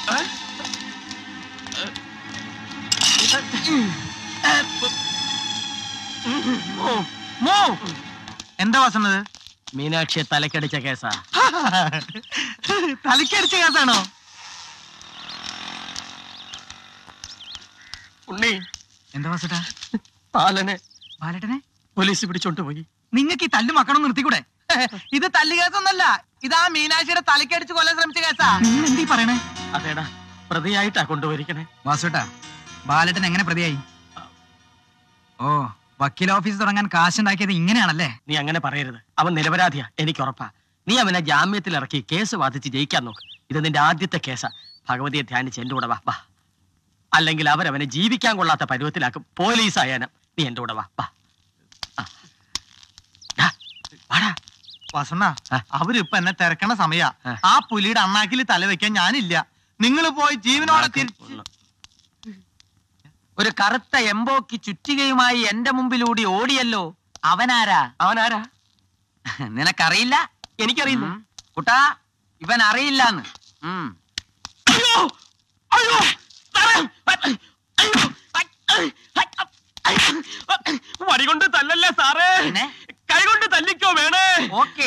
എന്താ വസന്നത് മീനാക്ഷിയെ തലക്കടിച്ച കേസാ തലക്കടിച്ച കേസാണോ ഉണ്ണി എന്താ വസട്ടാ പാലനെ ബാലേട്ടനെ പോലീസ് പിടിച്ചോണ്ട് പോയി നിങ്ങൾക്ക് ഈ തല്ല് മക്കണം നിർത്തിക്കൂടെ ഇത് തല്ല് കേസൊന്നല്ല ഇതാ മീനാക്ഷിയുടെ തലക്കടിച്ച് കൊല്ലാൻ ശ്രമിച്ച കേസാ നിങ്ങൾ എന്തീ പറയണേ അതേടാ പ്രതിയായിട്ടാ കൊണ്ടുപോയിരിക്കണേ വാസുട്ടാ ബാലേട്ടൻ എങ്ങനെ പ്രതിയായി ഓ വക്കീൽ ഓഫീസ് തുടങ്ങാൻ കാശുണ്ടാക്കിയത് ഇങ്ങനെയാണല്ലേ നീ അങ്ങനെ പറയരുത് അവൻ നിരപരാധിയാ എനിക്ക് ഉറപ്പാ നീ അവനെ ജാമ്യത്തിൽ ഇറക്കി കേസ് വാദിച്ച് ജയിക്കാൻ നോക്ക് ഇത് നിന്റെ ആദ്യത്തെ കേസാ ഭഗവതിയെ ധ്യാനിച്ച് എന്റെ കൂടെ വാ വാ അല്ലെങ്കിൽ അവരവനെ ജീവിക്കാൻ കൊള്ളാത്ത പരുവത്തിലാക്കും പോലീസ് ആയാനം നീ എന്റെ കൂടെ വാ വാ ആ. ഡാ, വാടാ. വസണ്ണ ആ. അവരിപ്പൊ എന്നെ തിരക്കണ സമയാ ആ. ആ പുലിയുടെ അണ്ണാക്കിൽ തല വെക്കാൻ ഞാനില്ല നിങ്ങൾ പോയി ജീവനോടെ തിരിച്ച് ഒരു കറുത്ത എംബോക്ക് ചുറ്റികയുമായി എന്റെ മുമ്പിലൂടെ ഓടിയല്ലോ അവനാരാ അവനാരാ നിനക്കറിയില്ല എനിക്കറിയില്ല ഉം. കുട്ടാ ഇവൻ അറിയില്ലാന്ന് ഉം. അയ്യോ അയ്യോ സാറേ! അയ്യോ! വടി കൊണ്ട് തല്ലല്ലേ സാറേ പിന്നെ? കൈ കൊണ്ട് തല്ലിക്കോ വേണേ ഓക്കേ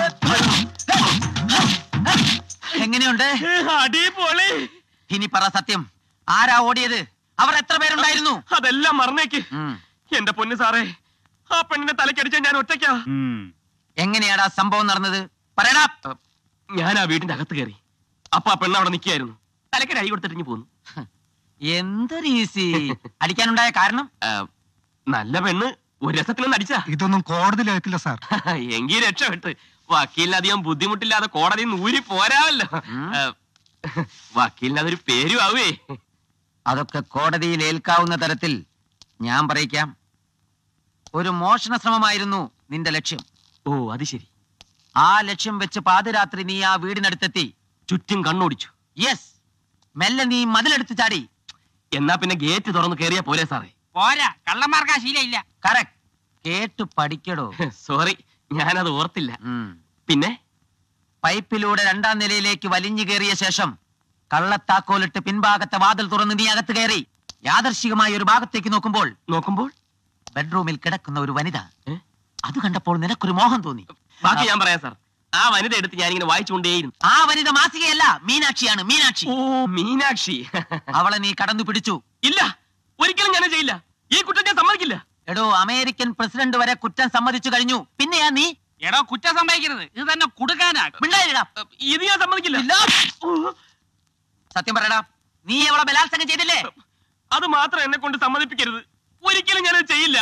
എങ്ങനെയുണ്ട് അടിപൊളി ഇനി പറ സത്യം ആരാ ഓടിയത് അവർ എത്ര പേരുണ്ടായിരുന്നു അതെല്ലാം മറന്നേക്ക് ഉം. എന്റെ പൊന്ന് സാറേ ആ പെണ്ണിനെ തലക്കടിച്ച ഞാൻ ഒറ്റയ്ക്കാ എങ്ങനെയാടാ സംഭവം നടന്നത് പറയടാ ഞാൻ ആ വീടിന്റെ അകത്ത് കയറി അപ്പൊ ആ പെണ്ണ് അവിടെ നിൽക്കായിരുന്നു തലക്കടി അടി കൊടുത്തിട്ട് ഇങ്ങ് പോന്നു എന്തൊരു ഈസി അടിക്കാനുണ്ടായ കാരണം ആ, നല്ല പെണ്ണ് ഒരു രസത്തിലൊന്ന് അടിച്ചാ ഇതൊന്നും കോടതിയിലേക്കില്ല സാർ എങ്കി രക്ഷപ്പെട്ട് വക്കീലിന് അധികം ബുദ്ധിമുട്ടില്ലാതെ കോടതി ഊരി പോരാമല്ലോ ഉം. ഏ, വക്കീലിന് അതൊരു പേരും ആവേ അതൊക്കെ കോടതിയിൽ ഏൽക്കാവുന്ന തരത്തിൽ ഞാൻ പറയിക്കാം ഒരു മോഷണ ശ്രമമായിരുന്നു നിന്റെ ലക്ഷ്യം ഓ അത് ശരി ആ ലക്ഷ്യം വെച്ച് പാതിരാത്രി നീ ആ വീടിനടുത്തെത്തി ചുറ്റും കണ്ണോടിച്ചു യെസ് മെല്ലെ നീ മതിലെടുത്ത് ചാടി എന്നാ പിന്നെ ഗേറ്റ് തുറന്ന് കയറിയാ പോരെ സാറേ പോരാ കള്ളന്മാർക്ക് ആ ശീലയില്ല കറക്റ്റ് കേട്ടു പഠിക്കടോ സോറി ഞാനത് ഓർത്തില്ല ഉം. പിന്നെ പൈപ്പിലൂടെ രണ്ടാം നിലയിലേക്ക് വലിഞ്ഞു കയറിയ ശേഷം കള്ളത്താക്കോലിട്ട് പിൻഭാഗത്തെ വാതിൽ തുറന്ന് നീ അകത്ത് കയറി യാദർശികമായ ഒരു ഭാഗത്തേക്ക് നോക്കുമ്പോൾ നോക്കുമ്പോൾ ബെഡ്റൂമിൽ കിടക്കുന്ന ഒരു വനിത ഏ? അത് കണ്ടപ്പോൾ നിനക്കൊരു മോഹം തോന്നി ബാക്കി ഞാൻ പറയാം സാർ ആ വനിത എടുത്ത് ഞാനിങ്ങനെ വായിച്ചുകൊണ്ടേയിരുന്നു ആ വനിത മാസികയല്ല മീനാക്ഷിയാണ് മീനാക്ഷി ഓ മീനാക്ഷി അവളെ നീ കടന്നു പിടിച്ചു ഇല്ല ഒരിക്കലും ഞാൻ ചെയ്യില്ല ഈ കുറ്റം ഞാൻ സമ്മതിക്കില്ല എടോ അമേരിക്കൻ പ്രസിഡന്റ് വരെ കുറ്റം സമ്മതിച്ചു കഴിഞ്ഞു പിന്നെയാ നീ എടോ കുറ്റം സംഭവിക്കരുത് ഇത് തന്നെ കൊടുക്കാനാ മിണ്ടാതിരിടാ. ഇത് ഞാൻ സമ്മതിക്കില്ല ഓ, സത്യം പറയടാ നീ അവളെ ബലാത്സംഗം ചെയ്തില്ലേ അത് മാത്രം എന്നെ കൊണ്ട് സമ്മതിപ്പിക്കരുത് ഒരിക്കലും ഞാനത് ചെയ്യില്ല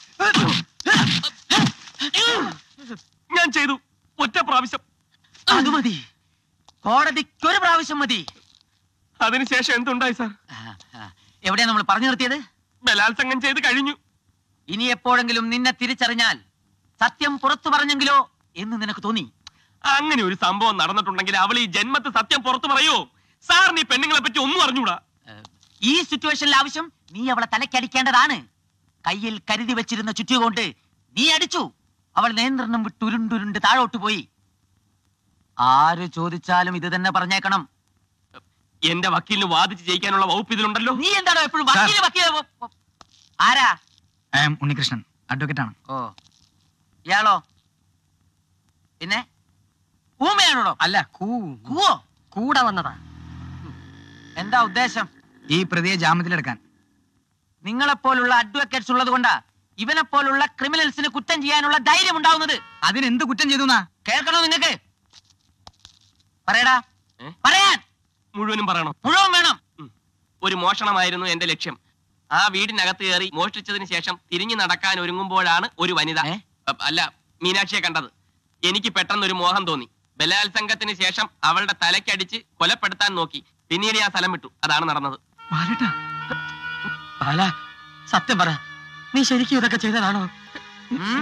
ഞാൻ ചെയ്തു ഒറ്റ പ്രാവശ്യം അത് മതി കോടതിക്ക് ഒരു പ്രാവശ്യം മതി അതിനുശേഷം എന്തുണ്ടായി സാർ ആ, ആ. എവിടെയാ നമ്മൾ പറഞ്ഞു നിർത്തിയത് ബലാത്സംഗം ചെയ്ത് കഴിഞ്ഞു ഇനി എപ്പോഴെങ്കിലും നിന്നെ തിരിച്ചറിഞ്ഞാൽ സത്യം പുറത്തു പറഞ്ഞെങ്കിലോ എന്ന് നിനക്ക് തോന്നി അങ്ങനെ ഒരു സംഭവം നടന്നിട്ടുണ്ടെങ്കിൽ അവൾ ഈ ജന്മത്ത് സത്യം പുറത്തു പറയോ സാർ നീ പെണ്ണുങ്ങളെ പറ്റി ഒന്നും അറിഞ്ഞൂടാ ഈ സിറ്റുവേഷനിൽ ആവശ്യം നീ അവളെ തലക്കടിക്കേണ്ടതാണ് കയ്യിൽ കരുതി വെച്ചിരുന്ന ചുറ്റുകൊണ്ട് നീ അടിച്ചു അവൾ നിയന്ത്രണം വിട്ട് ഉരുണ്ടുരുണ്ട് താഴോട്ട് പോയി ആര് ചോദിച്ചാലും ഇത് തന്നെ പറഞ്ഞേക്കണം എന്റെ വക്കീലിന് വാദിച്ച് ജയിക്കാനുള്ള വകുപ്പ് ഇതിലുണ്ടല്ലോ നീ എന്താണോ എപ്പോഴും വക്കീല് വക്കീല് വ- വ- ആരാ ഐ ആം ഉണ്ണികൃഷ്ണൻ അഡ്വക്കേറ്റ് ആണ് ഓ ഇയാളോ പിന്നെ ഊമയാണോ അല്ല കൂ കൂവോ കൂടെ വന്നതാ എന്താ ഉദ്ദേശം ഈ പ്രതിയെ ജാമ്യത്തിലെടുക്കാൻ നിങ്ങളെപ്പോലുള്ള അഡ്വക്കേറ്റ്സ് ഉള്ളത് കൊണ്ടാ ഇവനെ പോലുള്ള ക്രിമിനൽസിന് കുറ്റം ചെയ്യാനുള്ള ധൈര്യം ഉണ്ടാവുന്നത് അതിനെന്ത് കുറ്റം ചെയ്തു എന്നാ കേൾക്കണോ നിങ്ങക്ക് പറയടാ ഏ? പറയാൻ മുഴുവനും പറയണം മുഴുവൻ വേണം ഒരു മോഷണമായിരുന്നു എന്റെ ലക്ഷ്യം ആ വീടിനകത്ത് കയറി മോഷ്ടിച്ചതിന് ശേഷം തിരിഞ്ഞു നടക്കാൻ ഒരുങ്ങുമ്പോഴാണ് ഒരു വനിത ഏ? അ, അല്ല മീനാക്ഷിയെ കണ്ടത് എനിക്ക് പെട്ടെന്ന് ഒരു മോഹം തോന്നി ബലാത്സംഗത്തിന് ശേഷം അവളുടെ തലക്കടിച്ച് കൊലപ്പെടുത്താൻ നോക്കി പിന്നീട് ഞാൻ സ്ഥലം വിട്ടു അതാണ് നടന്നത് ബാലേട്ടാ ബാല സത്യം പറ നീ ശരിക്കും ഇതൊക്കെ ചെയ്തതാണോ ഉം?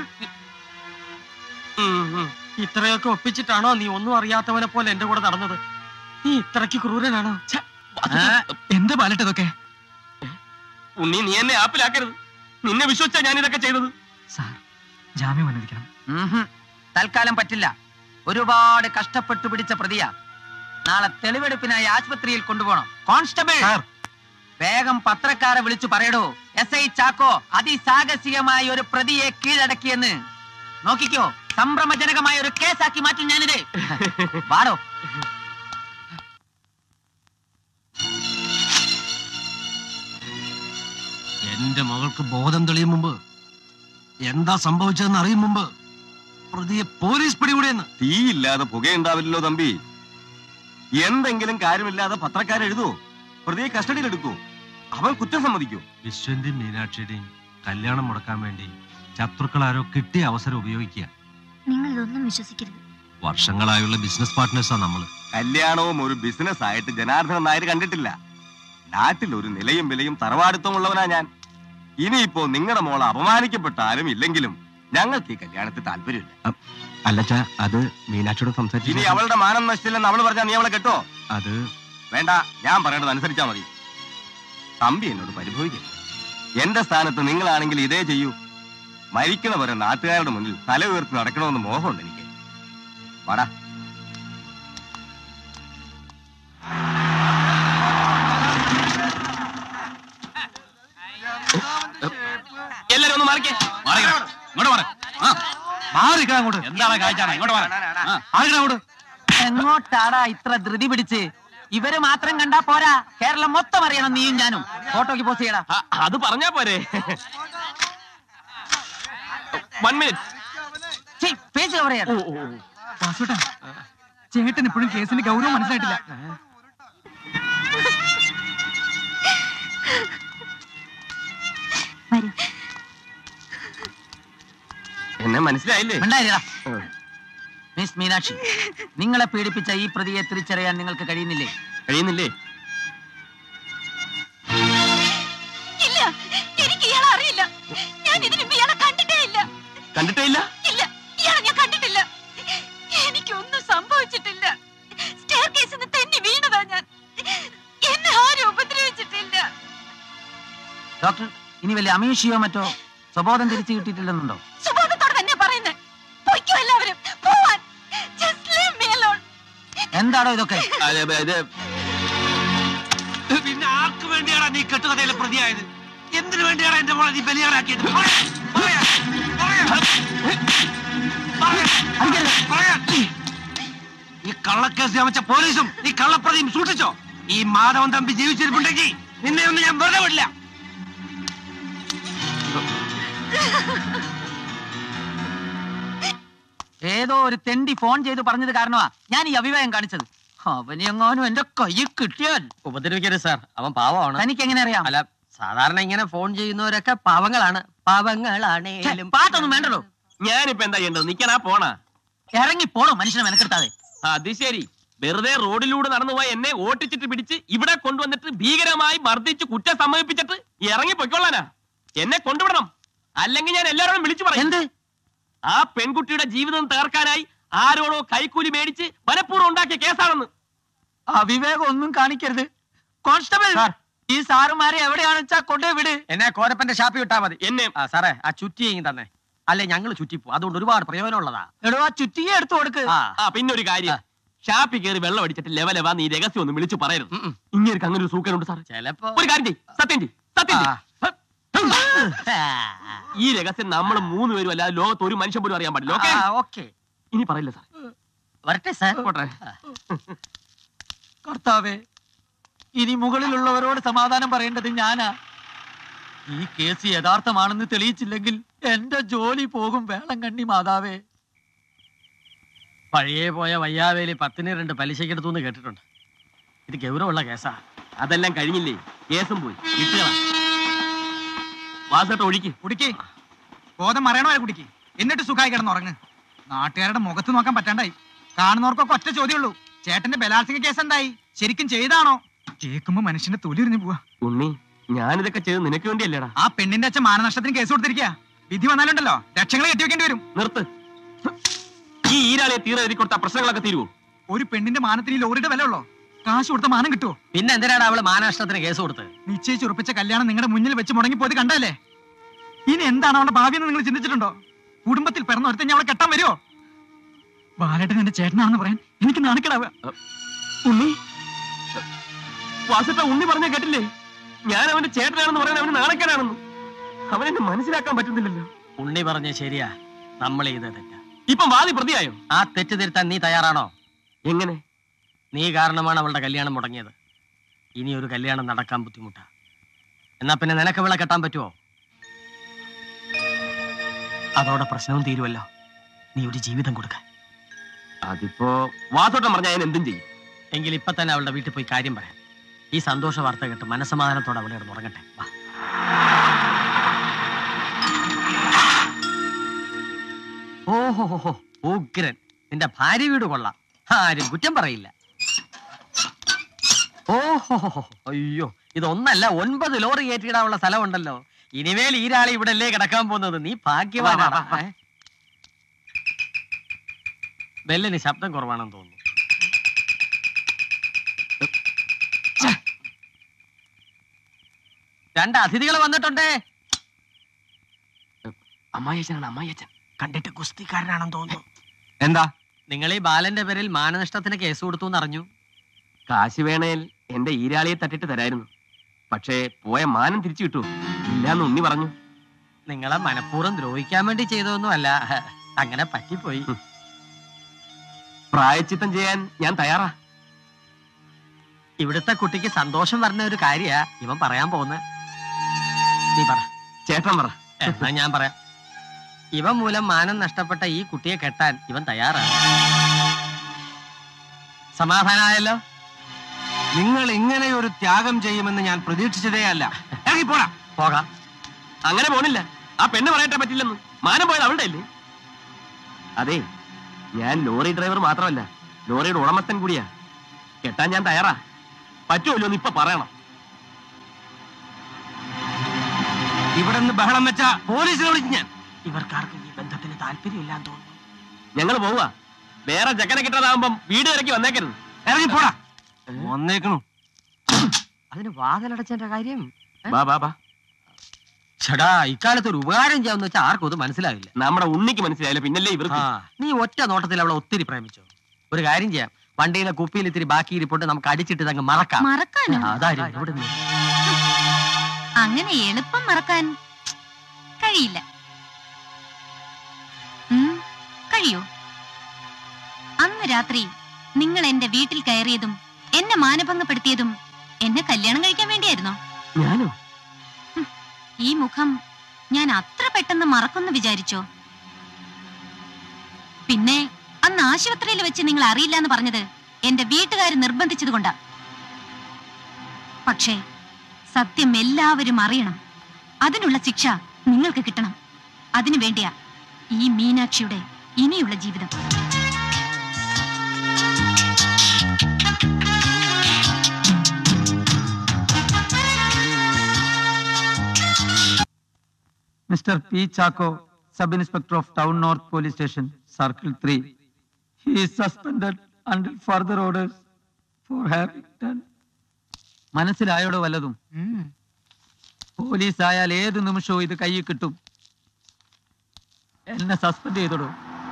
ഉം, ഉം. ഇത്രയൊക്കെ ഒപ്പിച്ചിട്ടാണോ നീ ഒന്നും അറിയാത്തവനെ പോലെ എന്റെ കൂടെ നടന്നത് നീ ഇത്രയ്ക്ക് ക്രൂരനാണോ ഛെ, അത് ആ, എന്ത് ബാലേട്ട ഇതൊക്കെ ഉണ്ണി നീ എന്നെ ആപ്പിലാക്കരുത് നിന്നെ വിശ്വസിച്ചാ ഞാൻ ഇതൊക്കെ ചെയ്തത് സാർ ജാമ്യം അനുവദിക്കണം ഉംഹും. തൽക്കാലം പറ്റില്ല ഒരുപാട് കഷ്ടപ്പെട്ടു പിടിച്ച പ്രതിയാ നാളെ തെളിവെടുപ്പിനായി ആശുപത്രിയിൽ കൊണ്ടുപോകണം കോൺസ്റ്റബിൾ വേഗം പത്രക്കാരെ വിളിച്ചു പറയടോ എസ് ഐ ചാക്കോ അതിസാഹസികമായ ഒരു പ്രതിയെ കീഴടക്കിയെന്ന് നോക്കിക്കോ സംഭ്രമജനകമായ ഒരു കേസാക്കി മാറ്റും ഞാനിത് വാടോ എന്റെ മകൾക്ക് ബോധം തെളിയും മുമ്പ് എന്താ സംഭവിച്ചതെന്ന് അറിയും മുമ്പ് പ്രതിയെ പോലീസ് പിടികൂടിയെന്ന് തീയില്ലാതെ പുകയുണ്ടാവില്ലല്ലോ തമ്പി എന്തെങ്കിലും കാര്യമില്ലാതെ പത്രക്കാരെഴുതുവോ പ്രതിയെ കസ്റ്റഡിയിൽ എടുക്കൂ അവൻ കുറ്റം സമ്മതിക്കൂ വിശ്വന്റെയും മീനാക്ഷിയുടെയും കല്യാണം മുടക്കാൻ വേണ്ടി ശത്രുക്കളാരോ കിട്ടിയ അവസരം ഉപയോഗിക്കുക നിങ്ങൾ ഇതൊന്നും വിശ്വസിക്കരുത് വർഷങ്ങളായുള്ള ബിസിനസ് പാർട്ട്നേഴ്സാ നമ്മള് കല്യാണവും ഒരു ബിസിനസ് ആയിട്ട് ജനാർദ്ദനൻ നായർ കണ്ടിട്ടില്ല നാട്ടിൽ ഒരു നിലയും വിലയും തറവാടിത്തമുള്ളവനാ ഞാൻ ഇനിയിപ്പോ നിങ്ങളുടെ മോളെ അപമാനിക്കപ്പെട്ടാലും ഇല്ലെങ്കിലും ഞങ്ങൾക്ക് ഈ കല്യാണത്തിൽ താല്പര്യമില്ല അല്ലച്ച അത് മീനാക്ഷിയോട് ഇനി സംസാരിച്ചു അവളുടെ മാനം നശിച്ചില്ലെന്ന് അവള് പറഞ്ഞാ നീ അവളെ കേട്ടോ അത് വേണ്ട ഞാൻ പറയേണ്ടത് അനുസരിച്ചാ മതി തമ്പി എന്നോട് പരിഭവിക്കരുത് എന്റെ സ്ഥാനത്ത് നിങ്ങളാണെങ്കിൽ ഇതേ ചെയ്യൂ മരിക്കണവരെ നാട്ടുകാരുടെ മുന്നിൽ തല ഉയർത്തി നടക്കണമെന്ന് മോഹമുണ്ട് എനിക്ക് വാടാ എല്ലാരും ഒന്ന് മാറിക്കേ ഇങ്ങോട്ട് മാറി അങ്ങോട്ട് എന്താണ് കാഴ്ചാണ് ഇങ്ങോട്ട് മാറി അങ്ങോട്ട് എങ്ങോട്ടാടാ ഇത്ര ധൃതി പിടിച്ച് ഇവര് മാത്രം കണ്ടാ പോരാ കേരളം മൊത്തം അറിയണം നീയും ഞാനും ഫോട്ടോക്ക് പോസ്റ്റ് ചെയ്യടാ ആ, അത് പറഞ്ഞാ പോരെ വൺ മിനിറ്റ് ഛീ, പേജ് കവർ ചെയ്യണം വാസുട്ടാ ചേട്ടൻ ഇപ്പോഴും കേസിന്റെ ഗൗരവം മനസ്സിലായിട്ടില്ല വരൂ എന്നെ മനസ്സിലായില്ലേ മിണ്ടാതിരിടാ. മിസ് മീനാക്ഷി നിങ്ങളെ പീഡിപ്പിച്ച ഈ പ്രതിയെ തിരിച്ചറിയാൻ നിങ്ങൾക്ക് കഴിയുന്നില്ലേ കഴിയുന്നില്ലേ ഇല്ല എനിക്ക് ഇയാളെ അറിയില്ല ഞാൻ ഇതിനു മുമ്പ് ഇയാളെ കണ്ടിട്ടേ ഇല്ല കണ്ടിട്ടേ ഇല്ല ഇല്ല ഇയാളെ ഞാൻ കണ്ടിട്ടില്ല എനിക്കൊന്നും സംഭവിച്ചിട്ടില്ല സ്റ്റെയർ കേസിൽ നിന്ന് തെന്നി വീണതാ ഞാൻ എന്നെ ആരും ഉപദ്രവിച്ചിട്ടില്ല ഡോക്ടർ ഇനി വലിയ അമീഷിയോ മറ്റോ സ്വബോധം തിരിച്ചു കിട്ടിയിട്ടില്ലെന്നുണ്ടോ സുബോധത്തോടെ തന്നെ പറയുന്നത് പൊയ്ക്കോ എല്ലാവരും പോവാൻ Just leave me alone. എന്താണോ ഇതൊക്കെ അതെ, അതെ, അതെ. പിന്നെ ആർക്ക് വേണ്ടിയാണ് നീ കെട്ടുകഥയിലെ പ്രതിയായത് എന്തിനു വേണ്ടിയാണ് എന്റെ മോളെ നീ ബലിയാറാക്കിയത് പറയാ, പറയാ, പറയാ. പറയാ, പറയാ. ഈ കള്ളക്കേസ് ചമച്ച പോലീസും ഈ കള്ളപ്രതിയും സൂക്ഷിച്ചോ ഈ മാധവൻ തമ്പി ജീവിച്ചിരിപ്പുണ്ടെങ്കിൽ നിന്നെ ഒന്നും ഞാൻ വെറുതെ വിടില്ല ഏതോ ഒരു തെണ്ടി ഫോൺ ചെയ്ത് പറഞ്ഞത് കാരണമാ ഞാൻ ഈ അഭിപ്രായം കാണിച്ചത് അവനെങ്ങാനും എന്റെ കയ്യിൽ കിട്ടിയാൽ ഉപദ്രവിക്കരുത് സാർ അവൻ പാവമാണ് തനിക്ക് എങ്ങനെ അറിയാം അല്ല സാധാരണ ഇങ്ങനെ ഫോൺ ചെയ്യുന്നവരൊക്കെ പാവങ്ങളാണ് പാവങ്ങളാണേലും പാട്ടൊന്നും വേണ്ടല്ലോ ഞാനിപ്പോ എന്താ ചെയ്യേണ്ടത് നിക്കണാ പോണാ ഇറങ്ങി പോണോ മനുഷ്യനെ മെനക്കെടുത്താതെ അത് ശരി വെറുതെ റോഡിലൂടെ നടന്നുപോയി എന്നെ ഓട്ടിച്ചിട്ട് പിടിച്ച് ഇവിടെ കൊണ്ടുവന്നിട്ട് ഭീകരമായി മർദ്ദിച്ച് കുറ്റം സമ്മതിപ്പിച്ചിട്ട് ഇറങ്ങി പൊയ്ക്കൊള്ളാനാ എന്നെ കൊണ്ടുവിടണം അല്ലെങ്കിൽ ഞാൻ എല്ലാവരോടും വിളിച്ചു പറയും എന്ത് ആ പെൺകുട്ടിയുടെ ജീവിതം തകർക്കാനായി ആരോടോ കൈക്കൂലി മേടിച്ച് മനഃപൂർവ്വം ഉണ്ടാക്കിയ കേസാണെന്ന് അവിവേകം ഒന്നും കാണിക്കരുത് കോൺസ്റ്റബിൾ ഈ സാറുമാരെ എവിടെയാണെന്ന് വെച്ചാ കൊണ്ടേ വിട് എന്നെ കോരപ്പന്റെ ഷാപ്പി വിട്ടാ മതി എന്നെ ആ സാറേ ആ ചുറ്റി ഇങ്ങ് തന്നെ അല്ലെ ഞങ്ങൾ ചുറ്റിപ്പോ അതുകൊണ്ട് ഒരുപാട് പ്രയോജനമുള്ളതാ എടോ ആ ചുറ്റിയെ എടുത്തു കൊടുക്ക് ആ ആ പിന്നെ ഒരു കാര്യം ഷാപ്പി കയറി വെള്ളം അടിച്ചിട്ട് ലെവലെവാ നീ രഹസ്യം ഒന്ന് വിളിച്ചു പറയരുത് ഉം, ഉം. ഇങ്ങനെ അങ്ങനെ ഒരു സൂക്കനുണ്ട് സാർ ചെലപ്പോ ഒരു കാര്യം ചെയ്യ് സത്യം ചെയ്യ് സത്യം ചെയ്യ്. ആ. ഈ രഹസ്യം നമ്മൾ മൂന്ന് പേരും അല്ലാതെ ലോകത്ത് ഒരു മനുഷ്യൻ പോലും അറിയാൻ പാടില്ല ഓക്കെ ആ, ഓക്കേ ഇനി പറയില്ല സാർ വരട്ടെ സാർ പോട്ടെ കർത്താവേ ഇനി മുകളിലുള്ളവരോട് സമാധാനം പറയേണ്ടത് ഞാനാ ഈ കേസ് യഥാർത്ഥമാണെന്ന് തെളിയിച്ചില്ലെങ്കിൽ എന്റെ ജോലി പോകും വേളം കണ്ണി മാതാവേ പഴയ പോയ വയ്യാവേലി പത്തിന് രണ്ട് പലിശക്കെടുത്തു കേട്ടിട്ടുണ്ട് ഇത് ഗൗരവമുള്ള കേസാ അതെല്ലാം കഴിഞ്ഞില്ലേ കേസും പോയി കിട്ടുകളാ വാസട്ട് ഒഴിക്ക് കുടിക്ക് ബോധം മറയണ വരെ കുടിക്ക് എന്നിട്ട് സുഖമായി കിടന്നുറങ്ങ് നാട്ടുകാരുടെ മുഖത്ത് നോക്കാൻ പറ്റാണ്ടായി കാണുന്നവർക്കൊക്കെ ഒറ്റ ചോദ്യമുള്ളൂ ചേട്ടന്റെ ബലാത്സംഗ കേസ് എന്തായി ശരിക്കും ചെയ്താണോ കേൾക്കുമ്പോ മനുഷ്യന്റെ തൊലി ഉരിഞ്ഞു പോവാ ഉണ്ണി ഞാനിതൊക്കെ ചെയ്ത് നിനക്ക് വേണ്ടിയല്ലേടാ ആ പെണ്ണിന്റെ അച്ഛൻ മാനനഷ്ടത്തിന് കേസ് കൊടുത്തിരിക്കുക വിധി വന്നാലുണ്ടല്ലോ ലക്ഷങ്ങൾ കെട്ടിവെക്കേണ്ടി വരും നിർത്ത് ഈ ഈരാളിയെ തീരെ എഴുതി കൊടുത്ത പ്രശ്നങ്ങളൊക്കെ തീരുവോ ഒരു പെണ്ണിന്റെ മാനത്തിന് ഈ ലോറിയുടെ വില ഉള്ളോ കാശ് കൊടുത്ത മാനം കിട്ടുമോ പിന്നെ എന്തിനാണ് അവള് മാനനഷ്ടത്തിന് കേസ് കൊടുത്തത് നിശ്ചയിച്ച് ഉറപ്പിച്ച കല്യാണം നിങ്ങളുടെ മുന്നിൽ വെച്ച് മുടങ്ങിപ്പോയത് കണ്ടല്ലേ ഇനി എന്താണ് അവളുടെ ഭാവി എന്ന് നിങ്ങൾ ചിന്തിച്ചിട്ടുണ്ടോ കുടുംബത്തിൽ പിറന്ന ഒരുത്തൻ അവളെ കെട്ടാൻ വരുമോ ബാലേട്ടൻ എന്റെ ചേട്ടനാണെന്ന് പറയാൻ എനിക്ക് നാണക്കേടാവുക ഉണ്ണി വാസട്ട ഉണ്ണി പറഞ്ഞ കേട്ടില്ലേ ഞാൻ അവന്റെ ചേട്ടനാണെന്ന് പറയാൻ അവന് നാണക്കേടാണെന്ന് അവനെന്നെ മനസ്സിലാക്കാൻ പറ്റുന്നില്ലല്ലോ ഉണ്ണി പറഞ്ഞ ശരിയാ നമ്മൾ ചെയ്ത തെറ്റാ ഇപ്പം വാദി പ്രതിയായോ ആ തെറ്റ് തിരുത്താൻ നീ തയ്യാറാണോ എങ്ങനെ നീ കാരണമാണ് അവളുടെ കല്യാണം മുടങ്ങിയത് ഇനി ഒരു കല്യാണം നടക്കാൻ ബുദ്ധിമുട്ടാ എന്നാ പിന്നെ നിനക്ക് വിള കെട്ടാൻ പറ്റുമോ അതോടെ പ്രശ്നവും തീരുമല്ലോ നീ ഒരു ജീവിതം കൊടുക്ക അതിപ്പോ വാസോട്ടം പറഞ്ഞാൽ ഞാൻ എന്തും ചെയ്യും എങ്കിൽ ഇപ്പൊ തന്നെ അവളുടെ വീട്ടിൽ പോയി കാര്യം പറയാം ഈ സന്തോഷ വാർത്ത കേട്ട് മനസ്സമാധാനത്തോടെ അവളെ കിടന്ന് ഉറങ്ങട്ടെ വാ ഓഹോ ഹോ ഹോ ഉഗ്രൻ നിന്റെ ഭാര്യ വീട് കൊള്ളാം ആരും കുറ്റം പറയില്ല ഓഹോ ഹോ ഹോ. അയ്യോ ഇതൊന്നല്ല ഒൻപത് ലോറി കയറ്റിയിടാനുള്ള സ്ഥലമുണ്ടല്ലോ ഇനിമേൽ ഈരാളി ഇവിടെ അല്ലേ കിടക്കാൻ പോകുന്നത് നീ ഭാഗ്യവാനാണ് ഏ? ബെല്ലിന് ശബ്ദം കുറവാണെന്ന് തോന്നുന്നു രണ്ട് അതിഥികൾ വന്നിട്ടുണ്ടേ അമ്മായിയച്ഛനാണ് അമ്മായിയച്ഛൻ കണ്ടിട്ട് കുസ്തിക്കാരനാണെന്ന് തോന്നുന്നു എന്താ നിങ്ങൾ ഈ ബാലന്റെ പേരിൽ മാനനഷ്ടത്തിന് കേസ് കൊടുത്തു എന്നറിഞ്ഞു കാശ് വേണേൽ എന്റെ ഈരാളിയെ തട്ടിട്ട് തരായിരുന്നു പക്ഷേ പോയ മാനം തിരിച്ചു കിട്ടൂ ഇല്ലാന്ന് ഉണ്ണി പറഞ്ഞു നിങ്ങളെ മനഃപൂർവ്വം ദ്രോഹിക്കാൻ വേണ്ടി ചെയ്തതൊന്നും അല്ല അങ്ങനെ പറ്റിപ്പോയി പ്രായച്ചിത്തം ചെയ്യാൻ ഞാൻ തയ്യാറാ ഇവിടുത്തെ കുട്ടിക്ക് സന്തോഷം വരുന്ന ഒരു കാര്യാ ഇവൻ പറയാൻ പോകുന്ന നീ പറ ചേട്ടൻ പറ എന്നാ ഞാൻ പറയാം ഇവൻ മൂലം മാനം നഷ്ടപ്പെട്ട ഈ കുട്ടിയെ കെട്ടാൻ ഇവൻ തയ്യാറാണ് സമാധാനായല്ലോ നിങ്ങൾ ഇങ്ങനെ ഒരു ത്യാഗം ചെയ്യുമെന്ന് ഞാൻ പ്രതീക്ഷിച്ചതേ അല്ല ഇറങ്ങിപ്പോടാ പോകാം അങ്ങനെ പോണില്ല ആ പെണ്ണ് പറയട്ടെ പറ്റില്ലെന്ന് മാനം പോയത് അവളുടെ അല്ലേ അതെ ഞാൻ ലോറി ഡ്രൈവർ മാത്രമല്ല ലോറിയുടെ ഉടമസ്ഥൻ കൂടിയാ കെട്ടാൻ ഞാൻ തയ്യാറാ പറ്റുമല്ലോ എന്ന് ഇപ്പൊ പറയണം ഇവിടെ നിന്ന് ബഹളം വെച്ച പോലീസിനെ വിളിച്ച് ഞാൻ ഇവർക്കാർക്കും ഈ ബന്ധത്തിന് താല്പര്യമില്ലാന്ന് തോന്നുന്നു ഞങ്ങൾ പോവുക വേറെ ചെക്കനെ കിട്ടാതാവുമ്പം വീട് വരയ്ക്ക് വന്നേക്കരുത് ഇറങ്ങി പോടാ വന്നേക്കണു അതിന് വാതിലടച്ചതിന്റെ കാര്യം ബാ ബാ ബാ ചേടാ ഇക്കാലത്ത് ഒരു ഉപകാരം ചെയ്യാന്ന് വെച്ചാൽ ആർക്കും അത് മനസ്സിലാവില്ല നമ്മുടെ ഉണ്ണിക്ക് മനസ്സിലായില്ല പിന്നല്ലേ ഇവർക്ക് ആ, നീ ഒറ്റ നോട്ടത്തിൽ അവളെ ഒത്തിരി പ്രേമിച്ചു ഒരു കാര്യം ചെയ്യാം വണ്ടിയിലെ കുപ്പിയിൽ ഇത്തിരി ബാക്കി ഇരിപ്പോട്ട് നമുക്ക് അടിച്ചിട്ട് അങ്ങ് മറക്കാം മറക്കാനോ അതാരും ഇവിടെ നിന്ന് അങ്ങനെ എളുപ്പം മറക്കാൻ കഴിയില്ല ഉം, കഴിയോ അന്ന് രാത്രി നിങ്ങൾ എന്റെ വീട്ടിൽ കയറിയതും എന്നെ മാനഭംഗപ്പെടുത്തിയതും എന്നെ കല്യാണം കഴിക്കാൻ വേണ്ടിയായിരുന്നോ ഞാനോ ഈ മുഖം ഞാൻ അത്ര പെട്ടെന്ന് മറക്കുന്നു വിചാരിച്ചോ പിന്നെ അന്ന് ആശുപത്രിയിൽ വെച്ച് നിങ്ങൾ അറിയില്ല എന്ന് പറഞ്ഞത് എന്റെ വീട്ടുകാർ നിർബന്ധിച്ചത് കൊണ്ടാ പക്ഷേ സത്യം എല്ലാവരും അറിയണം അതിനുള്ള ശിക്ഷ നിങ്ങൾക്ക് കിട്ടണം അതിനു വേണ്ടിയാ ഈ മീനാക്ഷിയുടെ ഇനിയുള്ള ജീവിതം Mr. P. Chaco, Sub Inspector of Town North Police Station, Circle 3. He is suspended until further orders for having done. മനസ്സിലായോടോ വല്ലതും പോലീസ് ആയാൽ ഏത് നിമിഷവും ഇത് കയ്യിൽ കിട്ടും എന്നെ സസ്പെൻഡ് ചെയ്തോടോ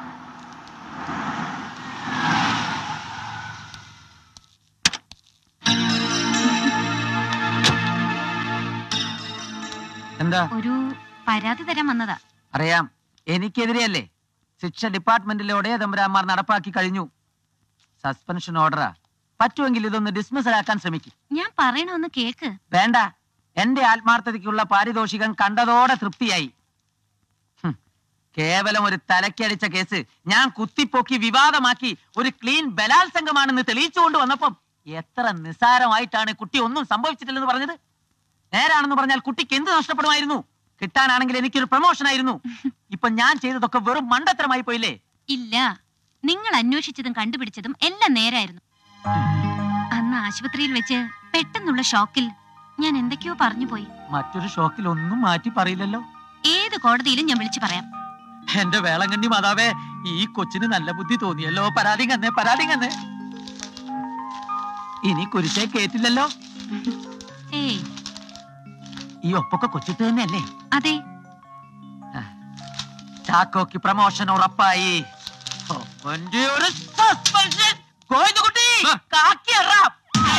എന്താ ഒരു പരാതി തരാൻ വന്നതാ അറിയാം എനിക്കെതിരെയല്ലേ ശിക്ഷ ഡിപ്പാർട്ട്മെന്റിലെ ഒടേ തമ്പുരാന്മാർ നടപ്പാക്കി കഴിഞ്ഞു സസ്പെൻഷൻ ഓർഡറാ പറ്റുമെങ്കിൽ ഇതൊന്ന് ഡിസ്മിസൽ ആക്കാൻ ശ്രമിക്കും ഞാൻ പറയണമെന്ന് കേക്ക് വേണ്ട എന്റെ ആത്മാർത്ഥതയ്ക്കുള്ള പാരിതോഷികം കണ്ടതോടെ തൃപ്തിയായി ഹും, കേവലം ഒരു തലക്കടിച്ച കേസ് ഞാൻ കുത്തിപ്പൊക്കി വിവാദമാക്കി ഒരു ക്ലീൻ ബലാത്സംഗമാണെന്ന് തെളിയിച്ചുകൊണ്ട് വന്നപ്പം എത്ര നിസ്സാരമായിട്ടാണ് കുട്ടി ഒന്നും സംഭവിച്ചിട്ടില്ലെന്ന് പറഞ്ഞത് നേരാണെന്ന് പറഞ്ഞാൽ കുട്ടിക്ക് എന്ത് നഷ്ടപ്പെടുമായിരുന്നു കിട്ടാനാണെങ്കിൽ എനിക്കൊരു പ്രൊമോഷൻ ആയിരുന്നു ഇപ്പൊ ഞാൻ ചെയ്തതൊക്കെ വെറും മണ്ടത്തരമായി പോയില്ലേ ഇല്ല നിങ്ങൾ അന്വേഷിച്ചതും കണ്ടുപിടിച്ചതും എല്ലാം നേരായിരുന്നു അന്ന് ആശുപത്രിയിൽ വെച്ച് പെട്ടെന്നുള്ള ഷോക്കിൽ ഞാൻ എന്തൊക്കെയോ പറഞ്ഞു പോയി മറ്റൊരു ഷോക്കിൽ ഒന്നും മാറ്റി പറയില്ലല്ലോ ഏത് കോടതിയിലും ഞാൻ വിളിച്ചു പറയാം എന്റെ വേളങ്കണ്ണി മാതാവേ ഈ കൊച്ചിന് നല്ല ബുദ്ധി തോന്നിയല്ലോ പരാതി കന്നേ പരാതി കന്നേ ഇനി കുരിശേ കേറ്റില്ലല്ലോ ഏയ് ഈ ഒപ്പൊക്കെ കൊച്ചിട്ട് തന്നെയല്ലേ അതെ ചാക്കോക്ക് പ്രമോഷൻ ഉറപ്പായി അവന്റെ ഒരു സസ്പെൻഷൻ കോയിന്നുകുട്ടി കാക്കി എറാം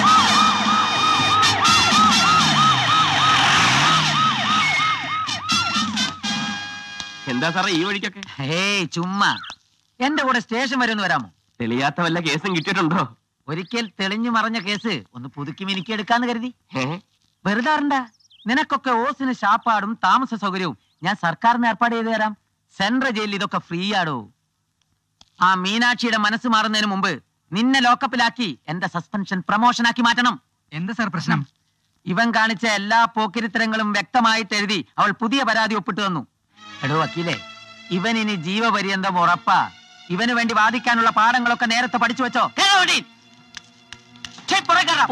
എന്താ സാറേ ഈ വഴിക്കൊക്കെ ഹേയ് ചുമ്മാ എന്റെ കൂടെ സ്റ്റേഷൻ വരെ ഒന്ന് വരാമോ തെളിയാത്ത വല്ല കേസും കിട്ടിയിട്ടുണ്ടോ ഒരിക്കൽ തെളിഞ്ഞു മറഞ്ഞ കേസ് ഒന്ന് പുതുക്കി മിനുക്കി എടുക്കാന്ന് കരുതി ഏ വെറുതെ അറിയണ്ട നിനക്കൊക്കെ ഓസിന് ശാപ്പാടും താമസ സൗകര്യവും ഞാൻ സർക്കാരിന് ഏർപ്പാട് ചെയ്തു തരാം സെൻട്രൽ ജയിലിൽ ഇതൊക്കെ ഫ്രീ ആടോ ആ മീനാക്ഷിയുടെ മനസ്സ് മാറുന്നതിന് മുമ്പ് നിന്നെ ലോക്കപ്പിലാക്കി എന്റെ സസ്പെൻഷൻ പ്രൊമോഷൻ ആക്കി മാറ്റണം എന്താ സാർ പ്രശ്നം ഇവൻ കാണിച്ച എല്ലാ പോക്കിരിത്തരങ്ങളും വ്യക്തമായിട്ട് എഴുതി അവൾ പുതിയ പരാതി ഒപ്പിട്ട് തന്നു എടോ വക്കീലേ ഇവൻ ഇനി ജീവപര്യന്തം ഉറപ്പാ ഇവന് വേണ്ടി വാദിക്കാനുള്ള പാഠങ്ങളൊക്കെ നേരത്തെ പഠിച്ചു വെച്ചോ കേറോ വണ്ടി. ഛെ, പുറകെ കയറാം.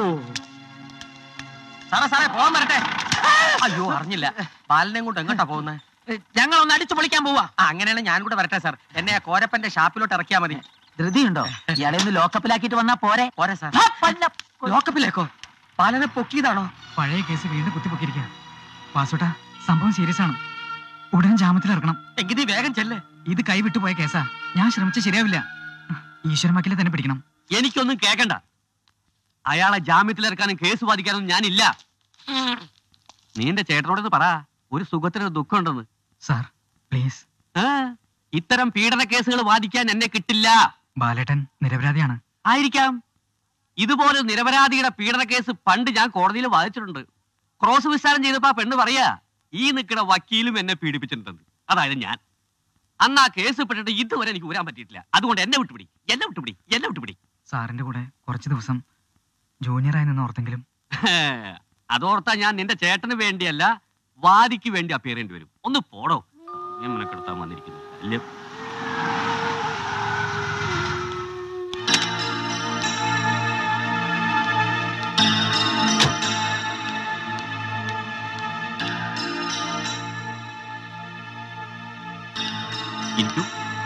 സാറേ സാറേ പോകാൻ വരട്ടെ അയ്യോ അറിഞ്ഞില്ല ബാലനെയും കൊണ്ട് എങ്ങോട്ടാ പോകുന്നത് ഞങ്ങൾ ഒന്ന് അടിച്ചു പൊളിക്കാൻ പോവാ അങ്ങനെയാണ് ഞാൻ കൂടെ വരട്ടെ സാർ എന്നെ ആ കോരപ്പന്റെ ഷാപ്പിലോട്ട് ഇറക്കിയാ മതി ധൃതിയുണ്ടോ ഇയാളെ ഒന്ന് ലോക്കപ്പിലാക്കിയിട്ട് വന്നാ പോരെ പോരെ സാർ ആ, പല്ല. ലോക്കപ്പിലേക്കോ ബാലനെ പൊക്കിയതാണോ പഴയ കേസ് വീണ്ടും കുത്തിപ്പൊക്കിയിരിക്കുക വാസുട്ടാ സംഭവം സീരിയസ് ആണ് ഉടൻ ജാമ്യത്തിൽ ഇറക്കണം എങ്കിൽ നീ വേഗം ചെല്ലേ ഇത് കൈവിട്ടു പോയ കേസാ ഞാൻ ശ്രമിച്ച ശരിയാവില്ല ഈശ്വരൻ വക്കീലെ തന്നെ പിടിക്കണം എനിക്കൊന്നും കേക്കണ്ട അയാളെ ജാമ്യത്തിലിറക്കാനും കേസ് വാദിക്കാനും ഞാനില്ല നീ എന്റെ ചേട്ടനോടൊന്ന് പറ ഒരു സുഖത്തിന് ദുഃഖം ഉണ്ടെന്ന് സാർ പ്ലീസ് ആ, ഇത്തരം പീഡന കേസുകൾ വാദിക്കാൻ എന്നെ കിട്ടില്ല ബാലേട്ടൻ നിരപരാധിയാണ് ആയിരിക്കാം ഇതുപോലെ നിരപരാധിയുടെ പീഡന കേസ് പണ്ട് ഞാൻ കോടതിയിൽ വാദിച്ചിട്ടുണ്ട് ക്രോസ് വിസ്താരം ചെയ്തപ്പോ ആ പെണ്ണ് പറയാ ഈ നിൽക്കുന്ന വക്കീലും എന്നെ പീഡിപ്പിച്ചിട്ടുണ്ടെന്ന് അതായത് ഞാൻ അന്ന് ആ കേസ് പെട്ടിട്ട് ഇതുവരെ എനിക്ക് ഊരാൻ പറ്റിയിട്ടില്ല അതുകൊണ്ട് എന്നെ വിട്ടുപിടി എന്നെ വിട്ടുപിടി എന്നെ വിട്ടുപിടി സാറിന്റെ കൂടെ കുറച്ച് ദിവസം ജൂനിയറായി നിന്ന് ഓർത്തെങ്കിലും അതോർത്താ ഞാൻ നിന്റെ ചേട്ടന് വേണ്ടിയല്ല വാദിക്ക് വേണ്ടി അപ്പിയർ ചെയ്യേണ്ടി വരും ഒന്ന് പോടോ ഞാൻ നിനക്കെടുത്താൻ വന്നിരിക്കുന്നു അല്ലേ ഇൻറ്റു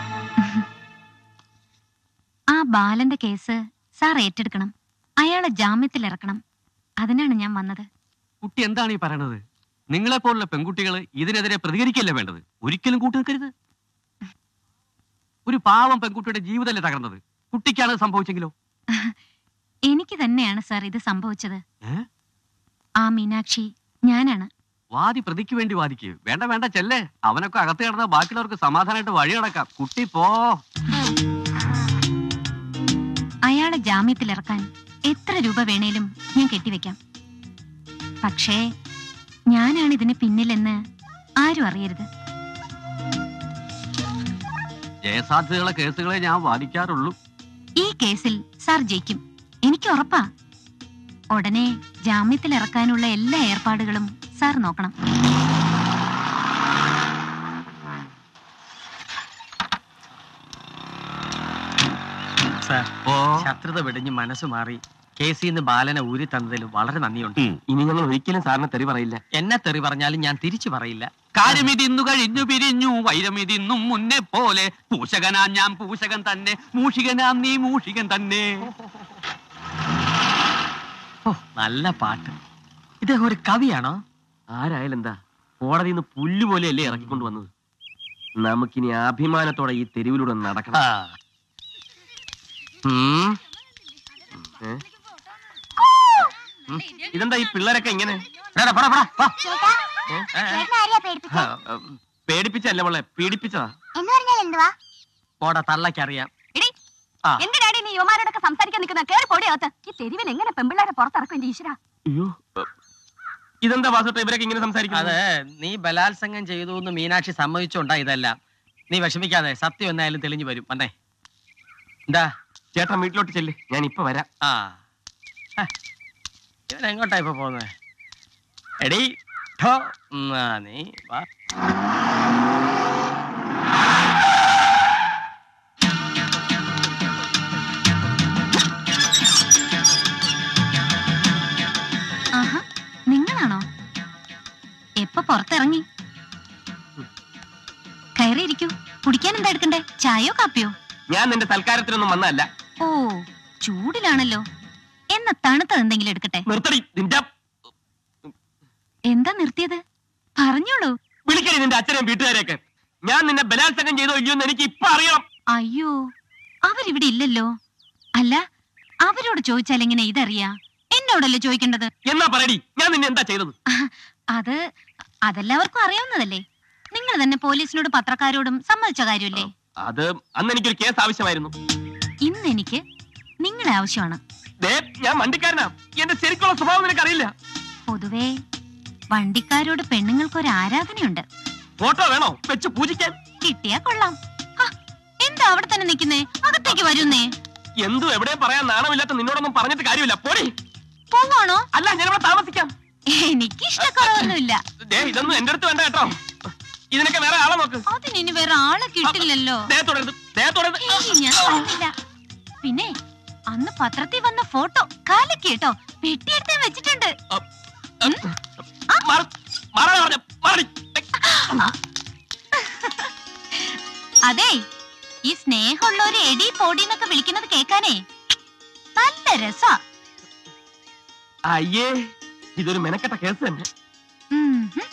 ആ ബാലന്റെ കേസ് സാർ ഏറ്റെടുക്കണം അയാളെ ജാമ്യത്തിൽ ഇറക്കണം അതിനാണ് ഞാൻ വന്നത് കുട്ടി എന്താണ് ഈ പറയണത് നിങ്ങളെ പോലുള്ള പെൺകുട്ടികൾ ഇതിനെതിരെ പ്രതികരിക്കല്ലേ വേണ്ടത് ഒരിക്കലും കൂട്ടു നിൽക്കരുത് ഒരു പാവം പെൺകുട്ടിയുടെ ജീവിതമല്ലേ തകർന്നത് കുട്ടിക്കാണ് സംഭവിച്ചെങ്കിലോ എനിക്ക് തന്നെയാണ് സാർ ഇത് സംഭവിച്ചത് ഏ? ആ മീനാക്ഷി ഞാനാണ് വാദി പ്രതിക്ക് വേണ്ടി വാദിക്ക് വേണ്ട വേണ്ട ചെല്ലേ അവനൊക്കെ അകത്ത് കിടന്ന ബാക്കിയുള്ളവർക്ക് സമാധാനമായിട്ട് വഴി കിടക്കാം കുട്ടി പോ അയാളെ ജാമ്യത്തിൽ ഇറക്കാൻ എത്ര രൂപ വേണേലും ഞാൻ കെട്ടിവെക്കാം പക്ഷേ ഞാനാണ് ഇതിന് പിന്നിലെന്ന് ആരും അറിയരുത് ജയസാധ്യതയുള്ള കേസുകളെ ഞാൻ വാദിക്കാറുള്ളൂ ഈ കേസിൽ സാർ ജയിക്കും എനിക്ക് ഉറപ്പാ ഉടനെ ജാമ്യത്തിൽ ഇറക്കാനുള്ള എല്ലാ ഏർപ്പാടുകളും സാർ നോക്കണം സാർ ഓ ശത്രുത വെടിഞ്ഞ് മനസ്സ് മാറി കേസിൽ നിന്ന് ബാലനെ ഊരി തന്നതിൽ വളരെ നന്ദിയുണ്ട് ഇനി ഞങ്ങൾ ഒരിക്കലും സാറിന് തെറി പറയില്ല എന്നെ തെറി പറഞ്ഞാലും ഞാൻ തിരിച്ചു പറയില്ല കാര്യമിതിന്നു കഴിഞ്ഞു പിരിഞ്ഞു വൈരമിതിന്നും മുന്നേ പോലെ പൂഷകനാം ഞാൻ പൂഷകൻ തന്നെ മൂഷികനാം നീ മൂഷികൻ തന്നെ ഓ നല്ല പാട്ട് ഇദ്ദേഹം ഒരു കവിയാണോ ആരായാലും എന്താ കോടതിയിൽ നിന്ന് പുല്ലുപോലെയല്ലേ ഇറക്കിക്കൊണ്ട് വന്നത് നമുക്കിനി അഭിമാനത്തോടെ ഈ തെരുവിലൂടെ നടക്കണം ഉം. ഏ? ഉം. ഇതെന്താ ഈ പിള്ളേരൊക്കെ ഇങ്ങനെ എടാ, പോടാ, പോടാ, പോ. ഏ? ആ, ആ, പേടിപ്പിച്ചല്ല മോളെ പീഡിപ്പിച്ചതാ എന്ന് പറഞ്ഞാൽ എന്തുവാ പോടാ തള്ളക്കറിയാം ആ. എന്തിനാടി നീ യുവമാരോടൊക്കെ സംസാരിക്കാൻ നിൽക്കുന്ന കേറി പൊടിയകത്ത് ഈ തെരുവിൽ എങ്ങനെ പെമ്പിള്ളേരെ പുറത്തിറക്കും എന്റെ ഈശ്വര അയ്യോ ഇതെന്താ വാസുട്ട ഇവരൊക്കെ ഇങ്ങനെ സംസാരിക്കുന്നത് അത് നീ ബലാത്സംഗം ചെയ്തു എന്ന് മീനാക്ഷി സമ്മതിച്ചോണ്ടാ ഇതെല്ലാം നീ വിഷമിക്കാതെ സത്യം എന്നായാലും തെളിഞ്ഞു വരും വന്നേ എന്താ ചേട്ടൻ വീട്ടിലോട്ട് ചെല്ല് ഞാൻ ഇപ്പൊ വരാം ആ ഹ, ഇവൻ എങ്ങോട്ടാ ഇപ്പൊ പോകുന്നത് എടി ഠോ. ഉം, ആ, നീ വാ ആഹാ നിങ്ങളാണോ എപ്പോ പുറത്തിറങ്ങി കയറിയിരിക്കൂ കുടിക്കാൻ എന്താ എടുക്കണ്ടേ ചായയോ കാപ്പിയോ ഞാൻ നിന്റെ സൽക്കാരത്തിനൊന്നും വന്നതല്ല ഓ ചൂടിലാണല്ലോ എന്നാ തണുത്തത് എന്തെങ്കിലും എടുക്കട്ടെ നിർത്തടി നിന്റെ എന്താ നിർത്തിയത് പറഞ്ഞോളൂ വിളിക്കടി നിന്റെ അച്ഛനെയും വീട്ടുകാരെയൊക്കെ ഞാൻ നിന്നെ ബലാത്സംഗം ചെയ്തോ ഇല്ലയോ എന്ന് എനിക്ക് ഇപ്പൊ അറിയണം അയ്യോ അവരിവിടെ ഇല്ലല്ലോ അല്ല അവരോട് ചോദിച്ചാൽ എങ്ങനെ ഇതറിയാ എന്നോടല്ലേ ചോദിക്കേണ്ടത് എന്നാ പറയടി ഞാൻ നിന്നെ എന്താ ചെയ്തത് അത് അതെല്ലാവർക്കും അറിയാവുന്നതല്ലേ നിങ്ങൾ തന്നെ പോലീസിനോട് പത്രക്കാരോടും സമ്മതിച്ച കാര്യമല്ലേ അത് അന്ന് എനിക്കൊരു കേസ് ആവശ്യമായിരുന്നു ഇന്ന് എനിക്ക് നിങ്ങളെ ആവശ്യമാണ് ദേ ഞാൻ വണ്ടിക്കാരനാ എന്റെ ശരിക്കുള്ള സ്വഭാവം നിനക്ക് അറിയില്ല പൊതുവേ വണ്ടിക്കാരോട് പെണ്ണുങ്ങൾക്ക് ഒരു ആരാധനയുണ്ട് ഫോട്ടോ വേണോ വെച്ച് പൂജിക്കാൻ കിട്ടിയാ കൊള്ളാം ഹ, എന്താ അവിടെ തന്നെ നിക്കുന്നേ അകത്തേക്ക് വരുന്നേ എന്തു എവിടെ പറയാൻ നാണമില്ലാത്ത നിന്നോടൊന്നും പറഞ്ഞിട്ട് കാര്യമില്ല പോടി പോവാണോ അല്ല ഞാൻ ഇവിടെ താമസിക്കാം എനിക്ക് ഇഷ്ടക്കുറവൊന്നുമില്ല ദേ ഇതൊന്നും എന്റെ അടുത്ത് വേണ്ട കേട്ടോ ഇതിനൊക്കെ വേറെ ആളെ നോക്ക് അതിനി വേറെ ആളെ കിട്ടില്ലല്ലോ ദേ തുടരുത് ദേ തുടരുത് ഏയ്, ഞാൻ പറഞ്ഞില്ല പിന്നെ അന്ന് പത്രത്തിൽ വന്ന ഫോട്ടോ കാലക്ക് കേട്ടോ പെട്ടിയെടുത്ത് വെച്ചിട്ടുണ്ട് മാറ്, മാറാനാ പറഞ്ഞെ, മാറി. അതെ ഈ സ്നേഹമുള്ളവര് എടി പൊടി എന്നൊക്കെ വിളിക്കുന്നത് കേക്കാനേ നല്ല രസാ അയ്യേ ഇതൊരു മെനക്കെട്ട കേസ് തന്നെ ഉം ഹും.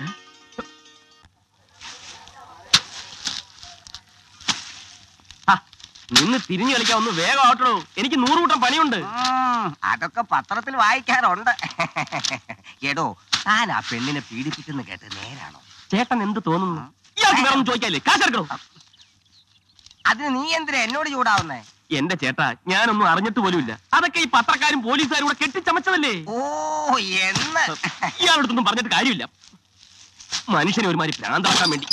ആ, നിന്ന് തിരിഞ്ഞു കളിക്കാൻ ഒന്ന് വേഗം ആവട്ടോ എനിക്ക് നൂറ് കൂട്ടം പണിയുണ്ട് അതൊക്കെ പത്രത്തിൽ വായിക്കാറുണ്ട് എടോ താൻ ആ പെണ്ണിനെ പീഡിപ്പിച്ചെന്ന് കേട്ട് നേരാണോ ചേട്ടൻ എന്ത് തോന്നുന്നു ഇയാൾക്ക് വേറെ ഒന്നും ചോദിക്കാല്ലേ കാശെടുക്കണോ അതിന് നീ എന്തിനാ എന്നോട് ചൂടാവുന്നേ എന്റെ ചേട്ടാ ഞാനൊന്നും അറിഞ്ഞിട്ട് പോലുമില്ല അതൊക്കെ ഈ പത്രക്കാരും പോലീസുകാരും കൂടെ കെട്ടിച്ചമച്ചതല്ലേ ഓ എന്ന് ഇയാളടുത്തൊന്നും പറഞ്ഞിട്ട് കാര്യമില്ല മനുഷ്യനെ ഒരുമാതിരി ഭ്രാന്താക്കാൻ വേണ്ടി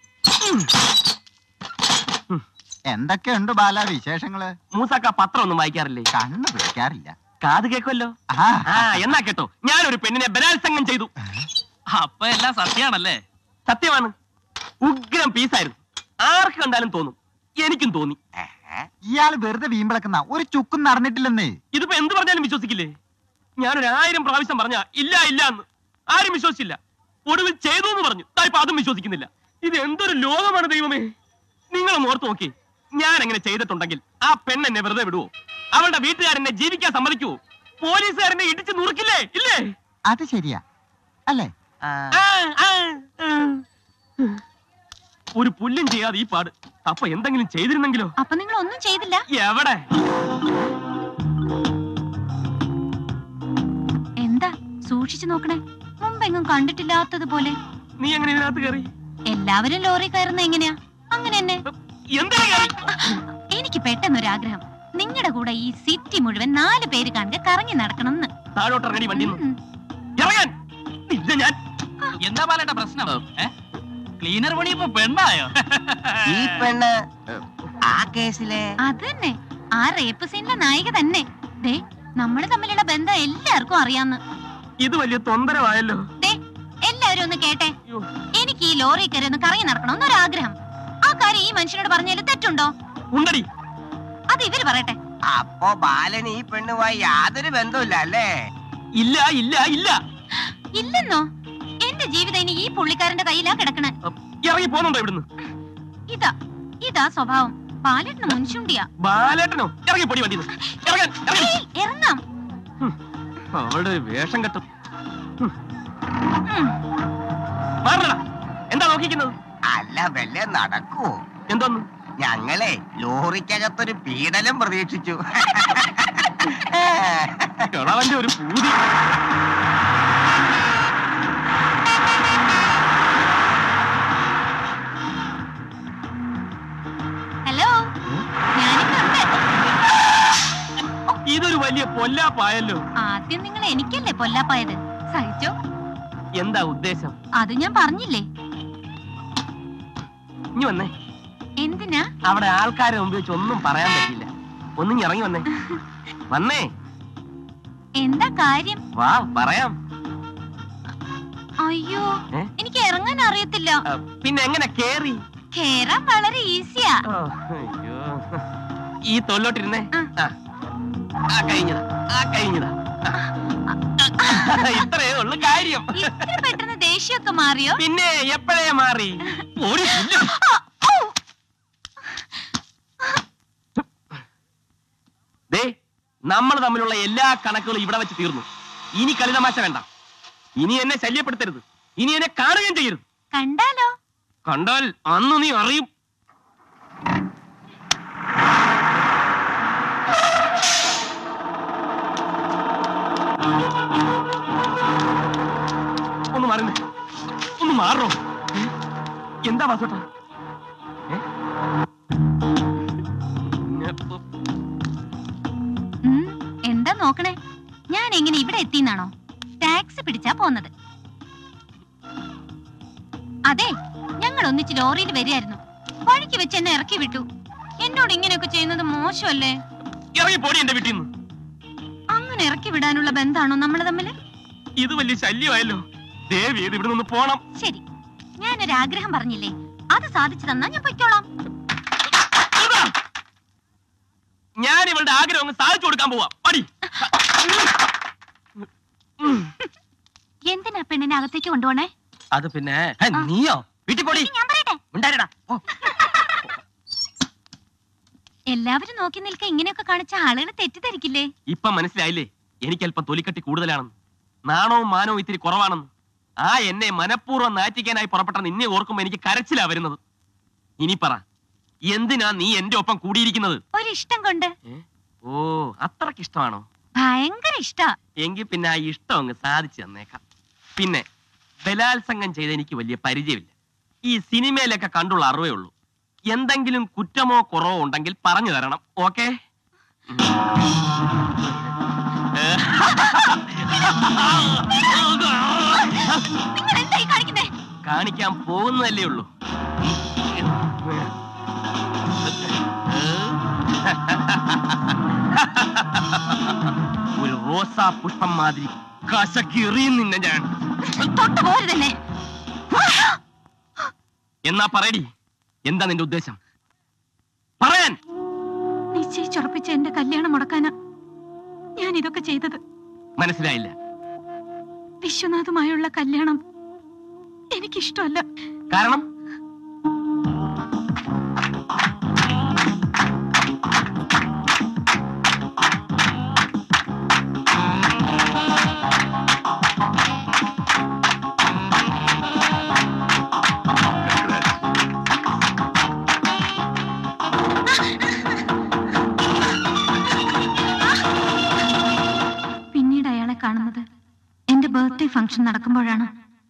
എന്തൊക്കെയുണ്ട് ബാല വിശേഷങ്ങള് മൂസാക്ക പത്രം ഒന്നും വായിക്കാറില്ലേ കണ്ണ് പിടിക്കാറില്ല കാത് കേൾക്കുമല്ലോ ആ ആ എന്നാ കേട്ടോ ഞാനൊരു പെണ്ണിനെ ബലാത്സംഗം ചെയ്തു അപ്പൊ എല്ലാം സത്യാണല്ലേ സത്യമാണ് ഉഗ്രം പീസായിരുന്നു ആർക്ക് കണ്ടാലും തോന്നും എനിക്കും തോന്നി ഇയാള് വെറുതെ വീമ്പിളക്കുന്ന ഒരു ചുക്കും നടന്നിട്ടില്ലെന്നേ ഇതിപ്പോ എന്ത് പറഞ്ഞാലും വിശ്വസിക്കില്ലേ ഞാനൊരു ആയിരം പ്രാവശ്യം പറഞ്ഞ ഇല്ല ഇല്ല എന്ന് ആരും വിശ്വസിച്ചില്ല ഒടുവിൽ ചെയ്തു എന്ന് പറഞ്ഞു ദാ ഇപ്പൊ അതും വിശ്വസിക്കുന്നില്ല ഇത് എന്തൊരു ലോകമാണ് ദൈവമേ നിങ്ങളൊന്ന് ഓർത്ത് നോക്കി ഞാൻ അങ്ങനെ ചെയ്തിട്ടുണ്ടെങ്കിൽ ആ പെണ്ണെന്നെ വെറുതെ വിടുവോ അവളുടെ വീട്ടുകാരെന്നെ ജീവിക്കാൻ സമ്മതിക്കുവോ പോലീസുകാരനെ ഇടിച്ച് നുറുക്കില്ലേ ഇല്ലേ അത് ശരിയാ അല്ലേ ആ, ആ, ആ. ഒരു പുല്ലും ചെയ്യാതെ ഈ പാട് അപ്പൊ എന്തെങ്കിലും ചെയ്തിരുന്നെങ്കിലോ അപ്പൊ നിങ്ങൾ ഒന്നും ചെയ്തില്ല എവിടെ എന്താ സൂക്ഷിച്ചു നോക്കണേ മുമ്പെങ്ങും കണ്ടിട്ടില്ലാത്തതുപോലെ നീ എങ്ങനെ ഇതിനകത്ത് കയറി എല്ലാവരും ലോറി കയറുന്ന എങ്ങനെയാ അങ്ങനെ തന്നെ എന്താ കയറി എനിക്ക് പെട്ടെന്നൊരാഗ്രഹം നിങ്ങളുടെ കൂടെ ഈ സിറ്റി മുഴുവൻ നാല് പേര് കാണുക കറങ്ങി നടക്കണം എന്ന് താഴോട്ട് ഇറങ്ങി വണ്ടി ഇറങ്ങാൻ നിന്നെ ഞാൻ എന്താ പാലേട്ട പ്രശ്നം ഏ? ക്ലീനർ പണി ഇപ്പൊ പെണ്ണായോ ഈ പെണ്ണ് ആ കേസിലെ അത് തന്നെ ആ റേപ്പ് സീനിലെ നായിക തന്നെ ദേ നമ്മൾ തമ്മിലുള്ള ബന്ധം എല്ലാവർക്കും അറിയാന്ന് ഇത് വലിയ തൊന്തരമായല്ലോ ദേ എല്ലാവരും ഒന്ന് കേട്ടെ എനിക്ക് ഈ ലോറി കയറി ഒന്ന് കറങ്ങി നടക്കണം ഒരാഗ്രഹം ആ കാര്യം ഈ മനുഷ്യനോട് പറഞ്ഞാൽ തെറ്റുണ്ടോ ഉണ്ടടി അത് ഇവര് പറയട്ടെ അപ്പോ ബാലന് ഈ പെണ്ണുമായി യാതൊരു ബന്ധമില്ല അല്ലേ ഇല്ല ഇല്ല ഇല്ല ഇല്ലെന്നോ എന്റെ ജീവിതം ഇനി ഈ പുള്ളിക്കാരന്റെ കയ്യിലാ കിടക്കണേ ഇറങ്ങി പോന്നുണ്ടോ ഇവിടുന്ന് ഇതാ ഇതാ സ്വഭാവം പാലട്ടിന് മുൻചുണ്ടിയാ ബാലേട്ടനോ ഇറങ്ങി പൊടി വണ്ടി ഇറങ്ങാൻ ഇറങ്ങി ഏയ്, ഇറങ്ങാം അവളുടെ ഒരു വേഷം കെട്ടും മാറണടാ എന്താ നോക്കിക്കുന്നത് അല്ല വല്ല നടക്കുവോ എന്തോന്ന് ഞങ്ങളെ ലോറിക്കകത്തൊരു പീഡനം പ്രതീക്ഷിച്ചു കിളവന്റെ ഒരു പൂതി ഹലോ ഞാനിവിടെ ഉണ്ട് ഇതൊരു വലിയ പൊല്ലാപ്പായല്ലോ ആദ്യം നിങ്ങൾ എനിക്കല്ലേ പൊല്ലാപ്പായത് സഹിച്ചോ എന്താ ഉദ്ദേശം അത് ഞാൻ പറഞ്ഞില്ലേ ഇനി വന്നേ എന്തിനാ അവിടെ ആൾക്കാരെ മുമ്പ് വെച്ച് ഒന്നും പറയാൻ പറ്റില്ല ഒന്നും ഇറങ്ങി വന്നേ വന്നേ എന്താ കാര്യം വാ പറയാം അയ്യോ ഏ? എനിക്ക് ഇറങ്ങാൻ അറിയത്തില്ല ആ, പിന്നെ എങ്ങനെ കേറി കേറാൻ വളരെ ഈസിയാ ഓ, അയ്യോ. ഈ തൊല്ലോട്ടിരുന്നേ ആ ആ, കഴിഞ്ഞതാ ആ കഴിഞ്ഞതാ ആ. ഇത്രയേ ഉള്ളു കാര്യം ഇത്ര പെട്ടെന്ന് ദേഷ്യമൊക്കെ മാറിയോ പിന്നെ എപ്പോഴേ മാറി ഓടി പുല്ല്. ദേ നമ്മൾ തമ്മിലുള്ള എല്ലാ കണക്കുകളും ഇവിടെ വെച്ച് തീർന്നു ഇനി കളിതമാശ വേണ്ട ഇനി എന്നെ ശല്യപ്പെടുത്തരുത് ഇനി എന്നെ കാണുകയും ചെയ്യരുത് കണ്ടാലോ കണ്ടാൽ അന്ന് നീ അറിയും ഒന്ന് മാറുന്നേ ഒന്ന് മാറോ ഏ? എന്താ വാസോട്ടാ ഏ? ഇങ്ങ- ഉം, എന്താ നോക്കണേ ഞാൻ എങ്ങനെ ഇവിടെ എത്തിന്നാണോ ടാക്സി പിടിച്ചാ പോന്നത് അതെ ഞങ്ങൾ ഒന്നിച്ച് ലോറിയിൽ വരികയായിരുന്നു വഴിക്ക് വെച്ച് എന്നെ ഇറക്കി വിട്ടു എന്നോട് ഇങ്ങനെയൊക്കെ ചെയ്യുന്നത് മോശമല്ലേ ഇറങ്ങി പോടി എന്റെ വീട്ടിൽ നിന്ന് അങ്ങനെ ഇറക്കി വിടാനുള്ള ബന്ധാണോ നമ്മൾ തമ്മില് ഇത് വലിയ ശല്യമായല്ലോ ദേവി ഇത് ഇവിടെ നിന്ന് പോണം ശരി ഞാനൊരു ആഗ്രഹം പറഞ്ഞില്ലേ അത് സാധിച്ചു തന്നാ ഞാൻ പൊയ്ക്കോളാം ഞാൻ ഇവളുടെ ആഗ്രഹം അങ്ങ് സാധിച്ചു കൊടുക്കാൻ പോവാ പടി എന്തിനാ പെണ്ണിനെ അകത്തേക്ക് കൊണ്ടുപോണേ അത് പിന്നെ ഹേ, നീയോ വീട്ടിൽ പോടി ഞാൻ പറയട്ടെ ഉണ്ടായിരടാ എല്ലാവരും നോക്കി നിൽക്ക ഇങ്ങനെയൊക്കെ കാണിച്ച ആളുകൾ തെറ്റിദ്ധരിക്കില്ലേ ഇപ്പൊ മനസ്സിലായില്ലേ എനിക്ക് അല്പം തൊലിക്കട്ടി കൂടുതലാണെന്ന് നാണവും മാനവും ഇത്തിരി കുറവാണെന്ന് ആ എന്നെ മനഃപൂർവ്വം നാറ്റിക്കാനായി പുറപ്പെട്ട നിന്നെ ഓർക്കുമ്പോ എനിക്ക് കരച്ചിലാ വരുന്നത് ഇനി പറ എന്തിനാ നീ എന്റെ ഒപ്പം കൂടിയിരിക്കുന്നത് ഒരിഷ്ടം കൊണ്ട് ഓ അത്രക്ക് ഇഷ്ടമാണോ ഭയങ്കര ഇഷ്ടാ എങ്കിൽ പിന്നെ ആ ഇഷ്ടം അങ്ങ് സാധിച്ചു തന്നേക്കാം പിന്നെ ബലാത്സംഗം ചെയ്ത് എനിക്ക് വലിയ പരിചയമില്ല ഈ സിനിമയിലൊക്കെ കണ്ടുള്ള അറിവേ ഉള്ളൂ എന്തെങ്കിലും കുറ്റമോ കുറവോ ഉണ്ടെങ്കിൽ പറഞ്ഞു തരണം ഓക്കെ നിങ്ങൾ എന്തായി കാണിക്കുന്നേ കാണിക്കാൻ പോകുന്നതല്ലേ ഉള്ളൂ ഒരു റോസാ പുഷ്പം മാതിരി കശക്കിറിയും നിന്നെ ഞാൻ തൊട്ടു പോരുതന്നെ എന്നാ പറയടി എന്താ നിന്റെ ഉദ്ദേശം പറയാൻ നിശ്ചയിച്ചുറപ്പിച്ച എന്റെ കല്യാണം മുടക്കാനാ ഞാൻ ഇതൊക്കെ ചെയ്തത് മനസ്സിലായില്ല വിശ്വനാഥുമായുള്ള കല്യാണം എനിക്കിഷ്ടമല്ല കാരണം ഫംഗ്ഷൻ നടക്കുമ്പോഴാണ്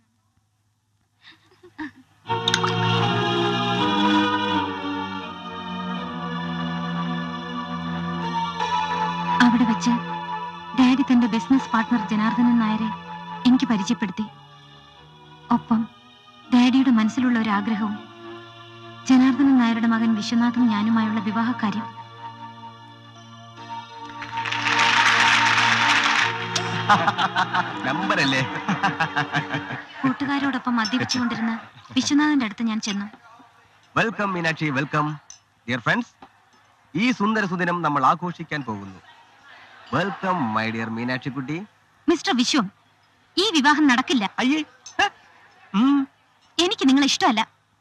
അവിടെ വെച്ച് ഡാഡി തന്റെ ബിസിനസ് പാർട്ട്ണർ ജനാർദ്ദനൻ നായരെ എനിക്ക് പരിചയപ്പെടുത്തി ഒപ്പം ഡാഡിയുടെ മനസ്സിലുള്ള ഒരു ആഗ്രഹവും ജനാർദ്ദനൻ നായരുടെ മകൻ വിശ്വനാഥൻ ഞാനുമായുള്ള വിവാഹകാര്യം നമ്പറല്ലേ കൂട്ടുകാരോടൊപ്പം മദ്യപിച്ചുകൊണ്ടിരുന്ന വിശ്വനാഥന്റെ അടുത്ത് ഞാൻ ചെന്നു welcome Meenakshi welcome dear friends ഈ സുന്ദര സുദിനം നമ്മൾ ആഘോഷിക്കാൻ പോകുന്നു വെൽക്കം മൈ ഡിയർ മീനാക്ഷി കുട്ടി മിസ്റ്റർ വിശ്വം ഈ വിവാഹം നടക്കില്ല അയ്യേ എനിക്ക് നിങ്ങളെ ഇഷ്ടമല്ല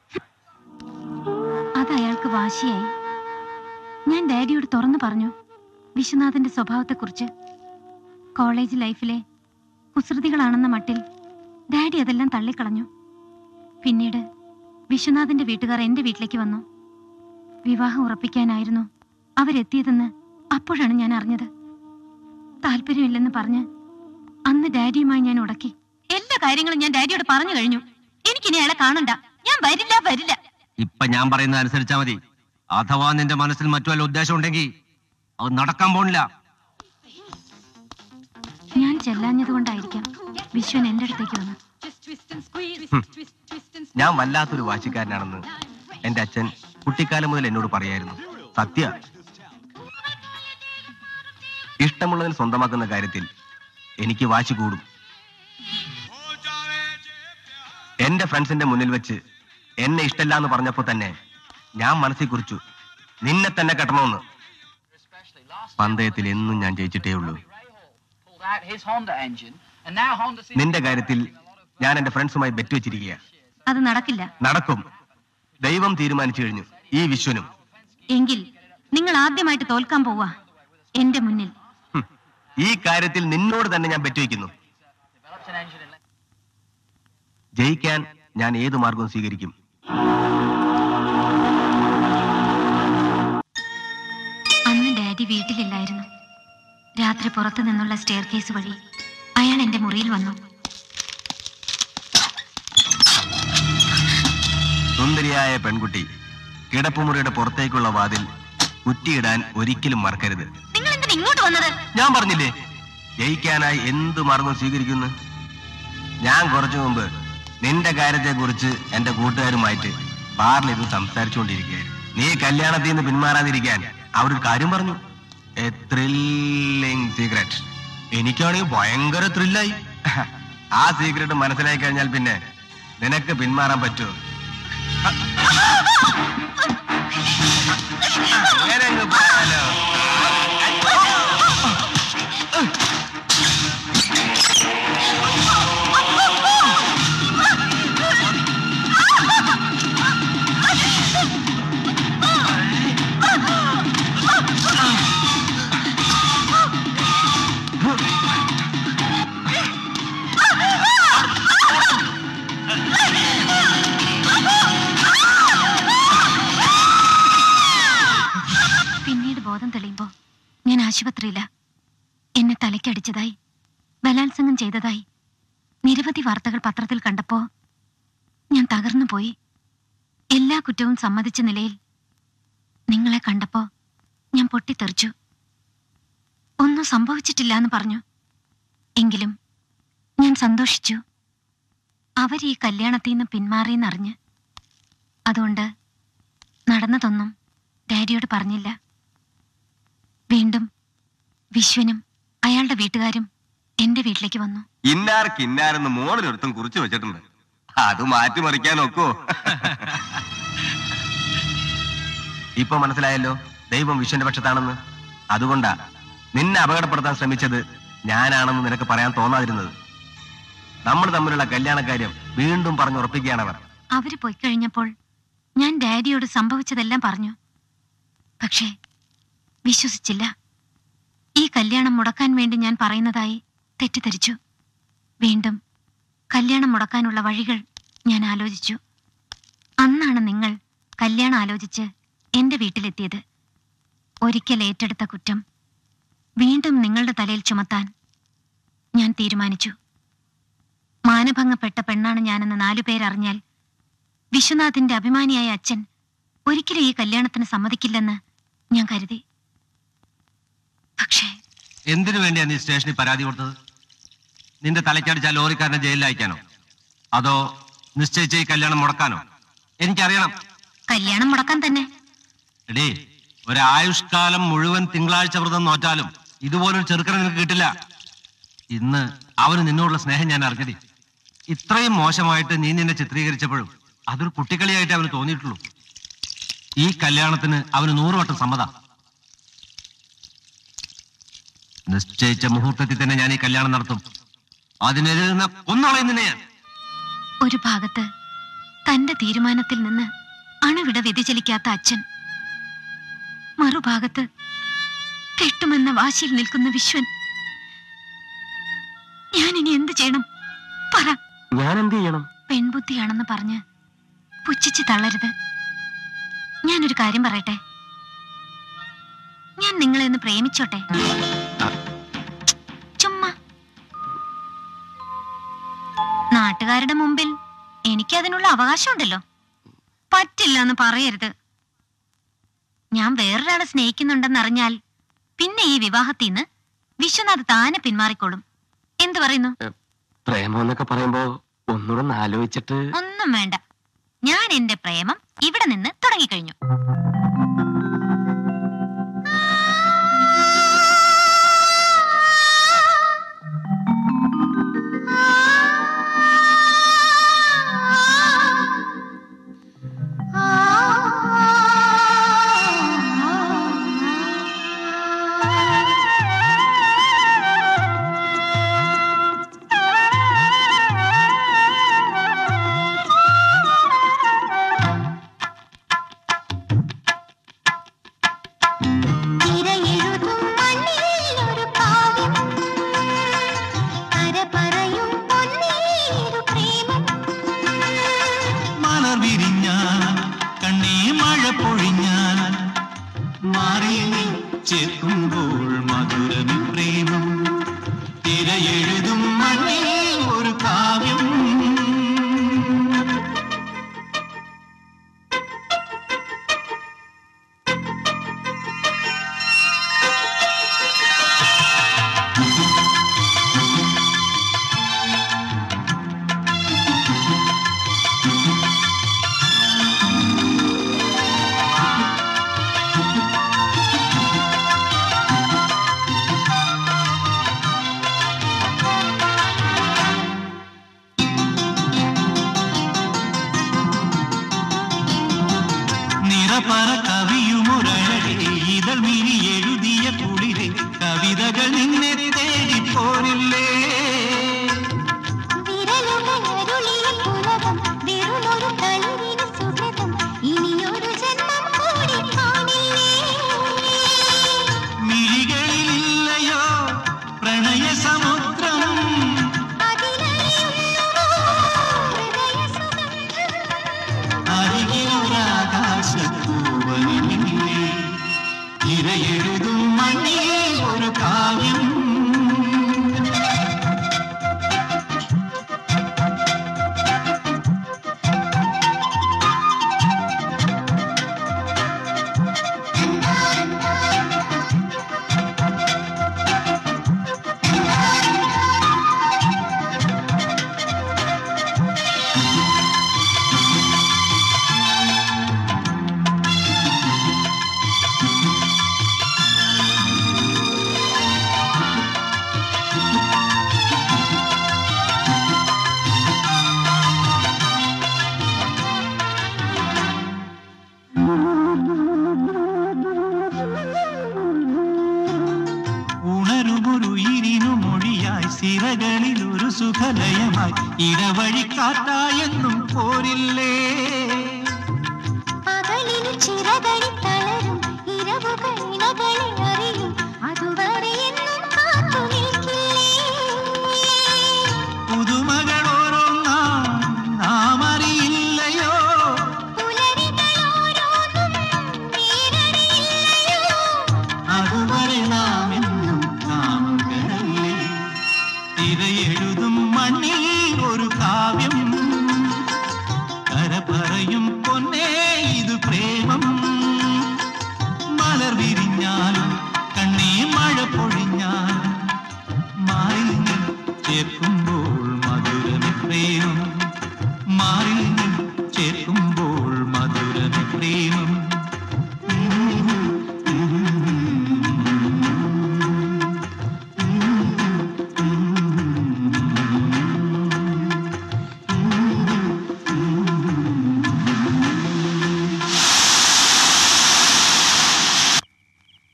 അത് അയാൾക്ക് വാശിയായി ഞാൻ ഡാഡിയോട് തുറന്നു പറഞ്ഞു വിശ്വനാഥന്റെ സ്വഭാവത്തെക്കുറിച്ച് കോളേജ് ലൈഫിലെ കുസൃതികളാണെന്ന മട്ടിൽ ഡാഡി അതെല്ലാം തള്ളിക്കളഞ്ഞു പിന്നീട് വിശ്വനാഥന്റെ വീട്ടുകാർ എന്റെ വീട്ടിലേക്ക് വന്നു വിവാഹം ഉറപ്പിക്കാനായിരുന്നു അവരെത്തിയതെന്ന് അപ്പോഴാണ് ഞാൻ അറിഞ്ഞത് താല്പര്യമില്ലെന്ന് പറഞ്ഞ് അന്ന് ഡാഡിയുമായി ഞാൻ ഉടക്കി എല്ലാ കാര്യങ്ങളും ഞാൻ ഡാഡിയോട് പറഞ്ഞു കഴിഞ്ഞു എനിക്കിനി അയാളെ കാണണ്ട ഞാൻ വരില്ല വരില്ല ഇപ്പൊ ഞാൻ പറയുന്നത് അനുസരിച്ചാ മതി അഥവാ നിന്റെ മനസ്സിൽ മറ്റു വല്ല ഉദ്ദേശം ഉണ്ടെങ്കിൽ അത് നടക്കാൻ പോണില്ല ഞാൻ ചെല്ലാഞ്ഞതുകൊണ്ടായിരിക്കാം വിശ്വൻ എന്റെ അടുത്തേക്ക് വന്നു ഞാൻ വല്ലാത്തൊരു വാശിക്കാരനാണെന്ന് എന്റെ അച്ഛൻ കുട്ടിക്കാലം മുതൽ എന്നോട് പറയായിരുന്നു സത്യ ഇഷ്ടമുള്ളതിന് സ്വന്തമാക്കുന്ന കാര്യത്തിൽ എനിക്ക് വാശി കൂടും എന്റെ ഫ്രണ്ട്സിന്റെ മുന്നിൽ വെച്ച് എന്നെ ഇഷ്ടല്ല എന്ന് പറഞ്ഞപ്പോ തന്നെ ഞാൻ മനസ്സിൽ കുറിച്ചു നിന്നെ തന്നെ കെട്ടണമെന്ന് പന്തയത്തിൽ എന്നും ഞാൻ ജയിച്ചിട്ടേ ഉള്ളൂ pulled out his Honda engine, and now Honda seems നിന്റെ കാര്യത്തിൽ ഞാൻ എന്റെ ഫ്രണ്ട്സുമായി ബെറ്റ് വെച്ചിരിക്കുക അത് നടക്കില്ല നടക്കും ദൈവം തീരുമാനിച്ചു കഴിഞ്ഞു ഈ വിശ്വനും എങ്കിൽ നിങ്ങൾ ആദ്യമായിട്ട് തോൽക്കാൻ പോവാ എന്റെ മുന്നിൽ ഈ കാര്യത്തിൽ നിന്നോട് തന്നെ ഞാൻ ബെറ്റ് വയ്ക്കുന്നു developed an engine in ജയിക്കാൻ ഞാൻ ഏത് മാർഗവും സ്വീകരിക്കും അന്ന് ഡാഡി വീട്ടിലില്ലായിരുന്നു രാത്രി പുറത്തു നിന്നുള്ള സ്റ്റെയർ കേസ് വഴി അയാൾ എന്റെ മുറിയിൽ വന്നു സുന്ദരിയായ പെൺകുട്ടി കിടപ്പുമുറിയുടെ പുറത്തേക്കുള്ള വാതിൽ കുറ്റിയിടാൻ ഒരിക്കലും മറക്കരുത് നിങ്ങൾ എന്തിനാ ഇങ്ങോട്ട് വന്നത് ഞാൻ പറഞ്ഞില്ലേ ജയിക്കാനായി എന്ത് മാർഗം സ്വീകരിക്കുന്നു ഞാൻ കുറച്ചു മുമ്പ് നിന്റെ കാര്യത്തെ കുറിച്ച് എന്റെ കൂട്ടുകാരുമായിട്ട് ബാറിലിരുന്ന് സംസാരിച്ചുകൊണ്ടിരിക്കുകയായിരുന്നു നീ കല്യാണത്തിൽ നിന്ന് പിന്മാറാതിരിക്കാൻ അവരൊരു കാര്യം പറഞ്ഞു എ ത്രില്ലിംഗ് സീക്രട്ട് എനിക്കാണെങ്കിൽ ഭയങ്കര ത്രില്ലായി ആ സീക്രട്ട് മനസ്സിലായി കഴിഞ്ഞാൽ പിന്നെ നിനക്ക് പിന്മാറാൻ പറ്റുമോ അങ്ങനെ അങ്ങ് പോയാലോ പിന്നീട് ബോധം തെളിയുമ്പോ ഞാൻ ആശുപത്രിയില എന്നെ തലയ്ക്കടിച്ചതായി ബലാത്സംഗം ചെയ്തതായി നിരവധി വാർത്തകൾ പത്രത്തിൽ കണ്ടപ്പോ ഞാൻ തകർന്നു പോയി എല്ലാ കുറ്റവും സമ്മതിച്ച നിലയിൽ നിങ്ങളെ കണ്ടപ്പോ ഞാൻ പൊട്ടിത്തെറിച്ചു ഒന്നും സംഭവിച്ചിട്ടില്ല എന്ന് പറഞ്ഞു എങ്കിലും ഞാൻ സന്തോഷിച്ചു അവർ ഈ കല്യാണത്തിൽ നിന്ന് പിന്മാറിയെന്നറിഞ്ഞ് അതുകൊണ്ട് നടന്നതൊന്നും ഡാഡിയോട് പറഞ്ഞില്ല വീണ്ടും വിശ്വനും അയാളുടെ വീട്ടുകാരും എന്റെ വീട്ടിലേക്ക് വന്നു ഇന്നാർക്ക് ഇന്നാരെന്ന് മോളിലൊരുത്തം കുറിച്ച് വെച്ചിട്ടുണ്ട് അത് മാറ്റിമറിക്കാൻ ഒക്കോ ഇപ്പൊ മനസ്സിലായല്ലോ ദൈവം വിശ്വന്റെ പക്ഷത്താണെന്ന് അതുകൊണ്ടാ നിന്നെ അപകടപ്പെടുത്താൻ ശ്രമിച്ചത് ഞാനാണെന്ന് നിനക്ക് പറയാൻ തോന്നാതിരുന്നത് നമ്മൾ തമ്മിലുള്ള കല്യാണക്കാര്യം വീണ്ടും പറഞ്ഞുറപ്പിക്കുകയാണവർ അവര് പോയി കഴിഞ്ഞപ്പോൾ ഞാൻ ഡാഡിയോട് സംഭവിച്ചതെല്ലാം പറഞ്ഞു പക്ഷേ വിശ്വസിച്ചില്ല ഈ കല്യാണം മുടക്കാൻ വേണ്ടി ഞാൻ പറയുന്നതായി തെറ്റിദ്ധരിച്ചു വീണ്ടും കല്യാണം മുടക്കാനുള്ള വഴികൾ ഞാൻ ആലോചിച്ചു അന്നാണ് നിങ്ങൾ കല്യാണം ആലോചിച്ച് എന്റെ വീട്ടിലെത്തിയത് ഒരിക്കൽ ഏറ്റെടുത്ത കുറ്റം വീണ്ടും നിങ്ങളുടെ തലയിൽ ചുമത്താൻ ഞാൻ തീരുമാനിച്ചു മാനഭംഗപ്പെട്ട പെണ്ണാണ് ഞാനെന്ന് നാലു പേരറിഞ്ഞാൽ വിശ്വനാഥിന്റെ അഭിമാനിയായ അച്ഛൻ ഒരിക്കലും ഈ കല്യാണത്തിന് സമ്മതിക്കില്ലെന്ന് ഞാൻ കരുതി പക്ഷേ എന്തിനു വേണ്ടിയാ നീ സ്റ്റേഷനിൽ പരാതി കൊടുത്തത് നിന്റെ തലക്കടിച്ച ആ ലോറിക്കാരനെ ജയിലിൽ അയക്കാനോ അതോ നിശ്ചയിച്ച ഈ കല്യാണം മുടക്കാനോ എനിക്കറിയണം കല്യാണം മുടക്കാൻ തന്നെ എടീ ഒരായുഷ്കാലം മുഴുവൻ തിങ്കളാഴ്ച വ്രതം നോറ്റാലും ഇതുപോലൊരു ചെറുക്കനെ നിനക്ക് കിട്ടില്ല ഇന്ന് അവന് നിന്നോടുള്ള സ്നേഹം ഞാൻ അറിഞ്ഞടി ഇത്രയും മോശമായിട്ട് നീ നിന്നെ ചിത്രീകരിച്ചപ്പോഴും അതൊരു കുട്ടിക്കളിയായിട്ട് അവന് തോന്നിയിട്ടുള്ളൂ ഈ കല്യാണത്തിന് അവന് നൂറുവട്ടം സമ്മത നിശ്ചയിച്ച മുഹൂർത്തത്തിൽ തന്നെ ഞാൻ ഈ കല്യാണം നടത്തും അതിനെതിരുന്ന കൊന്നോളയും നിന്നെ ഞാൻ ഒരു ഭാഗത്ത് തന്റെ തീരുമാനത്തിൽ നിന്ന് അണുവിട വ്യതിചലിക്കാത്ത അച്ഛൻ മറുഭാഗത്ത് കെട്ടുമെന്ന വാശിയിൽ നിൽക്കുന്ന വിശ്വൻ ഞാൻ ഇനി എന്ത് ചെയ്യണം പറ ഞാൻ എന്ത് ചെയ്യണം പെൺബുദ്ധിയാണെന്ന് പറഞ്ഞ് പുച്ഛിച്ച് തള്ളരുത് ഞാനൊരു കാര്യം പറയട്ടെ ഞാൻ നിങ്ങളെ ഒന്ന് പ്രേമിച്ചോട്ടെ ചുമ്മാ നാട്ടുകാരുടെ മുമ്പിൽ എനിക്കതിനുള്ള അവകാശമുണ്ടല്ലോ പറ്റില്ല എന്ന് പറയരുത് ഞാൻ വേറൊരാളെ സ്നേഹിക്കുന്നുണ്ടെന്നറിഞ്ഞാൽ പിന്നെ ഈ വിവാഹത്തിൽ നിന്ന് വിശ്വനാഥ് താനെ പിന്മാറിക്കോളും എന്തു പറയുന്നു പ്രേമം എന്നൊക്കെ പറയുമ്പോ ഒന്നുകൂടെ ഒന്ന് ആലോചിച്ചിട്ട് ഒന്നും വേണ്ട ഞാൻ എന്റെ പ്രേമം ഇവിടെ നിന്ന് തുടങ്ങിക്കഴിഞ്ഞു തിരയെഴുതും മണ്ണിൽ ഒരു കാവ്യം കര പറയും പൊന്നീരു പ്രേമം മലർ വിരിഞ്ഞാൽ കണ്ണേ മഴ പൊഴിഞ്ഞാൽ മാറി നീ ചേർക്കുമ്പോൾ മധുരമി പ്രേമം തിരയെഴുതും മണ്ണിൽ ഒരു കാവ്യം നിറപറ കവിയുമൊരഴകെ ഇതൾ മിനി എഴുതിയ കുളിരെ കവിതകൾ നിന്നെ തേടി പോരില്ലേ വിരലുകൾ അരുളിയ പുലകം വെറുമൊരു തളിരിന് സുഹൃതം ഇനിയൊരു ജന്മം കൂടി കാണില്ലേ മിഴികളിലില്ലയോ പ്രണയ സമുദ്രം അരികിലൊരാകാശത്തൂവനില്ലേ ഇരയെഴുതും മണ്ണിൽ ഒരു കാവ്യം ഉണരുമൊരു ഇരുന്നു മൊഴിയായി സിരകളിൽ ഒരു സുഖലയമായി ഇടവഴിക്കാറ്റായെന്നും പോരില്ലേ പകലിനു ചിറകടി തളരും ഇരവുകൾ ഇണകളെ അറിയും അതുവരെ എന്നും കാത്തു നിൽക്കില്ലേ പുതുമകൾ ഓരോന്നാം നാം അറിയില്ലയോ അതുവരെ നാം എന്നും കാമുകരല്ലേ തിരയെഴുതും മണ്ണിൽ ഒരു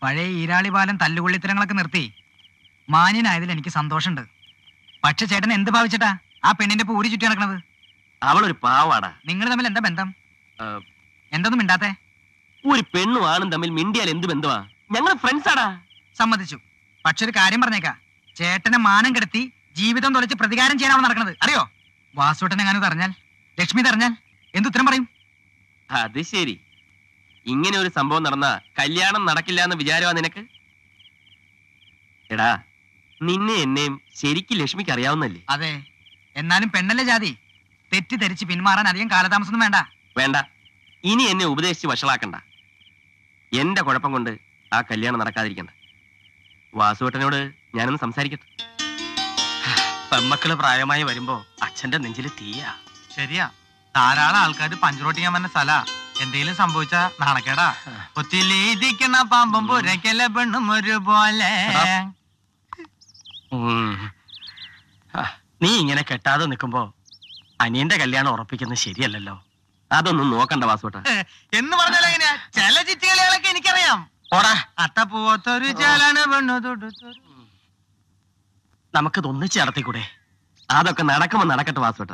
പഴയ ഈരാളി ബാലൻ തല്ലുകൊള്ളിത്തരങ്ങളൊക്കെ നിർത്തി മാന്യനായതിൽ എനിക്ക് സന്തോഷമുണ്ട് പക്ഷെ ചേട്ടൻ എന്ത് ഭാവിച്ചിട്ടാ ആ പെണ്ണിന്റെ പൂരി ചുറ്റി നടക്കണത് അവളൊരു പാവാടാ നിങ്ങൾ തമ്മിൽ എന്താ ബന്ധം ആ, എന്തൊന്നും മിണ്ടാത്തെ ഒരു പെണ്ണും ആണും തമ്മിൽ മിണ്ടിയാൽ എന്ത് ബന്ധമാ ഞങ്ങൾ ഫ്രണ്ട്സ് ആടാ സമ്മതിച്ചു പക്ഷെ ഒരു കാര്യം പറഞ്ഞേക്കാ ചേട്ടനെ മാനം കെടുത്തി ജീവിതം തൊലച്ച് പ്രതികാരം ചെയ്യാനാണ് നടക്കുന്നത് അറിയോ വാസുവേട്ടൻ എങ്ങാനും തറഞ്ഞാൽ ലക്ഷ്മി തറഞ്ഞാൽ എന്തുത്തരം പറയും അത് ശരി ഇങ്ങനെ ഒരു സംഭവം നടന്ന കല്യാണം നടക്കില്ല എന്ന് വിചാരമാ നിനക്ക് എടാ നിന്നെ എന്നെയും ശരിക്കും ലക്ഷ്മിക്ക് അറിയാവുന്നല്ലേ അതെ എന്നാലും പെണ്ണല്ലേ ജാതി തെറ്റിദ്ധരിച്ച് പിന്മാറാൻ അധികം കാലതാമസമൊന്നും വേണ്ട വേണ്ട ഇനി എന്നെ ഉപദേശിച്ച് വഷളാക്കണ്ട എന്റെ കുഴപ്പം കൊണ്ട് ആ കല്യാണം നടക്കാതിരിക്കണ്ട വാസുവേട്ടനോട് ഞാനൊന്ന് സംസാരിക്കട്ടെ പെമ്മക്കള് പ്രായമായി വരുമ്പോ അച്ഛന്റെ നെഞ്ചില് തീയാ ശരിയാ ധാരാളം ആൾക്കാർ പഞ്ചറോട്ടിക്കാൻ വന്ന സ്ഥല എന്തെങ്കിലും സംഭവിച്ച നാണക്കേടാ ഒത്തിലിരിക്കണ പാമ്പും പുരക്കല പെണ്ണും ഒരുപോലെ ഉം. ആ, നീ ഇങ്ങനെ കെട്ടാതെ നിൽക്കുമ്പോ അനിയന്റെ കല്യാണം ഉറപ്പിക്കുന്നത് ശരിയല്ലല്ലോ അതൊന്നും നോക്കണ്ട വാസുവേട്ട എന്ന് പറഞ്ഞാൽ എങ്ങനെയാ ചില ചിറ്റുകളികളൊക്കെ എനിക്കറിയാം ഓടാ അത്തപ്പൂവത്തൊരു ചേലാണ് പെണ്ണു തൊടുത്തൊരു നമുക്കിത് ഒന്നിച്ച് നടത്തിക്കൂടെ അതൊക്കെ നടക്കുമ്പോ നടക്കട്ടെ വാസുവേട്ട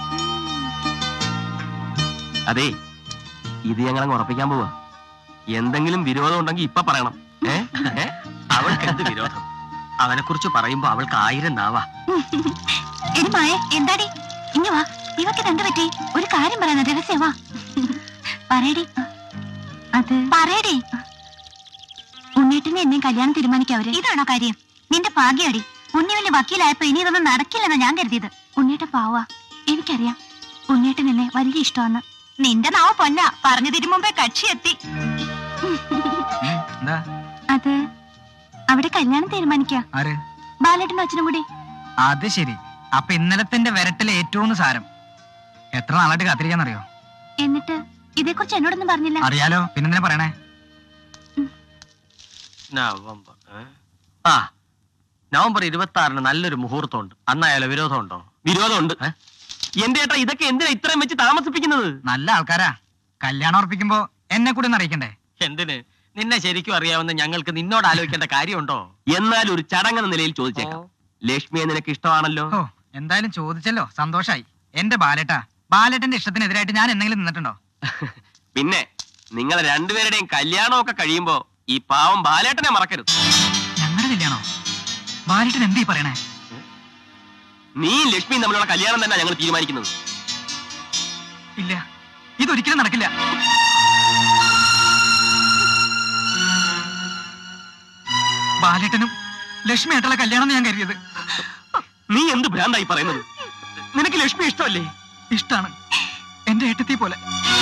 അതെ ഇത് ഞങ്ങളങ്ങ് ഉറപ്പിക്കാൻ പോവാ എന്തെങ്കിലും വിരോധം ഉണ്ടെങ്കിൽ ഇപ്പൊ പറയണം ഏ ഏ? അവൾക്ക് എന്ത് വിരോധം അവനെ കുറിച്ച് പറയുമ്പോ അവൾക്ക് ആയിരം നാവാ എടി മായ എന്താടി ഇങ്ങ വാ ഇവക്ക് എന്ത് പറ്റി ഒരു കാര്യം പറയുന്ന രഹസ്യമാ പറയടി അത് പറയടി ഉണ്ണീട്ടിനെ എന്നെ കല്യാണം തീരുമാനിക്കാവര് ഇതാണോ കാര്യം നിന്റെ ഭാഗ്യടി ഉണ്ണി വലിയ വക്കീലായപ്പോ ഇനി ഇതൊന്നും നടക്കില്ലെന്നാ ഞാൻ കരുതിയത് ഉണ്ണിയേട്ട പാവാ എനിക്കറിയാം ഉണ്ണിയേട്ടൻ എന്നെ വലിയ ഇഷ്ടമാണ് നിന്റെ നാവ് പൊന്ന പറഞ്ഞു തരും മുമ്പേ കക്ഷി എത്തി എന്താ അത് അവിടെ കല്യാണം തീരുമാനിക്ക ആര് ബാലേട്ടനും അച്ഛനും കൂടി അത് ശരി അപ്പൊ ഇന്നലത്തിന്റെ വിരട്ടിലെ ഏറ്റവും സാരം എത്ര നാളായിട്ട് കാത്തിരിക്കാന്നറിയോ എന്നിട്ട് ഇതേക്കുറിച്ച് എന്നോടൊന്നും പറഞ്ഞില്ല അറിയാലോ പിന്നെന്തിനാ പറയണേ നവംബർ ഏ? ആ നവംബർ ഇരുപത്തി ആറിന് നല്ലൊരു മുഹൂർത്തമുണ്ട് അന്നായാലോ വിരോധമുണ്ടോ വിരോധമുണ്ട് എന്റെ ഏട്ടാ ഇതൊക്കെ എന്തിനാ ഇത്രയും വെച്ച് താമസിപ്പിക്കുന്നത് നല്ല ആൾക്കാരാ കല്യാണം ഉറപ്പിക്കുമ്പോ എന്നെ കൂടി ഒന്ന് അറിയിക്കണ്ടേ എന്തിന് നിന്നെ ശരിക്കും അറിയാവുന്ന ഞങ്ങൾക്ക് നിന്നോട് ആലോചിക്കേണ്ട കാര്യമുണ്ടോ എന്നാൽ ഒരു ചടങ്ങെന്ന നിലയിൽ ചോദിച്ചേക്കാം ലക്ഷ്മിയെ നിനക്ക് ഇഷ്ടമാണല്ലോ ഓ എന്തായാലും ചോദിച്ചല്ലോ സന്തോഷായി എന്റെ ബാലേട്ടാ ബാലേട്ടന്റെ ഇഷ്ടത്തിനെതിരായിട്ട് ഞാൻ എന്തെങ്കിലും നിന്നിട്ടുണ്ടോ പിന്നെ നിങ്ങൾ രണ്ടുപേരുടെയും കല്യാണമൊക്കെ കഴിയുമ്പോ ഈ പാവം ബാലേട്ടനെ മറക്കരുത് ഞങ്ങളുടെ കല്യാണോ ബാലേട്ടൻ എന്തീ പറയണേ നീ ലക്ഷ്മിയും തമ്മിലുള്ള കല്യാണം തന്നെ ഞങ്ങൾ തീരുമാനിക്കുന്നത് ഇല്ല ഇതൊരിക്കലും നടക്കില്ല ബാലേട്ടനും ലക്ഷ്മി ആയിട്ടുള്ള കല്യാണം ഞാൻ കരുതിയത് നീ എന്ത് ഭ്രാന്തായി പറയുന്നത് നിനക്ക് ലക്ഷ്മി ഇഷ്ടമല്ലേ ഇഷ്ടാണ് എന്റെ ഏട്ടത്തി പോലെ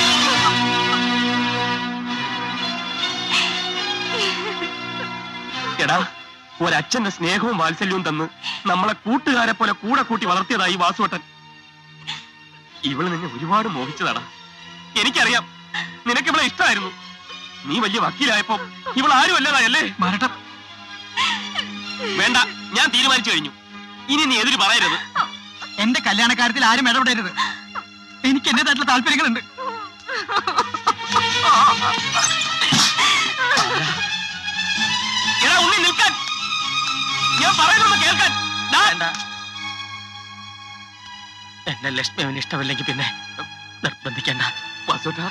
എടാ ഒരച്ഛന്റെ സ്നേഹവും വാത്സല്യവും തന്ന് നമ്മളെ കൂട്ടുകാരെ പോലെ കൂടെ കൂട്ടി വളർത്തിയതായി വാസുവട്ടൻ ഇവള് നിന്നെ ഒരുപാട് മോഹിച്ചതാടാ എനിക്കറിയാം നിനക്ക് ഇവളെ ഇഷ്ടമായിരുന്നു നീ വലിയ വക്കീലായപ്പോ ഇവൾ ആരും അല്ലതായല്ലേ വേണ്ട ഞാൻ തീരുമാനിച്ചു കഴിഞ്ഞു ഇനി നീ എതിര് പറയരുത് എന്റെ കല്യാണക്കാര്യത്തിൽ ആരും ഇടപെടരുത് എനിക്ക് എന്റേതായിട്ടുള്ള താല്പര്യങ്ങളുണ്ട് എടാ ഉണ്ണി നിൽക്കാൻ ഞാൻ പറയുന്നൊന്ന് കേൾക്കാൻ ദാ. വേണ്ട എന്നെ ലക്ഷ്മി അവന് ഇഷ്ടമില്ലെങ്കിൽ പിന്നെ നിർബന്ധിക്കണ്ട വാസുവേട്ടാ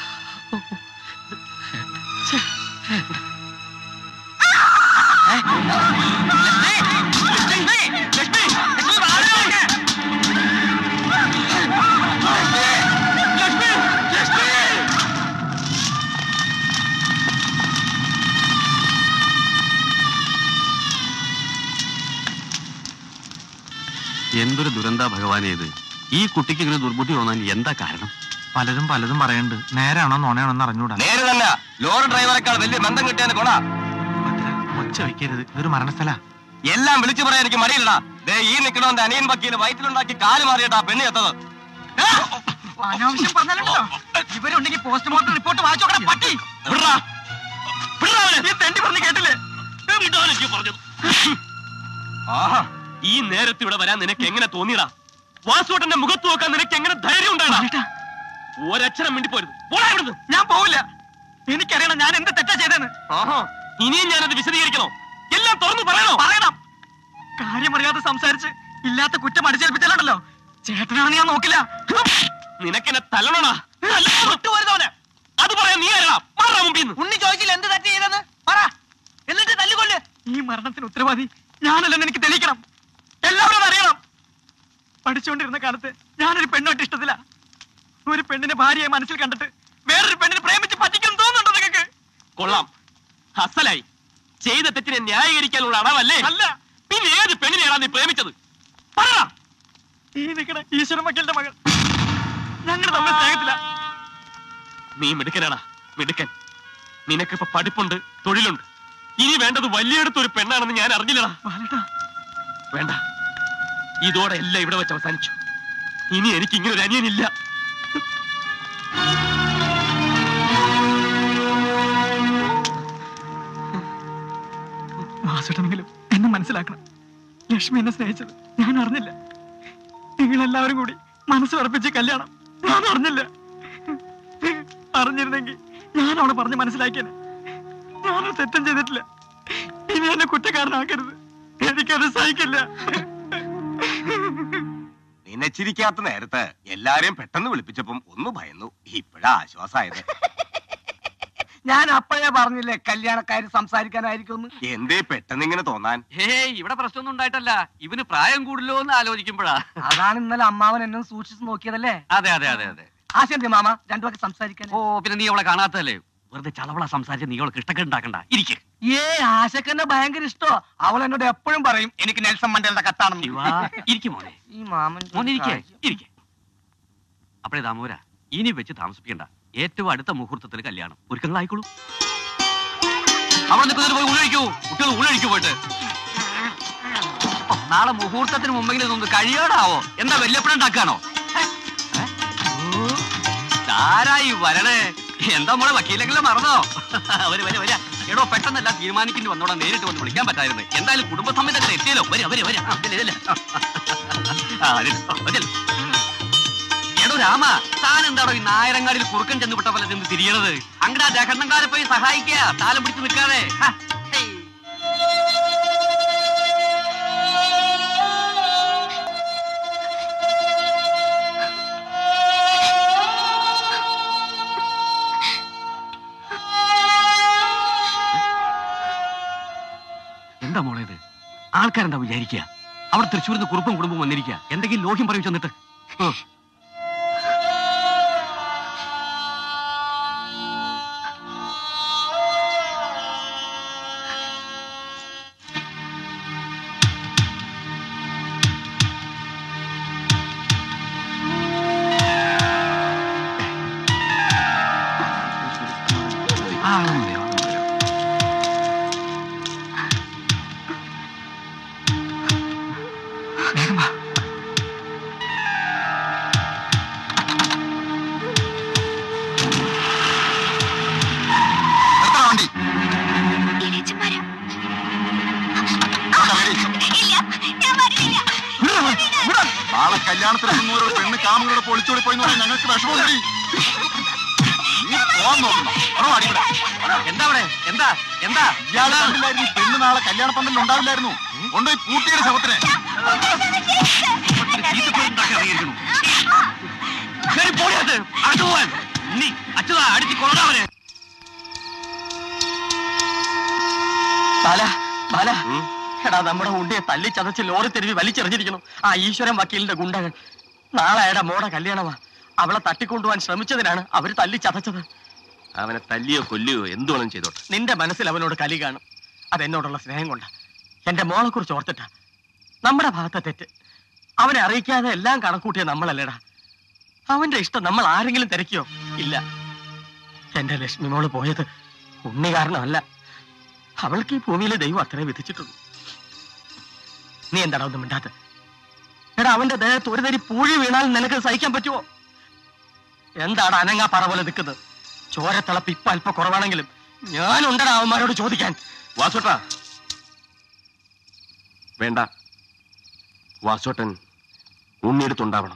എന്തൊരു ദുരന്ത ഭഗവാനെ ഇത് ഈ കുട്ടിക്ക് ഇങ്ങനെ ദുർബുദ്ധി തോന്നാൻ എന്താ കാരണം പലരും പലതും പറയുന്നുണ്ട് നേരാണോ നോണയാണോ എന്ന് അറിഞ്ഞൂടാ നേരെ തന്നെ ലോറി ഡ്രൈവറെക്കാൾ വലിയ ബന്ധം കിട്ടിയതിന് കൊണ ഒച്ച വയ്ക്കരുത് ഇതൊരു മരണസ്ഥല എല്ലാം വിളിച്ചു പറയാൻ എനിക്ക് മടിയില്ലടാ ദേ ഈ നിൽക്കണോന്റെ അനിയൻ വക്കീല് വയറ്റിലുണ്ടാക്കി കാല് മാറിയിട്ടാ പെണ്ണ് എത്തത് അനാവശ്യം പറഞ്ഞാലുണ്ടോ ഇവരുണ്ടെങ്കിൽ പോസ്റ്റ്മോർട്ടം റിപ്പോർട്ട് വായിച്ചു നോക്കണം പട്ടി വിടറാ. വിടറാ അവനെ. നീ തെണ്ടി പറഞ്ഞ് കേട്ടില്ലേ വിടാനൊക്കെ പറഞ്ഞത് ആഹാ ഈ നേരത്ത് ഇവിടെ വരാൻ നിനക്ക് എങ്ങനെ തോന്നിയടാ വാസുവേട്ടന്റെ മുഖത്ത് നോക്കാൻ നിനക്ക് എങ്ങനെ ധൈര്യം ഉണ്ടാടാ ഒരക്ഷരം മിണ്ടി പോരുത് പോടാ ഇവിടുന്ന് ഞാൻ പോവില്ല എനിക്കറിയണം ഞാൻ എന്ത് തെറ്റാ ചെയ്തെന്ന് ആഹാ ഇനിയും ഞാനത് വിശദീകരിക്കണോ എല്ലാം തുറന്നു പറയണോ പറയണം കാര്യമറിയാതെ സംസാരിച്ച് ഇല്ലാത്ത കുറ്റം അടിച്ചേൽപ്പിച്ചാലുണ്ടല്ലോ ചേട്ടനാണ് ഞാൻ നോക്കില്ല നിനക്കെന്നെ തല്ലണോടാ വിട്ടുപോരുന്നവനെ അത് പറയാൻ നീ ആരാ മാറാ മുമ്പിൽ ഉണ്ണി ചോദിച്ചില്ല എന്ത് തെറ്റ് ചെയ്തെന്ന് പറ എന്നിട്ട് തല്ലുകൊല്ല് ഈ മരണത്തിന് ഉത്തരവാദി ഞാനല്ലെന്ന് എനിക്ക് തെളിയിക്കണം എല്ലാവരും അറിയണം പഠിച്ചുകൊണ്ടിരുന്ന കാലത്ത് ഞാനൊരു പെണ്ണോട്ട് ഇഷ്ടത്തില്ല ഒരു പെണ്ണിനെ ഭാര്യയെ മനസ്സിൽ കണ്ടിട്ട് വേറൊരു പെണ്ണിനെ പ്രേമിച്ച് പറ്റിക്കാൻ തോന്നുന്നുണ്ടോ നിങ്ങൾക്ക് കൊള്ളാം അസലായി ചെയ്ത തെറ്റിനെ ന്യായീകരിക്കാനുള്ള അടവല്ലേ അല്ല പിന്നെ ഏത് പെണ്ണിനെയാണ് നീ പ്രേമിച്ചത് പറ ഈ നിൽക്കണ ഈശ്വര മക്കളുടെ മകൾ ഞങ്ങൾ തമ്മിൽ സ്നേഹത്തില്ല നീ മിടുക്കനാടാ മിടുക്കൻ നിനക്കിപ്പോ പഠിപ്പുണ്ട് തൊഴിലുണ്ട് ഇനി വേണ്ടത് വലിയടത്തൊരു പെണ്ണാണെന്ന് ഞാൻ അറിഞ്ഞില്ലടാ വേണ്ട ഇതോടെ എല്ലാം ഇവിടെ വെച്ച് അവസാനിച്ചു ഇനി എനിക്ക് ഇങ്ങനെ ഒരു അനിയനില്ല വാസുട്ടെങ്കിലും എന്നെ മനസ്സിലാക്കണം ലക്ഷ്മി എന്നെ സ്നേഹിച്ചത് ഞാൻ അറിഞ്ഞില്ല നിങ്ങൾ എല്ലാവരും കൂടി മനസ്സുറപ്പിച്ച് കല്യാണം ഞാൻ അറിഞ്ഞില്ല അറിഞ്ഞിരുന്നെങ്കിൽ ഞാൻ അവളെ പറഞ്ഞ് മനസ്സിലാക്കിയത് ഞാനൊരു തെറ്റും ചെയ്തിട്ടില്ല ഇനി എന്നെ കുറ്റക്കാരനാക്കരുത് എനിക്കത് സഹിക്കില്ല നിന്നെ ചിരിക്കാത്ത നേരത്ത് എല്ലാരെയും പെട്ടെന്ന് വിളിപ്പിച്ചപ്പം ഒന്ന് ഭയന്നു ഇപ്പഴാ ആശ്വാസമായത് ഞാൻ അപ്പോഴേ പറഞ്ഞില്ലേ കല്യാണക്കാര് സംസാരിക്കാനായിരിക്കും എന്തേ പെട്ടെന്ന് ഇങ്ങനെ തോന്നാൻ ഹേയ് ഇവിടെ പ്രശ്നമൊന്നും ഉണ്ടായിട്ടല്ല ഇവന് പ്രായം കൂടില്ലോ എന്ന് ആലോചിക്കുമ്പോഴാ അതാണ് ഇന്നലെ അമ്മാവൻ എന്നെ സൂക്ഷിച്ചു നോക്കിയതല്ലേ അതെ അതെ അതെ അതെ ആശാന്തി മാമ രണ്ടു വാക്ക് സംസാരിക്കാൻ ഓ പിന്നെ നീ അവളെ കാണാത്തല്ലേ വെറുതെ ചളവള സംസാരിച്ച് നീ അവൾക്ക് ഇഷ്ടക്കേട് ഉണ്ടാക്കണ്ട ഇരിക്കെ ഏ ആശക്കെന്നെ ഭയങ്കര ഇഷ്ടോ അവൾ എന്നോട് എപ്പോഴും പറയും എനിക്ക് നെൽസൺ മണ്ടേലയുടെ കത്താണെന്ന് ഇരിക്കും മോനെ ഈ മാമൻ മോനെ ഇരിക്കേ ഇരിക്കെ അപ്പഴേ ദാമോര ഇനി വെച്ച് താമസിപ്പിക്കണ്ട ഏറ്റവും അടുത്ത മുഹൂർത്തത്തിൽ കല്യാണം ഒരുക്കങ്ങളായിക്കോളൂ അവിടെ നിൽക്കുന്നതിന് പോയി ഊഴഴിക്കൂ കുട്ടികൾ ഊഴഴിക്കൂ പോയിട്ട് ഓ, നാളെ മുഹൂർത്തത്തിന് മുമ്പെങ്കിലും ഇതൊന്ന് കഴിയോടാവോ എന്താ വല്യപ്പഴുണ്ടാക്കാണോ ആരായി വരണേ എന്താ മോളെ വക്കീലെങ്കിലും മറന്നോ വരെ വരെ വരെ എടോ പെട്ടെന്നല്ല തീരുമാനിക്കേണ്ടി വന്നോടാ നേരിട്ട് വന്ന് വിളിക്കാൻ പറ്റായിരുന്നു എന്തായാലും കുടുംബസമേതത്തിൽ എത്തിയല്ലോ വരെ വരെ വരെ ആ, ഇതില്, ഇതില്. ആ, അതില്. ആ, അതില്. എടോ രാമ താൻ എന്താടോ ഈ നായരങ്ങാടിയിൽ കുറുക്കൻ ചെന്ന് വിട്ട പോലെ നിന്ന് തിരിയണത് അങ്ങടാ ജഗണ്ണങ്കാരെ പോയി സഹായിക്കുക താലം പിടിച്ച് നിൽക്കാതെ ഹ, ഹേയ്. എന്താ മോളെ ഇത് ആൾക്കാരെന്താ വിചാരിക്കുക അവിടെ തൃശ്ശൂരിൽ നിന്ന് കുറുപ്പും കുടുംബം വന്നിരിക്കുക എന്തെങ്കിലും ലോഹ്യം പറയൂ ചെന്നിട്ട് ഓ. ആ, അത് മതി, അത് മതി. വേഗം വാ നിർത്തണ വണ്ടി നാളെ കല്യാണത്തിന് മുന്നൂറ് പെണ്ണ് കാമുകളുടെ പൊളിച്ചോടി പോയി എന്ന് പറഞ്ഞാൽ ഞങ്ങൾക്ക് വിഷമമുണ്ട് നീ പോവാൻ നോക്കണം എടോ, അടി ഇവിടെ. എന്താ അവിടെ എന്താ എന്താ ഇയാള് കണ്ടില്ലായിരുന്നു ഈ പെണ്ണ് നാളെ കല്യാണ പന്തലിൽ ഉണ്ടാവില്ലായിരുന്നു കൊണ്ടുപോയി പൂട്ടിയുടെ ശവത്തിനെ കേറി പോടിയത് അടുത്തു പോവാൻ നീ അച്ഛതാ അടിച്ച് കൊള്ളാവനെ ബാല ബാല എടാ നമ്മുടെ ഉണ്ടിയെ തല്ലി ചതച്ച് ലോറി തെരുവി വലിച്ചെറിഞ്ഞിരിക്കുന്നു ആ ഈശ്വരൻ വക്കീലിന്റെ ഗുണ്ടകൾ നാളെ അയാളുടെ മോടെ കല്യാണമാ അവളെ തട്ടിക്കൊണ്ടുപോകാൻ ശ്രമിച്ചതിനാണ് അവര് തല്ലി ചതച്ചത് അവനെ തല്ലിയോ കൊല്ലിയോ എന്തുവേണം ചെയ്തോട്ടെ നിന്റെ മനസ്സിൽ അവനോട് കലി കാണും അതെന്നോടുള്ള സ്നേഹം കൊണ്ടാ എന്റെ മോളെ കുറിച്ച് ഓർത്തിട്ടാ നമ്മുടെ ഭാഗത്തെ തെറ്റ് അവനെ അറിയിക്കാതെ എല്ലാം കണക്കൂട്ടിയ നമ്മളല്ലേടാ അവന്റെ ഇഷ്ടം നമ്മൾ ആരെങ്കിലും തിരക്കിയോ ഇല്ല എന്റെ ലക്ഷ്മി മോള് പോയത് ഉണ്ണി കാരണമല്ല അവൾക്ക് ഈ ഭൂമിയിലെ ദൈവം അത്രേ വിധിച്ചിട്ടുള്ളൂ നീ എന്താടാ ഒന്നും മിണ്ടാത്ത എടാ അവന്റെ ദേഹത്ത് ഒരു തരി പൂഴി വീണാൽ നിനക്ക് സഹിക്കാൻ പറ്റുമോ എന്താണ് അനങ്ങാ പറ പോലെ നിൽക്കുന്നത് ചോരത്തിളപ്പ് ഇപ്പൊ അല്പം കുറവാണെങ്കിലും ഞാനുണ്ടടാ അവന്മാരോട് ചോദിക്കാൻ വാസോട്ടാ വേണ്ട വാസോട്ടൻ ഉണ്ണിയെടുത്തുണ്ടാവണം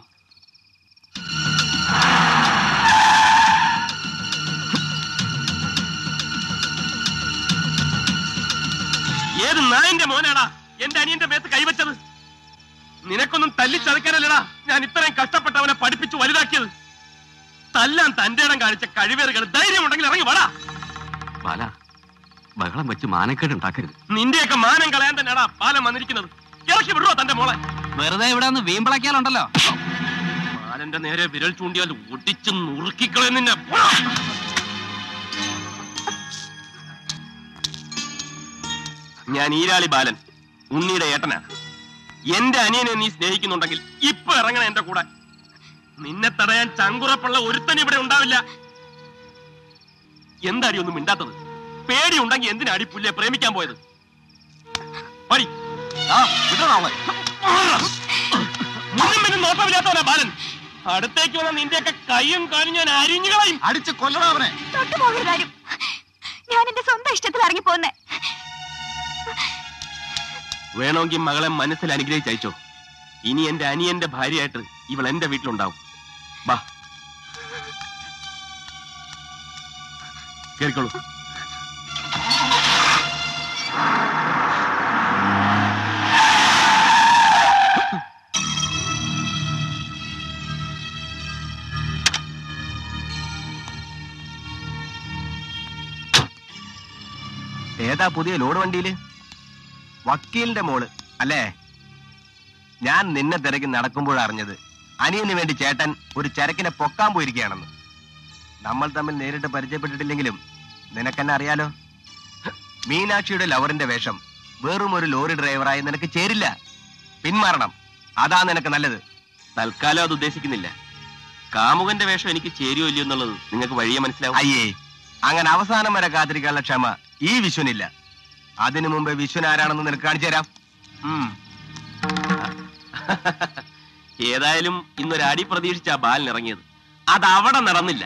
നായന്റെ മോനാടാ എന്റെ അനിയന്റെ മേത്ത് കൈവച്ചത് നിനക്കൊന്നും തല്ലിച്ചതക്കാനല്ലടാ ഞാൻ ഇത്രയും കഷ്ടപ്പെട്ട് അവനെ പഠിപ്പിച്ചു വലുതാക്കിയത് തല്ലാൻ തന്റെ ഇടം കാണിച്ച കഴിവേറുകൾ ധൈര്യം ഉണ്ടെങ്കിൽ ഇറങ്ങി വാടാ ബാല ബഹളം വെച്ച് മാനക്കേട് ഉണ്ടാക്കരുത് നിന്റെയൊക്കെ മാനം കളയാൻ തന്നെയാടാ പാലം വന്നിരിക്കുന്നത് ഇറക്കി വിടുവോ തന്റെ മോളെ വെറുതെ ഇവിടെ ഒന്ന് വീമ്പിളക്കിയാലുണ്ടല്ലോ പാലന്റെ നേരെ വിരൽ ചൂണ്ടിയാൽ ഒടിച്ച് നുറുക്കിക്കളെ നിന്നെ ഞാൻ ഈരാളി ബാലൻ ഉണ്ണിയുടെ ഏട്ടനാണ് എന്റെ അനിയനെ നീ സ്നേഹിക്കുന്നുണ്ടെങ്കിൽ ഇപ്പൊ ഇറങ്ങണ എന്റെ കൂടെ നിന്നെ തടയാൻ ചങ്കുറപ്പുള്ള ഒരുത്തൻ ഇവിടെ ഉണ്ടാവില്ല എന്താടി ഒന്നും മിണ്ടാത്തത് പേടി ഉണ്ടെങ്കിൽ എന്തിനാടി പുല്ലെ പ്രേമിക്കാൻ പോയത് പടി മുന്നും പിന്നും നോട്ടമില്ലാത്തവനാ ബാലൻ അടുത്തേക്ക് വന്ന നിന്റെയൊക്കെ കൈയും കാലും ഞാൻ അരിഞ്ഞു കളയും അടിച്ച് കൊല്ലണം അവനെ തൊട്ടു പോകരുതാരും ഞാൻ എന്റെ സ്വന്തം ഇഷ്ടത്തിൽ ഇറങ്ങിപ്പോന്നെ വേണമെങ്കിൽ മകളെ മനസ്സിൽ അനുഗ്രഹിച്ചയച്ചോ ഇനി എന്റെ അനിയന്റെ ഭാര്യയായിട്ട് ഇവൾ എന്റെ വീട്ടിലുണ്ടാവും ബാ കേൾക്കോളൂ ഏതാ പുതിയ ലോഡ് വണ്ടിയില് വക്കീലിന്റെ മോള് അല്ലേ ഞാൻ നിന്നെ തിരക്കി നടക്കുമ്പോഴറിഞ്ഞത് അനിയന് വേണ്ടി ചേട്ടൻ ഒരു ചരക്കിനെ പൊക്കാൻ പോയിരിക്കുകയാണെന്ന് നമ്മൾ തമ്മിൽ നേരിട്ട് പരിചയപ്പെട്ടിട്ടില്ലെങ്കിലും നിനക്കെന്നെ അറിയാലോ മീനാക്ഷിയുടെ ലവറിന്റെ വേഷം വെറും ഒരു ലോറി ഡ്രൈവറായി നിനക്ക് ചേരില്ല പിന്മാറണം അതാ നിനക്ക് നല്ലത് തൽക്കാലം അത് ഉദ്ദേശിക്കുന്നില്ല കാമുകന്റെ വേഷം എനിക്ക് ചേരുവോ ഇല്ലയോ എന്നുള്ളത് നിങ്ങൾക്ക് വഴിയെ മനസ്സിലാവും അയ്യേ അങ്ങനെ അവസാനം വരെ കാത്തിരിക്കാനുള്ള ക്ഷമ ഈ വിശ്വനില്ല അതിനു മുമ്പ് വിശ്വൻ ആരാണെന്ന് നിനക്ക് കാണിച്ചു തരാം ഉം. ഏതായാലും ഇന്നൊരു അടി പ്രതീക്ഷിച്ച ബാലൻ ഇറങ്ങിയത് അത് അവിടെ നടന്നില്ല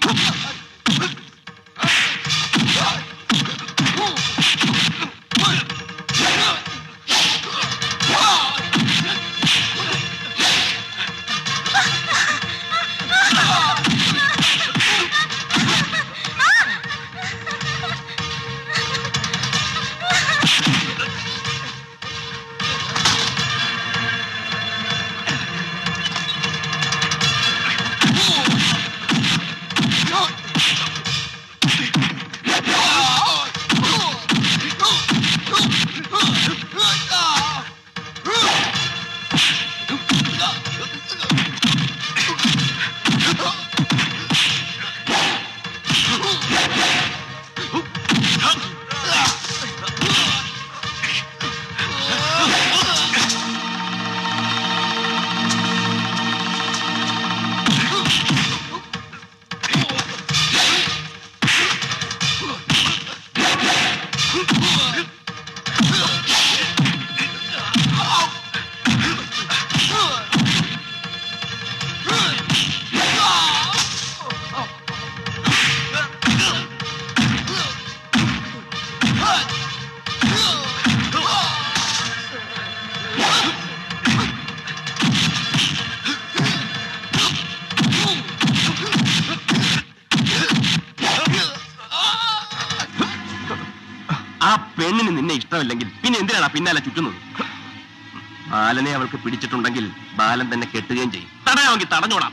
ആ പെണ്ണിന് നിന്നെ ഇഷ്ടമില്ലെങ്കിൽ പിന്നെ എന്തിനാണ് പിന്നാലെ ചുറ്റുന്നത് ബാലനെ അവൾക്ക് പിടിച്ചിട്ടുണ്ടെങ്കിൽ ബാലൻ തന്നെ കെട്ടുകയും ചെയ്യും തടയാമെങ്കിൽ തടഞ്ഞോടാം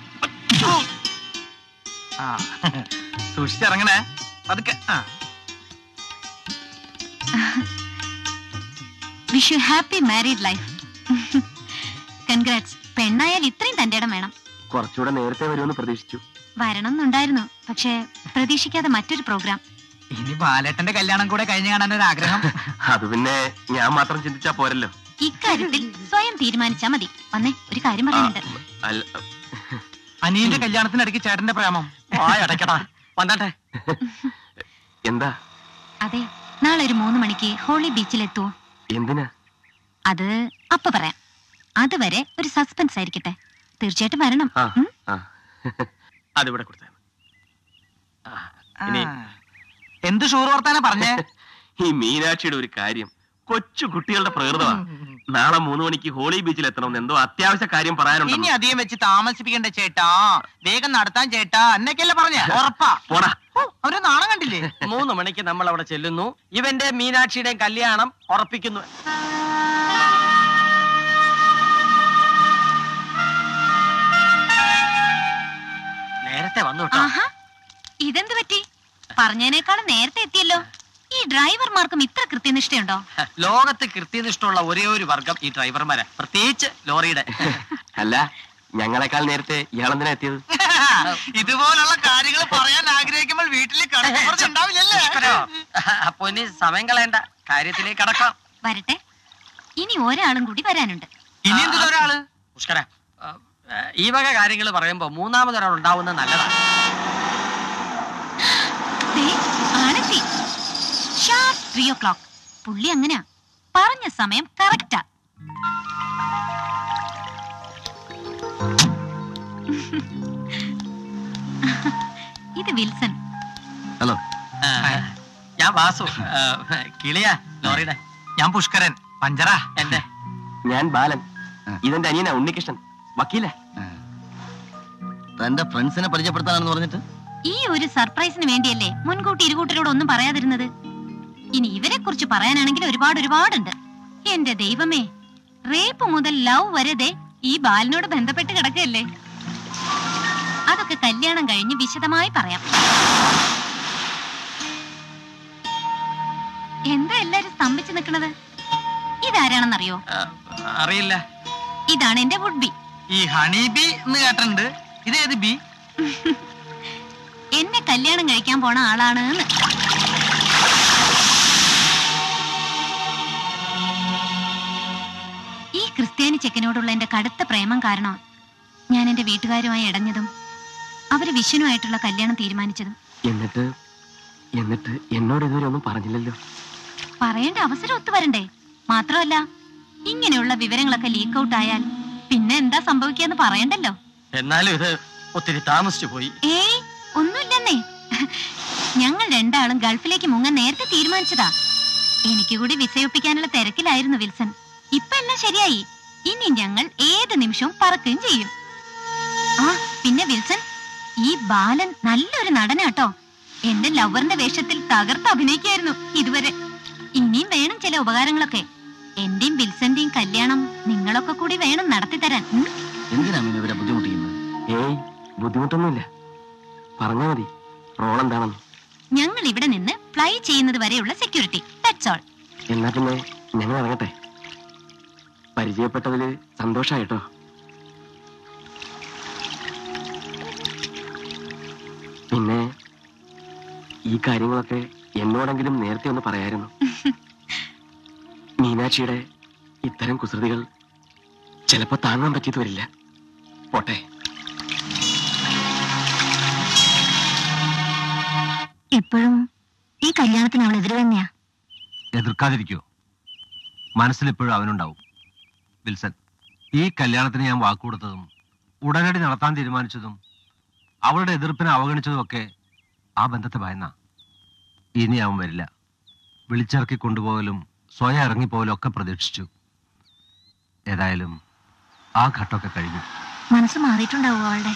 ആ സൂക്ഷിച്ചിറങ്ങണേ അതൊക്കെ ആ wish you happy married life congrats പെണ്ണായാൽ ഇത്രയും തന്റെ ഇടം വേണം കുറച്ചുകൂടെ നേരത്തെ വരുമെന്ന് പ്രതീക്ഷിച്ചു വരണം എന്നുണ്ടായിരുന്നു പക്ഷേ പ്രതീക്ഷിക്കാതെ മറ്റൊരു പ്രോഗ്രാം ഇനി ബാലേട്ടന്റെ കല്യാണം കൂടെ കഴിഞ്ഞു കാണാൻ ഒരു ആഗ്രഹം അത് പിന്നെ ഞാൻ മാത്രം ചിന്തിച്ചാ പോരല്ലോ ഇക്കാര്യത്തിൽ സ്വയം തീരുമാനിച്ചാ മതി വന്നേ ഒരു കാര്യം പറയാനുണ്ട് അല്ല അനിയന്റെ കല്യാണത്തിനിടയ്ക്ക് ചേട്ടന്റെ പ്രേമം അടയ്ക്കടാ വന്നാട്ടെ എന്താ അതെ നാളെ ഒരു മൂന്ന് മണിക്ക് ഹോളി ബീച്ചിൽ എത്തുവോ എന്തിനാ അത് അപ്പ പറയാം അതുവരെ ഒരു സസ്പെൻസ് ആയിരിക്കട്ടെ തീർച്ചയായിട്ടും വരണം ആ ഉം? ആ അതിവിടെ കൊടുത്താ ഇനി എന്ത് ഷൂർ വർത്താനാ പറഞ്ഞേ ഈ മീനാക്ഷിയുടെ ഒരു കാര്യം കൊച്ചു കുട്ടികളുടെ പ്രകൃതമാണ് നാളെ മൂന്ന് മണിക്ക് ഹോളി ബീച്ചിൽ എത്തണമെന്ന് എന്തോ അത്യാവശ്യ കാര്യം ഇനി പറയാനുണ്ട് അധികം വെച്ച് താമസിപ്പിക്കണ്ട ചേട്ടാ വേഗം നടത്താൻ ചേട്ടാ എന്നൊക്കെയല്ലേ പറഞ്ഞ ഉറപ്പാ പോടാ അവര് നാണം കണ്ടില്ലേ മൂന്ന് മണിക്ക് നമ്മൾ അവിടെ ചെല്ലുന്നു ഇവന്റെ മീനാക്ഷിയുടെയും കല്യാണം ഉറപ്പിക്കുന്നു നേരത്തെ വന്നു കേട്ടോ ആഹാ ഇതെന്ത് പറ്റി പറഞ്ഞതിനേക്കാളും നേരത്തെ എത്തിയല്ലോ ഈ ഡ്രൈവർമാർക്കും ഇത്ര കൃത്യനിഷ്ഠയുണ്ടോ ലോകത്ത് കൃത്യനിഷ്ഠമുള്ള ഒരേ ഒരു വർഗം ഈ ഡ്രൈവർമാരാ പ്രത്യേകിച്ച് ലോറിയുടെ അല്ല ഞങ്ങളെക്കാൾ നേരത്തെ ഇയാളെന്തിനാ എത്തിയത് ഇതുപോലുള്ള കാര്യങ്ങൾ പറയാൻ ആഗ്രഹിക്കുമ്പോൾ വീട്ടിൽ കടപ്പുറത്ത് ഉണ്ടാവില്ലല്ലേ പുഷ്കരോ? അപ്പൊ ഇനി സമയം കളയണ്ട കാര്യത്തിലേക്ക് കടക്കാം വരട്ടെ ഇനി ഒരാളും കൂടി വരാനുണ്ട് ഇനി എന്തിനാ ഒരാള് പുഷ്കര ആ, ആ, ഈ വക കാര്യങ്ങൾ പറയുമ്പോ മൂന്നാമതൊരാൾ ഉണ്ടാവുന്നത് നല്ലതാണ് ദേ, ആണെത്തി ഷാർപ്പ് ത്രീ ഓ ക്ലോക്ക് പുള്ളി അങ്ങനെയാ പറഞ്ഞ സമയം കറക്റ്റാ ഇത് വിൽസൺ ഹലോ ആ, ഞാൻ വാസു ആ, കിളിയാ ലോറിയുടെ ഞാൻ പുഷ്കരൻ പഞ്ചറ എന്റെ ഞാൻ ബാലൻ ഇതെന്റെ അനിയനാ ഉണ്ണികൃഷ്ണൻ വക്കീല തന്റെ ഫ്രണ്ട്സിനെ പരിചയപ്പെടുത്താനെന്ന് പറഞ്ഞിട്ട് ഈ ഒരു സർപ്രൈസിന് വേണ്ടിയല്ലേ മുൻകൂട്ടി ഇരുകൂട്ടരോട് ഒന്നും പറയാതിരുന്നത് ഇനി ഇവരെ കുറിച്ച് പറയാനാണെങ്കിൽ ഒരുപാട് ഒരുപാടുണ്ട് എന്റെ ദൈവമേ റേപ്പ് മുതൽ ലവ് വരെ ദേ ഈ ബാലിനോട് ബന്ധപ്പെട്ട് കിടക്കല്ലേ അതൊക്കെ കല്യാണം കഴിഞ്ഞ് വിശദമായി പറയാം എന്താ എല്ലാരും സ്തംഭിച്ചു നിൽക്കുന്നത് ഇതാരാണെന്നറിയോ അറിയില്ല ഇതാണ് എന്റെ വുഡ് ബി ഈ ഹണി ബി എന്ന് കേട്ടിട്ടുണ്ട് ഇത് ഏത് ബി എന്നെ കല്യാണം കഴിക്കാൻ പോണ ആളാണ് എന്ന് ഈ ക്രിസ്ത്യാനി ചെക്കനോടുള്ള എന്റെ കടുത്ത പ്രേമം കാരണം ഞാൻ എന്റെ വീട്ടുകാരുമായി ഇടഞ്ഞതും അവര് വിഷ്ണുവായിട്ടുള്ള കല്യാണം തീരുമാനിച്ചതും എന്നിട്ട് എന്നിട്ട് എന്നോട് ഇതുവരെ ഒന്നും പറഞ്ഞില്ലല്ലോ പറയേണ്ട അവസരം ഒത്തുവരണ്ടേ മാത്രമല്ല ഇങ്ങനെയുള്ള വിവരങ്ങളൊക്കെ ലീക്ക് ഔട്ട് ആയാൽ പിന്നെ എന്താ സംഭവിക്കാന്ന് പറയണ്ടല്ലോ എന്നാലും ഇത് ഒത്തിരി താമസിച്ചു പോയി ഏയ് ഒന്നുമില്ലെന്നേ ഞങ്ങൾ രണ്ടാളും ഗൾഫിലേക്ക് മുങ്ങാൻ നേരത്തെ തീരുമാനിച്ചതാ എനിക്ക് കൂടി വിസയൊപ്പിക്കാനുള്ള തിരക്കിലായിരുന്നു വിൽസൺ ഇപ്പൊ എല്ലാം ശരിയായി ഇനി ഞങ്ങൾ ഏത് നിമിഷവും പറക്കുകയും ചെയ്യും ആ പിന്നെ വിൽസൺ ഈ ബാലൻ നല്ലൊരു നടനാട്ടോ എന്റെ ലവറിന്റെ വേഷത്തിൽ തകർത്ത് അഭിനയിക്കായിരുന്നു ഇതുവരെ ഇനിയും വേണം ചില ഉപകാരങ്ങളൊക്കെ എന്റെയും വിൽസന്റെയും കല്യാണം നിങ്ങളൊക്കെ കൂടി വേണം നടത്തി തരാൻ ഉം? എന്തിനാ മീൻ ഇവരെ ബുദ്ധിമുട്ടിക്കുന്നത് ഏയ് ബുദ്ധിമുട്ടൊന്നുമില്ല പറഞ്ഞാ മതി റോൾ എന്താണെന്ന് ഞങ്ങൾ ഇവിടെ നിന്ന് ഫ്ലൈ ചെയ്യുന്നത് വരെയുള്ള സെക്യൂരിറ്റി ദാറ്റ്സ് ഓൾ എന്നാ പിന്നെ ഞങ്ങൾ ഇറങ്ങട്ടെ പരിചയപ്പെട്ടതില് സന്തോഷായിട്ടോ പിന്നെ ഈ കാര്യങ്ങളൊക്കെ എന്നോടെങ്കിലും നേരത്തെ ഒന്ന് പറയായിരുന്നു മീനാക്ഷിയുടെ ഇത്തരം കുസൃതികൾ ചിലപ്പോ താങ്ങാൻ പറ്റിയത് വരില്ല പോട്ടെ എപ്പോഴും ഈ കല്യാണത്തിന് അവൾ എതിര് തന്നെയാ എതിർക്കാതിരിക്കോ മനസ്സിൽ എപ്പോഴും അവനുണ്ടാവും വിൽസൺ ഈ കല്യാണത്തിന് ഞാൻ വാക്കുകൊടുത്തതും ഉടനടി നടത്താൻ തീരുമാനിച്ചതും അവളുടെ എതിർപ്പിനെ അവഗണിച്ചതും ഒക്കെ ആ ബന്ധത്തെ ഭയന്ന ഇനി അവൻ വരില്ല വിളിച്ചിറക്കി കൊണ്ടുപോകലും സ്വയം ഇറങ്ങിപ്പോകലും ഒക്കെ പ്രതീക്ഷിച്ചു ഏതായാലും ആ ഘട്ടമൊക്കെ കഴിഞ്ഞു മനസ്സ് മാറിയിട്ടുണ്ടാവും അവളുടെ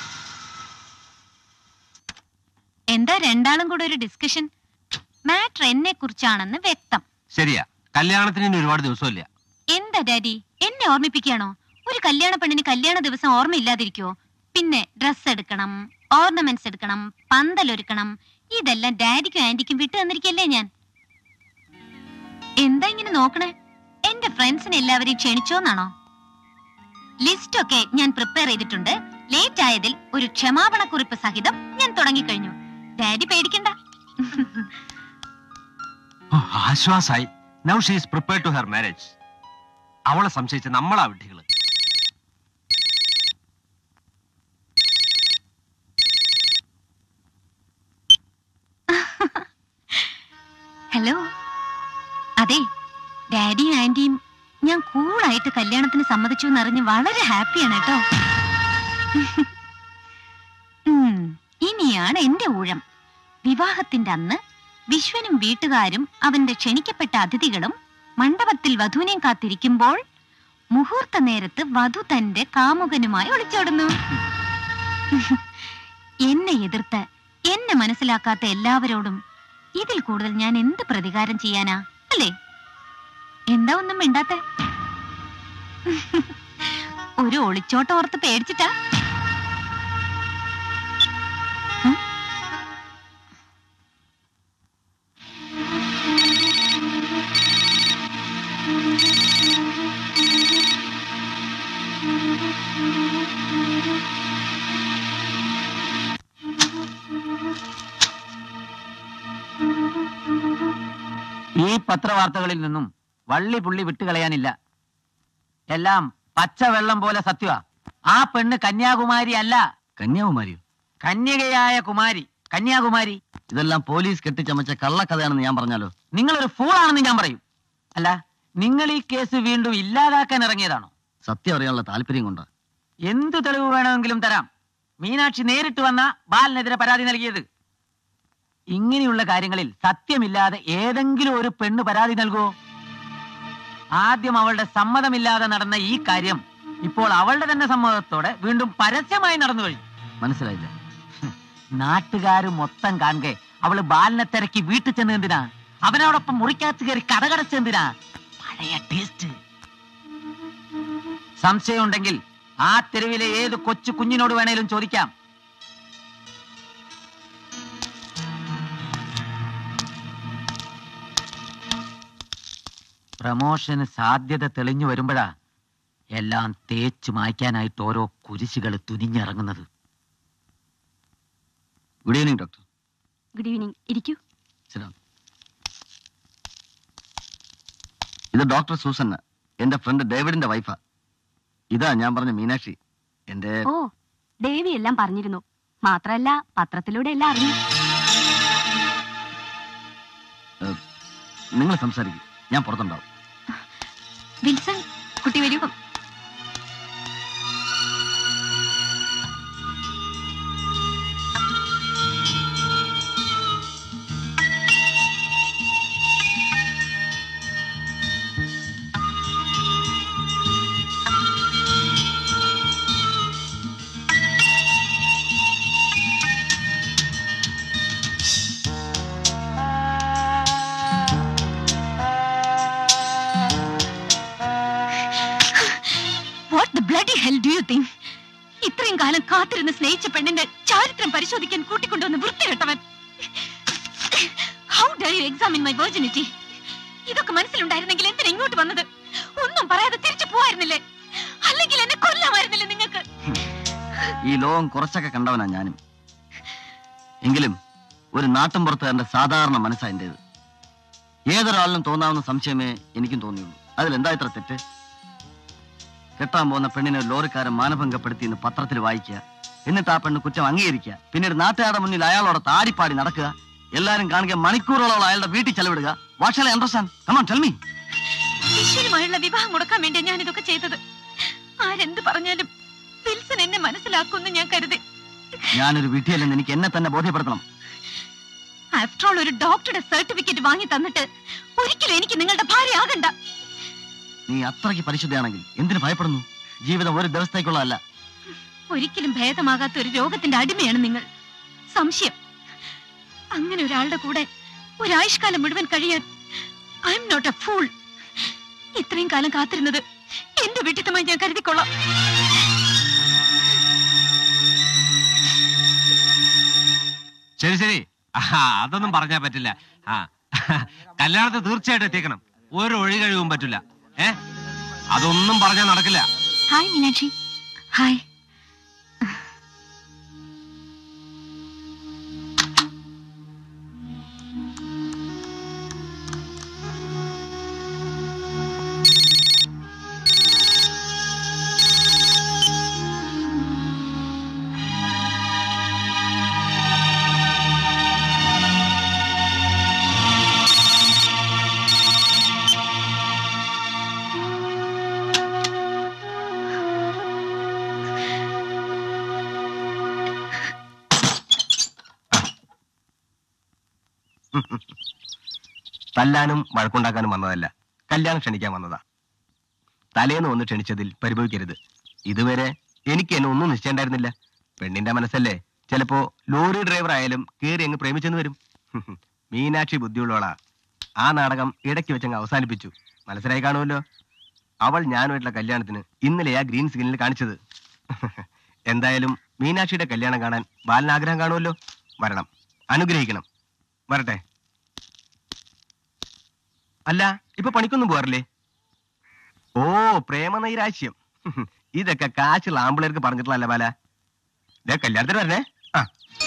എന്താ രണ്ടാളും കൂടെ ഒരു ഡിസ്കഷൻ മാറ്റർ എന്നെ കുറിച്ചാണെന്ന് വ്യക്തം ശരിയാ കല്യാണത്തിന് ഇനി ഒരുപാട് ദിവസമില്ല എന്താ ഡാഡി എന്നെ ഓർമ്മിപ്പിക്കുകയാണോ ഒരു കല്യാണ പെണ്ണിന് കല്യാണ ദിവസം ഓർമ്മയില്ലാതിരിക്കോ പിന്നെ ഡ്രസ് എടുക്കണം ഓർണമെന്റ്സ് എടുക്കണം പന്തലൊരുക്കണം ഇതെല്ലാം ഡാഡിക്കും ആന്റിക്കും വിട്ടു തന്നിരിക്കല്ലേ ഞാൻ എന്താ ഇങ്ങനെ നോക്കണേ എന്റെ ഫ്രണ്ട്സിനെ എല്ലാവരെയും ക്ഷണിച്ചോന്നാണോ ലിസ്റ്റ് ഒക്കെ ഞാൻ പ്രിപ്പയർ ചെയ്തിട്ടുണ്ട് ലേറ്റ് ആയതിൽ ഒരു ക്ഷമാപണക്കുറിപ്പ് സഹിതം ഞാൻ തുടങ്ങിക്കഴിഞ്ഞു ഡാഡി പേടിക്കണ്ട ഓ, ആശ്വാസായി now she's prepare to her marriage അവളെ സംശയിച്ച നമ്മളാ വിഡ്ഢികള് ഹലോ അതെ ഡാഡിയും ആന്റിയും ഞാൻ കൂളായിട്ട് കല്യാണത്തിന് സമ്മതിച്ചു എന്നറിഞ്ഞ് വളരെ ഹാപ്പിയാണ് കേട്ടോ ഉം, ഇനിയാണ് എന്റെ ഊഴം വിവാഹത്തിന്റെ അന്ന് വിശ്വനും വീട്ടുകാരും അവന്റെ ക്ഷണിക്കപ്പെട്ട അതിഥികളും മണ്ഡപത്തിൽ വധുവിനെയും കാത്തിരിക്കുമ്പോൾ മുഹൂർത്ത നേരത്ത് വധു തന്റെ കാമുകനുമായി ഒളിച്ചോടുന്നു എന്നെ എതിർത്ത് എന്നെ മനസ്സിലാക്കാത്ത എല്ലാവരോടും ഇതിൽ കൂടുതൽ ഞാൻ എന്ത് പ്രതികാരം ചെയ്യാനാ അല്ലേ എന്താ ഒന്നും മിണ്ടാത്തെ ഒരു ഒളിച്ചോട്ടം ഓർത്ത് പേടിച്ചിട്ടാ ഉം? ഈ പത്രവാർത്തകളിൽ നിന്നും വള്ളി പുള്ളി വിട്ടുകളയാനില്ല എല്ലാം പച്ചവെള്ളം പോലെ സത്യവ ആ പെണ്ണ് കന്യാകുമാരി അല്ല കന്യാകുമാരിയോ കന്യകയായ കുമാരി കന്യാകുമാരി ഇതെല്ലാം പോലീസ് കെട്ടിച്ചമച്ച കള്ളക്കഥയാണെന്ന് ഞാൻ പറഞ്ഞാലോ നിങ്ങളൊരു ഫൂളാണെന്ന് ഞാൻ പറയും അല്ല നിങ്ങൾ ഈ കേസ് വീണ്ടും ഇല്ലാതാക്കാൻ ഇറങ്ങിയതാണോ സത്യം അറിയാനുള്ള താല്പര്യം കൊണ്ടാ എന്തു തെളിവ് വേണമെങ്കിലും തരാം മീനാക്ഷി നേരിട്ട് വന്ന ബാലിനെതിരെ പരാതി നൽകിയത് ഇങ്ങനെയുള്ള കാര്യങ്ങളിൽ സത്യമില്ലാതെ ഏതെങ്കിലും ഒരു പെണ്ണ് പരാതി നൽകുമോ ആദ്യം അവളുടെ സമ്മതമില്ലാതെ നടന്ന ഈ കാര്യം ഇപ്പോൾ അവളുടെ തന്നെ സമ്മതത്തോടെ വീണ്ടും പരസ്യമായി നടന്നു കഴിഞ്ഞു മനസ്സിലായില്ല നാട്ടുകാര് മൊത്തം കാണുക അവള് ബാലിനെ തിരക്കി വീട്ടിൽ ചെന്ന് എന്തിനാ അവനോടൊപ്പം മുറിക്കകത്ത് കയറി കടകടച്ച് എന്തിനാ പഴയ ടേസ്റ്റ് സംശയമുണ്ടെങ്കിൽ ആ തെരുവിലെ ഏത് കൊച്ചു കുഞ്ഞിനോട് വേണേലും ചോദിക്കാം പ്രമോഷന് സാധ്യത തെളിഞ്ഞു വരുമ്പോഴാ എല്ലാം തേച്ചു മായ്ക്കാനായിട്ട് ഓരോ കുരിശുകൾ തുനിഞ്ഞിറങ്ങുന്നത് good evening doctor good evening ഇരിക്കൂ സിഡാം ഇത് ഡോക്ടർ സൂസന്ന എന്റെ ഫ്രണ്ട് ഡേവിഡിന്റെ വൈഫാ ഇതാ ഞാൻ പറഞ്ഞ മീനാക്ഷി എന്റെ ഓ ദേവി എല്ലാം പറഞ്ഞിരുന്നു മാത്രല്ല പത്രത്തിലൂടെ എല്ലാം അറിഞ്ഞു നിങ്ങൾ സംസാരിക്കും ഞാൻ പുറത്തുണ്ടാവും വിൽസൺ കുട്ടി വരൂ what the bloody hell do you think ഇത്രയും കാലം കാത്തിരുന്ന് സ്നേഹിച്ച പെണ്ണിന്റെ ചാരിത്രം പരിശോധിക്കാൻ കൂട്ടിക്കൊണ്ടുവന്ന് വൃത്തികെട്ടവൻ how dare you examine my virginity ഇതൊക്കെ മനസ്സിലുണ്ടായിരുന്നെങ്കിൽ എന്തിനാ ഇങ്ങോട്ട് വന്നത് ഒന്നും പറയാതെ തിരിച്ചു പോവായിരുന്നില്ലേ അല്ലെങ്കിൽ എന്നെ കൊല്ലാമായിരുന്നില്ലേ നിങ്ങൾക്ക് ഈ ലോകം കുറച്ചൊക്കെ കണ്ടവനാ ഞാനും എങ്കിലും ഒരു നാട്ടിൻപുറത്തുകാരന്റെ സാധാരണ മനസ്സാ എന്റേത് ഏതൊരാളിനും തോന്നാവുന്ന സംശയമേ എനിക്കും തോന്നിയുള്ളൂ അതിലെന്താ ഇത്ര തെറ്റ് കെട്ടാൻ പോകുന്ന പെണ്ണിനെ ഒരു ലോറിക്കാരൻ മാനഭംഗപ്പെടുത്തി എന്ന് പത്രത്തിൽ വായിക്കുക എന്നിട്ട് ആ പെണ്ണ് കുറ്റം അംഗീകരിക്കുക പിന്നീട് നാട്ടുകാരുടെ മുന്നിൽ അയാളോട് താടിപ്പാടി നടക്കുക എല്ലാരും കാണുക മണിക്കൂറുകളോളം അയാളുടെ വീട്ടിൽ ചെലവിടുക വാഷാലെ അണ്ടർസ്റ്റാൻഡ് കമാൺ ടെൽ മീ ഈശ്വരുമായുള്ള വിവാഹം മുടക്കാൻ വേണ്ടിയാണ് ഞാൻ ഇതൊക്കെ ചെയ്തത് ആരെന്ത് പറഞ്ഞാലും വിൽസൺ എന്നെ മനസ്സിലാക്കുമെന്ന് ഞാൻ കരുതി ഞാനൊരു വിധിയല്ലെന്ന് എനിക്ക് എന്നെ തന്നെ ബോധ്യപ്പെടുത്തണം ആഫ്റ്റർ ഓൾ ഒരു ഡോക്ടറുടെ സർട്ടിഫിക്കറ്റ് വാങ്ങി തന്നിട്ട് ഒരിക്കലും എനിക്ക് നിങ്ങളുടെ ഭാര്യ ആകണ്ട നീ അത്രയ്ക്ക് പരിശുദ്ധയാണെങ്കിൽ എന്തിനു ഭയപ്പെടുന്നു ജീവിതം ഒരു ദിവസത്തേക്കുള്ളതല്ല ഒരിക്കലും ഭേദമാകാത്ത ഒരു രോഗത്തിന്റെ അടിമയാണ് നിങ്ങൾ സംശയം അങ്ങനെ ഒരാളുടെ കൂടെ ഒരായുഷ്കാലം മുഴുവൻ കഴിയാൻ I am not a fool ഇത്രയും കാലം കാത്തിരുന്നത് എന്റെ വിട്ടിത്തമായി ഞാൻ കരുതിക്കൊള്ളാം ശരി ശരി ആ, അതൊന്നും പറഞ്ഞാ പറ്റില്ല ആ കല്യാണത്തിന് തീർച്ചയായിട്ടും എത്തിക്കണം ഒരു ഒഴി കഴിവും പറ്റില്ല ഏ അതൊന്നും പറഞ്ഞാൽ നടക്കില്ല ഹായ് മീനാക്ഷി ഹായ് തല്ലാനും വഴക്കുണ്ടാക്കാനും വന്നതല്ല കല്യാണം ക്ഷണിക്കാൻ വന്നതാ തലേന്ന് വന്ന് ക്ഷണിച്ചതിൽ പരിഭവിക്കരുത് ഇതുവരെ എനിക്ക് എന്നെ ഒന്നും നിശ്ചയണ്ടായിരുന്നില്ല പെണ്ണിന്റെ മനസ്സല്ലേ ചിലപ്പോ ലോറി ഡ്രൈവർ ആയാലും കേറി അങ്ങ് പ്രേമിച്ചെന്ന് വരും മീനാക്ഷി ബുദ്ധിയുള്ളവളാ ആ നാടകം ഇടയ്ക്ക് വെച്ചങ്ങ് അവസാനിപ്പിച്ചു മനസ്സിലായി കാണുമല്ലോ അവൾ ഞാനുമായിട്ടുള്ള കല്യാണത്തിന് ഇന്നലെയാ ഗ്രീൻ സിഗ്നലിൽ കാണിച്ചത് എന്തായാലും മീനാക്ഷിയുടെ കല്യാണം കാണാൻ ബാലന് ആഗ്രഹം കാണുമല്ലോ വരണം അനുഗ്രഹിക്കണം വരട്ടെ അല്ല ഇപ്പൊ പണിക്കൊന്നും പോകാറില്ലേ ഓ പ്രേമനൈരാശ്യം ഇതൊക്കെ കാശുള്ള ആമ്പിളേർക്ക് പറഞ്ഞിട്ടുള്ളതല്ല ബാല ദേ കല്യാണത്തിന് വരണേ ആ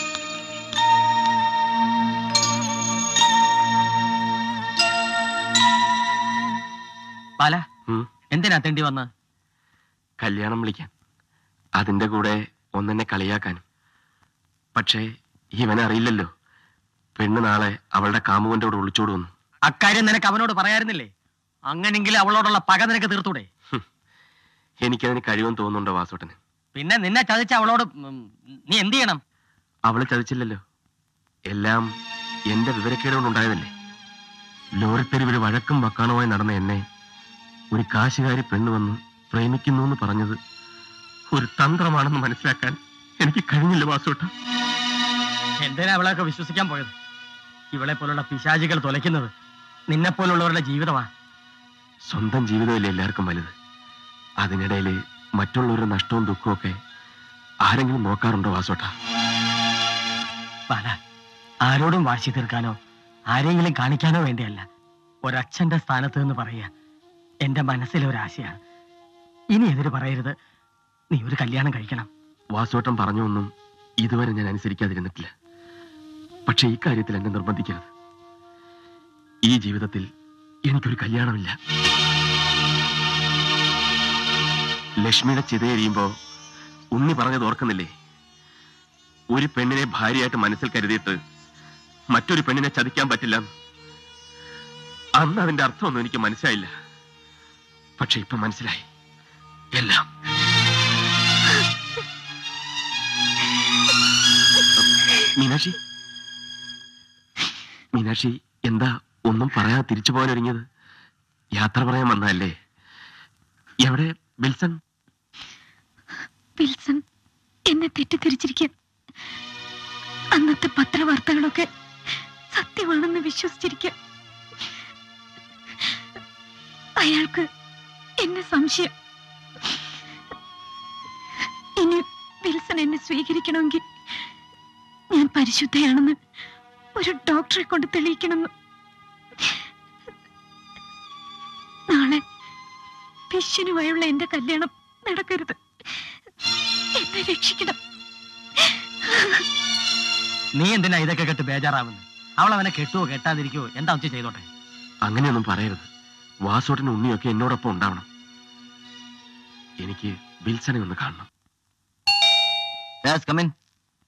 ബാല എന്തിനാ തെണ്ടി വന്ന് കല്യാണം വിളിക്കാൻ അതിന്റെ കൂടെ ഒന്നെന്നെ കളിയാക്കാനും പക്ഷേ ഇവനറിയില്ലല്ലോ പെണ്ണ് നാളെ അവളുടെ കാമുവിന്റെ കൂടെ ഒളിച്ചോട് വന്നു അക്കാര്യം നിനക്ക് അവനോട് പറയായിരുന്നില്ലേ അങ്ങനെങ്കിൽ അവളോടുള്ള പക നിനക്ക് തീർത്തൂടെ എനിക്കതിന് കഴിവെന്ന് തോന്നുന്നുണ്ടോ വാസോട്ടന് പിന്നെ നിന്നെ ചതിച്ച അവളോട് ഉം, നീ എന്ത് ചെയ്യണം അവള് ചതിച്ചില്ലല്ലോ എല്ലാം എന്റെ വിവരക്കേട് കൊണ്ടുണ്ടായതല്ലേ ലോറിത്തെരുവിൽ വഴക്കും വക്കാണുമായി നടന്ന എന്നെ ഒരു കാശുകാരി പെണ്ണ് വന്ന് പ്രേമിക്കുന്നു എന്ന് പറഞ്ഞത് ഒരു തന്ത്രമാണെന്ന് മനസ്സിലാക്കാൻ എനിക്ക് കഴിഞ്ഞില്ല വാസോട്ട എന്തിനാ അവളെയൊക്കെ വിശ്വസിക്കാൻ പോയത് ഇവളെ പോലുള്ള പിശാചികൾ തുലയ്ക്കുന്നത് നിന്നെ പോലുള്ളവരുടെ ജീവിതമാ സ്വന്തം ജീവിതമല്ലേ എല്ലാവർക്കും വലുത് അതിനിടയിൽ മറ്റുള്ളവരുടെ നഷ്ടവും ദുഃഖവും ഒക്കെ ആരെങ്കിലും നോക്കാറുണ്ടോ വാസോട്ട ബാല ആരോടും വാശി തീർക്കാനോ ആരെങ്കിലും കാണിക്കാനോ വേണ്ടിയല്ല ഒരച്ഛന്റെ സ്ഥാനത്ത് നിന്ന് പറയുക എന്റെ മനസ്സിലെ ഒരാശയാണ് ഇനി എതിര് പറയരുത് നീ ഒരു കല്യാണം കഴിക്കണം വാസോട്ടം പറഞ്ഞൊന്നും ഇതുവരെ ഞാൻ അനുസരിക്കാതിരുന്നിട്ടില്ല പക്ഷെ ഈ കാര്യത്തിൽ എന്നെ നിർബന്ധിക്കരുത് ഈ ജീവിതത്തിൽ എനിക്കൊരു കല്യാണമില്ല ലക്ഷ്മിയുടെ ചിതയെരിയുമ്പോ ഉണ്ണി പറഞ്ഞത് ഓർക്കുന്നില്ലേ ഒരു പെണ്ണിനെ ഭാര്യയായിട്ട് മനസ്സിൽ കരുതിയിട്ട് മറ്റൊരു പെണ്ണിനെ ചതിക്കാൻ പറ്റില്ല അന്ന് അതിന്റെ അർത്ഥമൊന്നും എനിക്ക് മനസ്സിലായില്ല പക്ഷെ ഇപ്പൊ മനസ്സിലായി എല്ലാം മീനാക്ഷി മീനാക്ഷി എന്താ ഒന്നും പറയാതെ തിരിച്ചു പോകാൻ ഒരുങ്ങിയത് യാത്ര പറയാൻ വന്നതല്ലേ എവിടെ വിൽസൺ വിൽസൺ എന്നെ തെറ്റിദ്ധരിച്ചിരിക്കുക അന്നത്തെ പത്രവാർത്തകളൊക്കെ സത്യമാണെന്ന് വിശ്വസിച്ചിരിക്കുക അയാൾക്ക് എന്നെ സംശയം ഇനി വിൽസൺ എന്നെ സ്വീകരിക്കണമെങ്കിൽ ഞാൻ പരിശുദ്ധയാണെന്ന് ഒരു ഡോക്ടറെ കൊണ്ട് തെളിയിക്കണമെന്ന് നാളെ പിശുനുമായുള്ള എന്റെ കല്യാണം നടക്കരുത് എന്നെ രക്ഷിക്കണം നീ എന്തിനാ ഇതൊക്കെ കേട്ട് ബേജാറാവുന്നത് അവൾ അവനെ കെട്ടുവോ കെട്ടാതിരിക്കുവോ എന്താ വെച്ച് ചെയ്തോട്ടെ അങ്ങനെയൊന്നും പറയരുത് വാസോട്ടിനും ഉണ്ണിയൊക്കെ എന്നോടൊപ്പം ഉണ്ടാവണം എനിക്ക് വിൽസനെ ഒന്ന് കാണണം Yes, come in.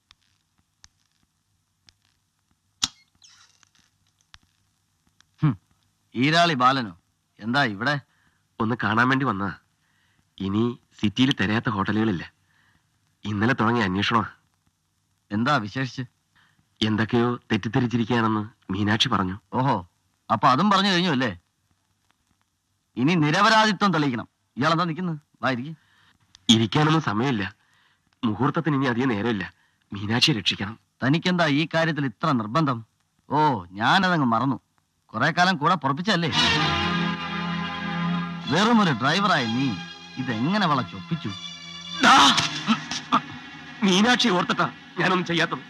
ഹും, ഈരാളി ബാലനോ എന്താ ഇവിടെ ഒന്ന് കാണാൻ വേണ്ടി വന്നതാ ഇനി സിറ്റിയിൽ തിരയാത്ത ഹോട്ടലുകളില്ല ഇന്നലെ തുടങ്ങിയ അന്വേഷണമാ എന്താ വിശേഷിച്ച് എന്തൊക്കെയോ തെറ്റിദ്ധരിച്ചിരിക്കുകയാണെന്ന് മീനാക്ഷി പറഞ്ഞു ഓഹോ അപ്പൊ അതും പറഞ്ഞു കഴിഞ്ഞു അല്ലേ ഇനി നിരപരാധിത്വം തെളിയിക്കണം ഇയാളെന്താ നിൽക്കുന്നത് വാ ഇരിക്കും ഇരിക്കാനൊന്നും സമയമില്ല മുഹൂർത്തത്തിന് ഇനി അധികം നേരമില്ല മീനാക്ഷിയെ രക്ഷിക്കണം തനിക്കെന്താ ഈ കാര്യത്തിൽ ഇത്ര നിർബന്ധം ഓ ഞാനതങ്ങ് മറന്നു കുറെ കാലം കൂടെ പൊറപ്പിച്ചല്ലേ വെറും ഒരു ഡ്രൈവറായി നീ ഇതെങ്ങനെ വള ചൊപ്പിച്ചു മീനാക്ഷി ഓർത്തിട്ടാ ഞാനൊന്നും ചെയ്യാത്തത്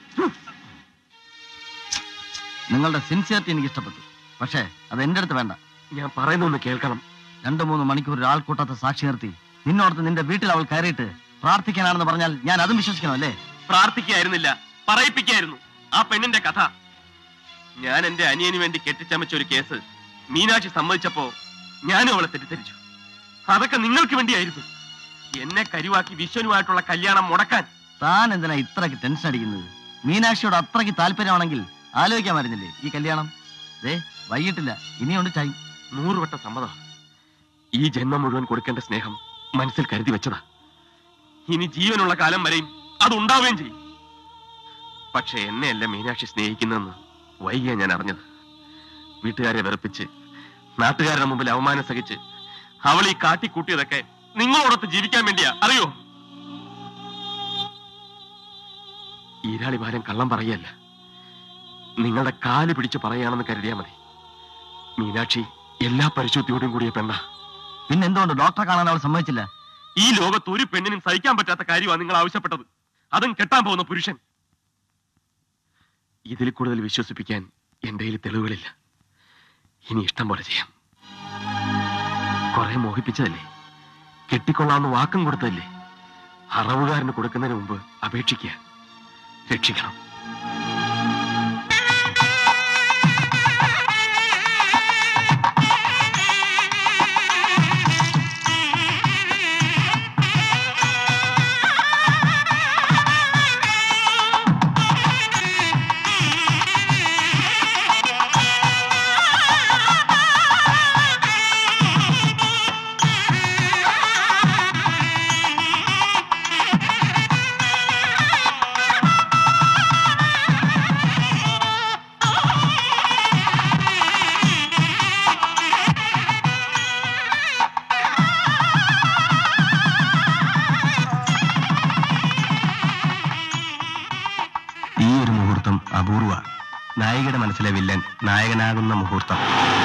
നിങ്ങളുടെ സിൻസിയറിറ്റി എനിക്ക് ഇഷ്ടപ്പെട്ടു പക്ഷേ അത് എന്റെ അടുത്ത് വേണ്ട ഞാൻ പറയുന്നൊന്ന് കേൾക്കണം രണ്ടു മൂന്ന് മണിക്കൂർ ഒരാൾക്കൂട്ടത്തെ സാക്ഷി നിർത്തി നിന്നോടത്ത് നിന്റെ വീട്ടിൽ അവൾ കയറിയിട്ട് പ്രാർത്ഥിക്കാനാണെന്ന് പറഞ്ഞാൽ ഞാൻ അതും വിശ്വസിക്കണം അല്ലേ പ്രാർത്ഥിക്കായിരുന്നില്ല പറയിപ്പിക്കായിരുന്നു ആ പെണ്ണിന്റെ കഥ ഞാൻ എന്റെ അനിയന് വേണ്ടി കെട്ടിച്ചമച്ച ഒരു കേസ് മീനാക്ഷി സമ്മതിച്ചപ്പോ ഞാനും അവളെ തെറ്റിദ്ധരിച്ചു അതൊക്കെ നിങ്ങൾക്ക് വേണ്ടിയായിരുന്നു എന്നെ കരുവാക്കി വിശ്വനുമായിട്ടുള്ള കല്യാണം മുടക്കാൻ താൻ എന്തിനാ ഇത്രയ്ക്ക് ടെൻഷൻ അടിക്കുന്നത് മീനാക്ഷിയോട് അത്രയ്ക്ക് താല്പര്യമാണെങ്കിൽ ആലോചിക്കാമായിരുന്നില്ലേ ഈ കല്യാണം ദേ വൈകിട്ടില്ല ഇനിയുണ്ട് ടൈം നൂറുവട്ടം സമ്മതം ഈ ജന്മം മുഴുവൻ കൊടുക്കേണ്ട സ്നേഹം മനസ്സിൽ കരുതി വെച്ചതാ ഇനി ജീവനുള്ള കാലം വരെയും അതുണ്ടാവുകയും ചെയ്യും പക്ഷെ എന്നെയല്ല മീനാക്ഷി സ്നേഹിക്കുന്നതെന്ന് വൈകിയാ ഞാൻ അറിഞ്ഞത് വീട്ടുകാരെ വെറുപ്പിച്ച് നാട്ടുകാരുടെ മുമ്പിൽ അവമാനം സഹിച്ച് അവൾ ഈ കാട്ടിക്കൂട്ടിയതൊക്കെ നിങ്ങളോടൊത്ത് ജീവിക്കാൻ വേണ്ടിയാ അറിയോ ഈരാളിമാരൻ കള്ളം പറയല്ല നിങ്ങളുടെ കാല് പിടിച്ച് പറയാണെന്ന് കരുതിയാ മതി മീനാക്ഷി എല്ലാ പരിശുദ്ധിയോടും കൂടിയ പെണ്ണ പിന്നെന്തുകൊണ്ട് ഡോക്ടറെ കാണാൻ അവൾ സമ്മതിച്ചില്ല ഈ ലോകത്ത് ഒരു പെണ്ണിനും സഹിക്കാൻ പറ്റാത്ത കാര്യമാണ് നിങ്ങൾ ആവശ്യപ്പെട്ടത് അതും കെട്ടാൻ പോകുന്ന പുരുഷൻ ഇതിൽ കൂടുതൽ വിശ്വസിപ്പിക്കാൻ എന്റെ കയ്യിൽ തെളിവുകളില്ല ഇനി ഇഷ്ടം പോലെ ചെയ്യാം കുറെ മോഹിപ്പിച്ചതല്ലേ കെട്ടിക്കൊള്ളാവുന്ന വാക്കും കൊടുത്തതല്ലേ അറവുകാരന് കൊടുക്കുന്നതിന് മുമ്പ് അപേക്ഷിക്കുക രക്ഷിക്കണം ഈ ഒരു മുഹൂർത്തം അപൂർവ നായികയുടെ മനസ്സിലെ വില്ലൻ നായകനാകുന്ന മുഹൂർത്തം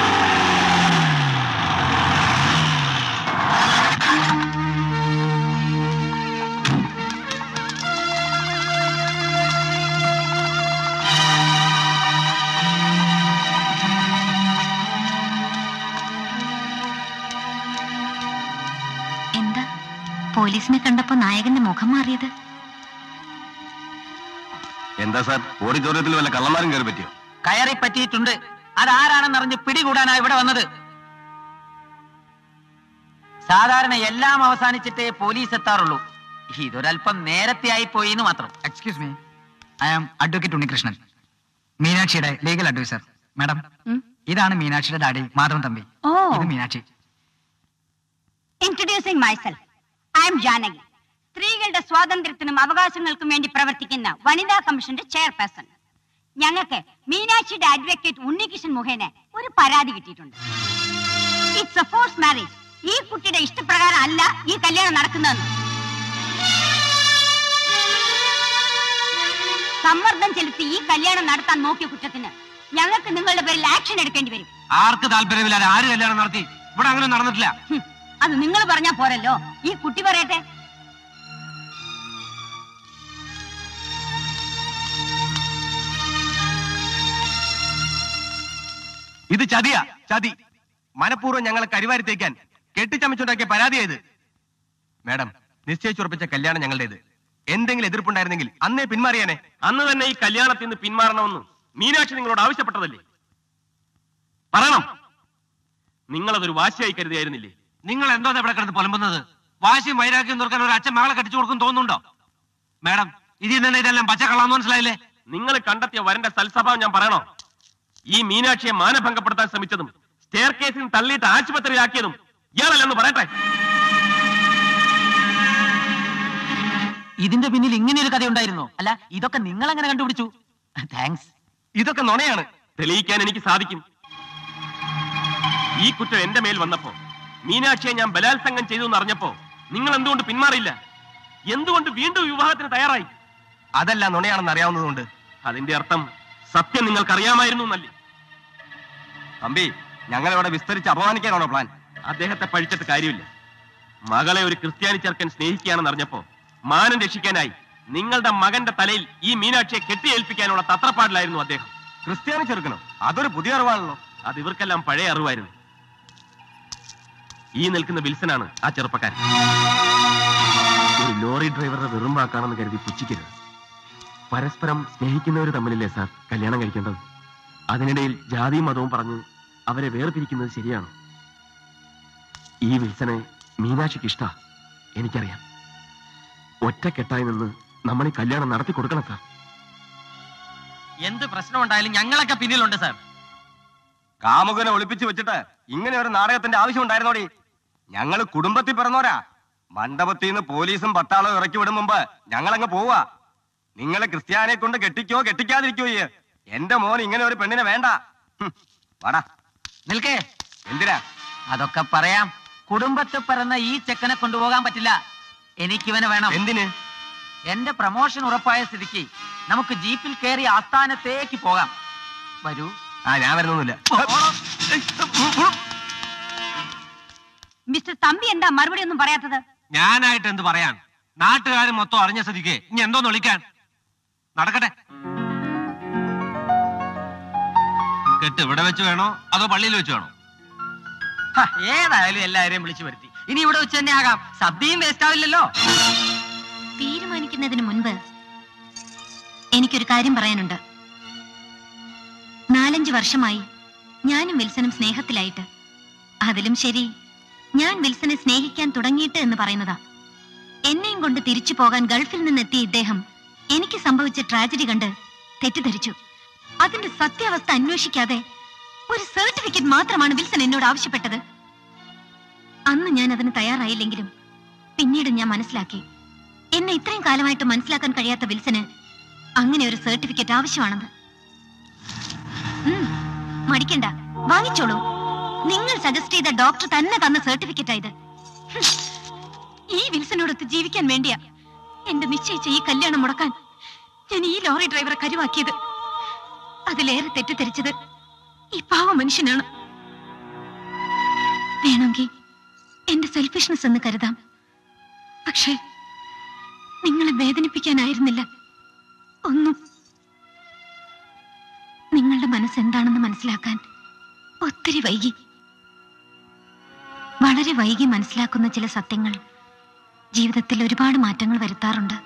എന്താ പോലീസിനെ കണ്ടപ്പോ നായകന്റെ മുഖം മാറിയത് എന്താ സാർ ഓഡിറ്റോറിയത്തിൽ വല്ല കള്ളന്മാരും കയറി പറ്റിയോ കയറി പറ്റിയിട്ടുണ്ട് അതാരാണെന്നറിഞ്ഞ് പിടികൂടാനാ ഇവിടെ വന്നത് സാധാരണ എല്ലാം അവസാനിച്ചിട്ടേ പോലീസ് എത്താറുള്ളൂ ഇതൊരല്പം നേരത്തെ ആയി പോയി എന്ന് മാത്രം excuse me I am advocate Unnikrishnan മീനാക്ഷിയുടെ ലീഗൽ അഡ്വൈസർ മാഡം ഇതാണ് മീനാക്ഷിയുടെ ഡാഡി മാധവൻ തമ്പി ഓ ഇത് മീനാക്ഷി introducing myself I am Janaki സ്ത്രീകളുടെ സ്വാതന്ത്ര്യത്തിനും അവകാശങ്ങൾക്കും വേണ്ടി പ്രവർത്തിക്കുന്ന വനിതാ കമ്മീഷന്റെ ചെയർപേഴ്സൺ ഞങ്ങൾക്ക് മീനാക്ഷിയുടെ അഡ്വക്കേറ്റ് ഉണ്ണികൃഷ്ണൻ മുഖേന ഒരു പരാതി കിട്ടിയിട്ടുണ്ട് ഇറ്റ്സ് എ ഫോഴ്സ് മാരേജ് ഈ കുട്ടിയുടെ ഇഷ്ടപ്രകാരം അല്ല ഈ കല്യാണം നടക്കുന്നതെന്ന് സമ്മർദ്ദം ചെലുത്തി ഈ കല്യാണം നടത്താൻ നോക്കിയ കുറ്റത്തിന് ഞങ്ങൾക്ക് നിങ്ങളുടെ പേരിൽ ആക്ഷൻ എടുക്കേണ്ടി വരും ആർക്ക് താല്പര്യമില്ലാതെ ആര് കല്യാണം നടത്തി ഇവിടെ അങ്ങനെ നടന്നിട്ടില്ല ഹും, അത് നിങ്ങൾ പറഞ്ഞാ പോരല്ലോ ഈ കുട്ടി പറയട്ടെ ഇത് ചതിയാ ചതി മനഃപൂർവ്വം ഞങ്ങളെ കരിവാരി തേക്കാൻ കെട്ടിച്ചമച്ചുണ്ടാക്കിയ പരാതിയായത് മാഡം നിശ്ചയിച്ചുറപ്പിച്ച കല്യാണം ഞങ്ങളുടേത് എന്തെങ്കിലും എതിർപ്പുണ്ടായിരുന്നെങ്കിൽ അന്നേ പിന്മാറിയാനെ അന്ന് തന്നെ ഈ കല്യാണത്തിൽ നിന്ന് പിന്മാറണമെന്ന് മീനാക്ഷി നിങ്ങളോട് ആവശ്യപ്പെട്ടതല്ലേ പറയണം നിങ്ങളതൊരു വാശിയായി കരുതിയായിരുന്നില്ലേ നിങ്ങൾ എന്തോ ഇവിടെ കിടന്ന് പുലമ്പുന്നത് വാശിയും വൈരാഗ്യം തീർക്കാൻ ഒരു അച്ഛൻ മകളെ കെട്ടിച്ചു കൊടുക്കും തോന്നുന്നുണ്ടോ മാഡം ഇതിൽ നിന്ന് ഇതെല്ലാം പച്ചക്കള്ളാന്ന് മനസ്സിലായില്ലേ നിങ്ങൾ കണ്ടെത്തിയ വരന്റെ സൽസ്വഭാവം ഞാൻ പറയണോ ഈ മീനാക്ഷിയെ മാനഭംഗപ്പെടുത്താൻ ശ്രമിച്ചതും സ്റ്റെയർ കേസിൽ നിന്ന് തള്ളിയിട്ട് ആശുപത്രിയിലാക്കിയതും ഇയാളല്ലെന്ന് പറയട്ടെ ഇതിന്റെ പിന്നിൽ ഇങ്ങനെ ഒരു കഥ ഉണ്ടായിരുന്നോ അല്ല ഇതൊക്കെ നിങ്ങൾ എങ്ങനെ കണ്ടുപിടിച്ചു താങ്ക്സ് ഇതൊക്കെ നുണയാണ് തെളിയിക്കാൻ എനിക്ക് സാധിക്കും ഈ കുറ്റം എന്റെ മേൽ വന്നപ്പോ മീനാക്ഷിയെ ഞാൻ ബലാത്സംഗം ചെയ്തു എന്ന് അറിഞ്ഞപ്പോ നിങ്ങൾ എന്തുകൊണ്ട് പിന്മാറിയില്ല എന്തുകൊണ്ട് വീണ്ടും വിവാഹത്തിന് തയ്യാറായി അതല്ല നുണയാണെന്ന് അറിയാവുന്നതുകൊണ്ട് അതിന്റെ അർത്ഥം സത്യം നിങ്ങൾക്ക് അറിയാമായിരുന്നു എന്നല്ലേ തമ്പി ഞങ്ങളിവിടെ വിസ്തരിച്ച് അപമാനിക്കാനാണോ പ്ലാൻ അദ്ദേഹത്തെ പഴിച്ചിട്ട് കാര്യമില്ല മകളെ ഒരു ക്രിസ്ത്യാനി ചെറുക്കൻ സ്നേഹിക്കുകയാണെന്ന് അറിഞ്ഞപ്പോ മാനം രക്ഷിക്കാനായി നിങ്ങളുടെ മകന്റെ തലയിൽ ഈ മീനാക്ഷിയെ കെട്ടിയേൽപ്പിക്കാനുള്ള തത്രപ്പാടിലായിരുന്നു അദ്ദേഹം ക്രിസ്ത്യാനി ചെറുക്കനോ അതൊരു പുതിയ അറിവാണല്ലോ അത് ഇവർക്കെല്ലാം പഴയ അറിവായിരുന്നു ഈ നിൽക്കുന്ന വിൽസനാണ് ആ ചെറുപ്പക്കാരൻ ഒരു ലോറി ഡ്രൈവറുടെ വെറും വാക്കാണെന്ന് കരുതി പുച്ഛിക്കരുത് പരസ്പരം സ്നേഹിക്കുന്നവർ തമ്മിലല്ലേ സാർ കല്യാണം കഴിക്കേണ്ടത് അതിനിടയിൽ ജാതിയും മതവും പറഞ്ഞ് അവരെ വേർപിരിക്കുന്നത് ശരിയാണോ ഈ വിൽസനെ മീനാക്ഷിക്ക് ഇഷ്ടാ എനിക്കറിയാം ഒറ്റക്കെട്ടായി നിന്ന് നമ്മൾ ഈ കല്യാണം നടത്തി കൊടുക്കണം സാർ എന്ത് പ്രശ്നം ഉണ്ടായാലും ഞങ്ങളൊക്കെ പിന്നിലുണ്ട് സാർ കാമുകനെ ഒളിപ്പിച്ചു വെച്ചിട്ട് ഇങ്ങനെ ഒരു നാടകത്തിന്റെ ആവശ്യം ഉണ്ടായിരുന്നോടി ഞങ്ങള് കുടുംബത്തിൽ പിറന്നോരാ മണ്ഡപത്തിൽ നിന്ന് പോലീസും പട്ടാളവും ഇറക്കി വിടും മുമ്പ് ഞങ്ങളങ്ങ് പോവാ നിങ്ങളെ ക്രിസ്ത്യാനെ കൊണ്ട് കെട്ടിക്കോ കെട്ടിക്കാതിരിക്കോ ഈ എന്റെ മോൻ ഇങ്ങനെ ഒരു പെണ്ണിനെ വേണ്ട ഹും, വാടാ നിൽക്കേ എന്തിനാ അതൊക്കെ പറയാം കുടുംബത്തിൽ പിറന്ന ഈ ചെക്കനെ കൊണ്ടുപോകാൻ പറ്റില്ല എനിക്കിവനെ വേണം എന്തിന് എന്റെ പ്രമോഷൻ ഉറപ്പായ സ്ഥിതിക്ക് നമുക്ക് ജീപ്പിൽ കയറി ആസ്ഥാനത്തേക്ക് പോകാം വരൂ ആ ഞാൻ വരുന്നൊന്നുമില്ല മിസ്റ്റർ തമ്പി എന്താ മറുപടി ഒന്നും പറയാത്തത് ഞാനായിട്ട് എന്ത് പറയാൻ നാട്ടുകാർ മൊത്തം അറിഞ്ഞ സ്ഥിതിക്ക് ഇനി എന്തോന്ന് വിളിക്കാൻ നടക്കട്ടെ കെട്ട് ഇവിടെ വെച്ച് വേണോ അതോ പള്ളിയിൽ വെച്ച് വേണോ ഹ, ഏതായാലും എല്ലാവരെയും വിളിച്ചു വരുത്തി ഇനി ഇവിടെ വെച്ച് തന്നെ ആകാം സദ്യയും വേസ്റ്റ് ആവില്ലല്ലോ തീരുമാനിക്കുന്നതിന് മുൻപ് എനിക്കൊരു കാര്യം പറയാനുണ്ട് നാലഞ്ച് വർഷമായി ഞാനും വിൽസനും സ്നേഹത്തിലായിട്ട് അതിലും ശരി ഞാൻ വിൽസനെ സ്നേഹിക്കാൻ തുടങ്ങിയിട്ട് എന്ന് പറയുന്നതാ എന്നെയും കൊണ്ട് തിരിച്ചു പോകാൻ ഗൾഫിൽ നിന്നെത്തിയ ഇദ്ദേഹം എനിക്ക് സംഭവിച്ച ട്രാജഡി കണ്ട് തെറ്റിദ്ധരിച്ചു അതിന്റെ സത്യാവസ്ഥ അന്വേഷിക്കാതെ ഒരു സർട്ടിഫിക്കറ്റ് മാത്രമാണ് വിൽസൺ എന്നോട് ആവശ്യപ്പെട്ടത് അന്ന് ഞാൻ അതിന് തയ്യാറായില്ലെങ്കിലും പിന്നീട് ഞാൻ മനസ്സിലാക്കി എന്നെ ഇത്രയും കാലമായിട്ട് മനസ്സിലാക്കാൻ കഴിയാത്ത വിൽസന് അങ്ങനെ ഒരു സർട്ടിഫിക്കറ്റ് ആവശ്യമാണെന്ന് ഉം, മടിക്കണ്ട വാങ്ങിച്ചോളൂ നിങ്ങൾ സജസ്റ്റ് ചെയ്ത ഡോക്ടർ തന്നെ തന്ന സർട്ടിഫിക്കറ്റ് ആയത് ഹും, ഈ വിൽസനോടൊത്ത് ജീവിക്കാൻ വേണ്ടിയാ എന്റെ നിശ്ചയിച്ച ഈ കല്യാണം മുടക്കാൻ ഞാൻ ഈ ലോറി ഡ്രൈവറെ കരുവാക്കിയത് അതിലേറെ തെറ്റിദ്ധരിച്ചത് ഈ പാവ മനുഷ്യനാണ് വേണമെങ്കിൽ എന്റെ സെൽഫിഷ്നെസ് എന്ന് കരുതാം പക്ഷേ നിങ്ങളെ വേദനിപ്പിക്കാനായിരുന്നില്ല ഒന്നും നിങ്ങളുടെ മനസ്സ് എന്താണെന്ന് മനസ്സിലാക്കാൻ ഒത്തിരി വൈകി വളരെ വൈകി മനസ്സിലാക്കുന്ന ചില സത്യങ്ങൾ ജീവിതത്തിൽ ഒരുപാട് മാറ്റങ്ങൾ വരുത്താറുണ്ട്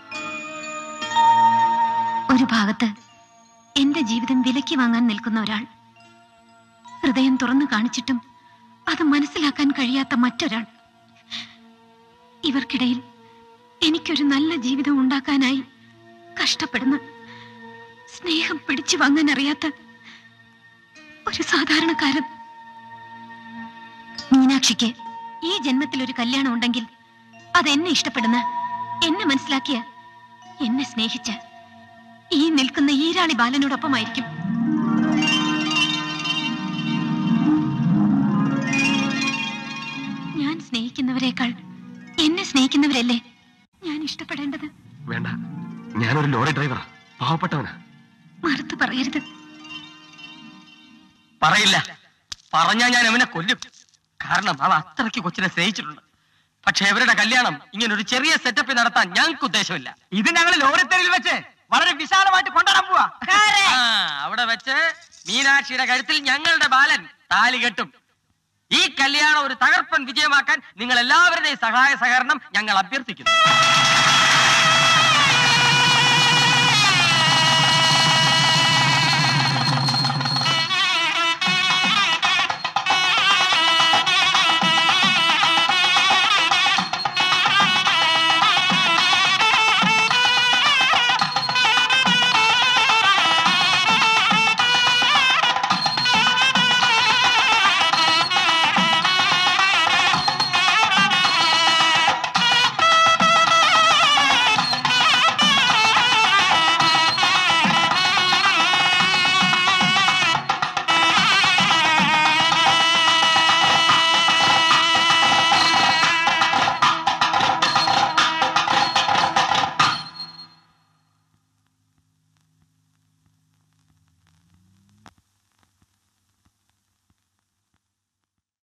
ഒരു ഭാഗത്ത് എന്റെ ജീവിതം വിലക്കി വാങ്ങാൻ നിൽക്കുന്ന ഒരാൾ ഹൃദയം തുറന്നു കാണിച്ചിട്ടും അത് മനസ്സിലാക്കാൻ കഴിയാത്ത മറ്റൊരാൾ ഇവർക്കിടയിൽ എനിക്കൊരു നല്ല ജീവിതം ഉണ്ടാക്കാനായി കഷ്ടപ്പെടുന്ന സ്നേഹം പിടിച്ചു വാങ്ങാൻ അറിയാത്ത ഒരു സാധാരണക്കാരൻ മീനാക്ഷിക്ക് ഈ ജന്മത്തിൽ ഒരു കല്യാണം ഉണ്ടെങ്കിൽ അത് എന്നെ ഇഷ്ടപ്പെടുന്ന എന്നെ മനസ്സിലാക്കിയ എന്നെ സ്നേഹിച്ച ഈ നിൽക്കുന്ന ഈരാളി ബാലനോടൊപ്പമായിരിക്കും ഞാൻ സ്നേഹിക്കുന്നവരെക്കാൾ എന്നെ സ്നേഹിക്കുന്നവരല്ലേ ഞാൻ ഇഷ്ടപ്പെടേണ്ടത് വേണ്ട ഞാനൊരു ലോറി ഡ്രൈവറാ പാവപ്പെട്ടവനാ മറുത്തു പറയരുത് പറയില്ല പറഞ്ഞാ ഞാൻ അവനെ കൊല്ലും കാരണം അവ അത്രയ്ക്ക് കൊച്ചിനെ സ്നേഹിച്ചിട്ടുണ്ട് പക്ഷെ അവരുടെ കല്യാണം ഇങ്ങനെ ഒരു ചെറിയ സെറ്റപ്പിൽ നടത്താൻ ഞങ്ങൾക്ക് ഉദ്ദേശമില്ല ഇത് ഞങ്ങൾ ലോറിത്തെരിൽ വെച്ച് വളരെ വിശാലമായിട്ട് കൊണ്ടുവരാൻ പോവാ ആ, അവിടെ വെച്ച് മീനാക്ഷിയുടെ കഴുത്തിൽ ഞങ്ങളുടെ ബാലൻ താലി കെട്ടും ഈ കല്യാണം ഒരു തകർപ്പൻ വിജയമാക്കാൻ നിങ്ങൾ എല്ലാവരുടെയും സഹായ സഹകരണം ഞങ്ങൾ അഭ്യർത്ഥിക്കുന്നു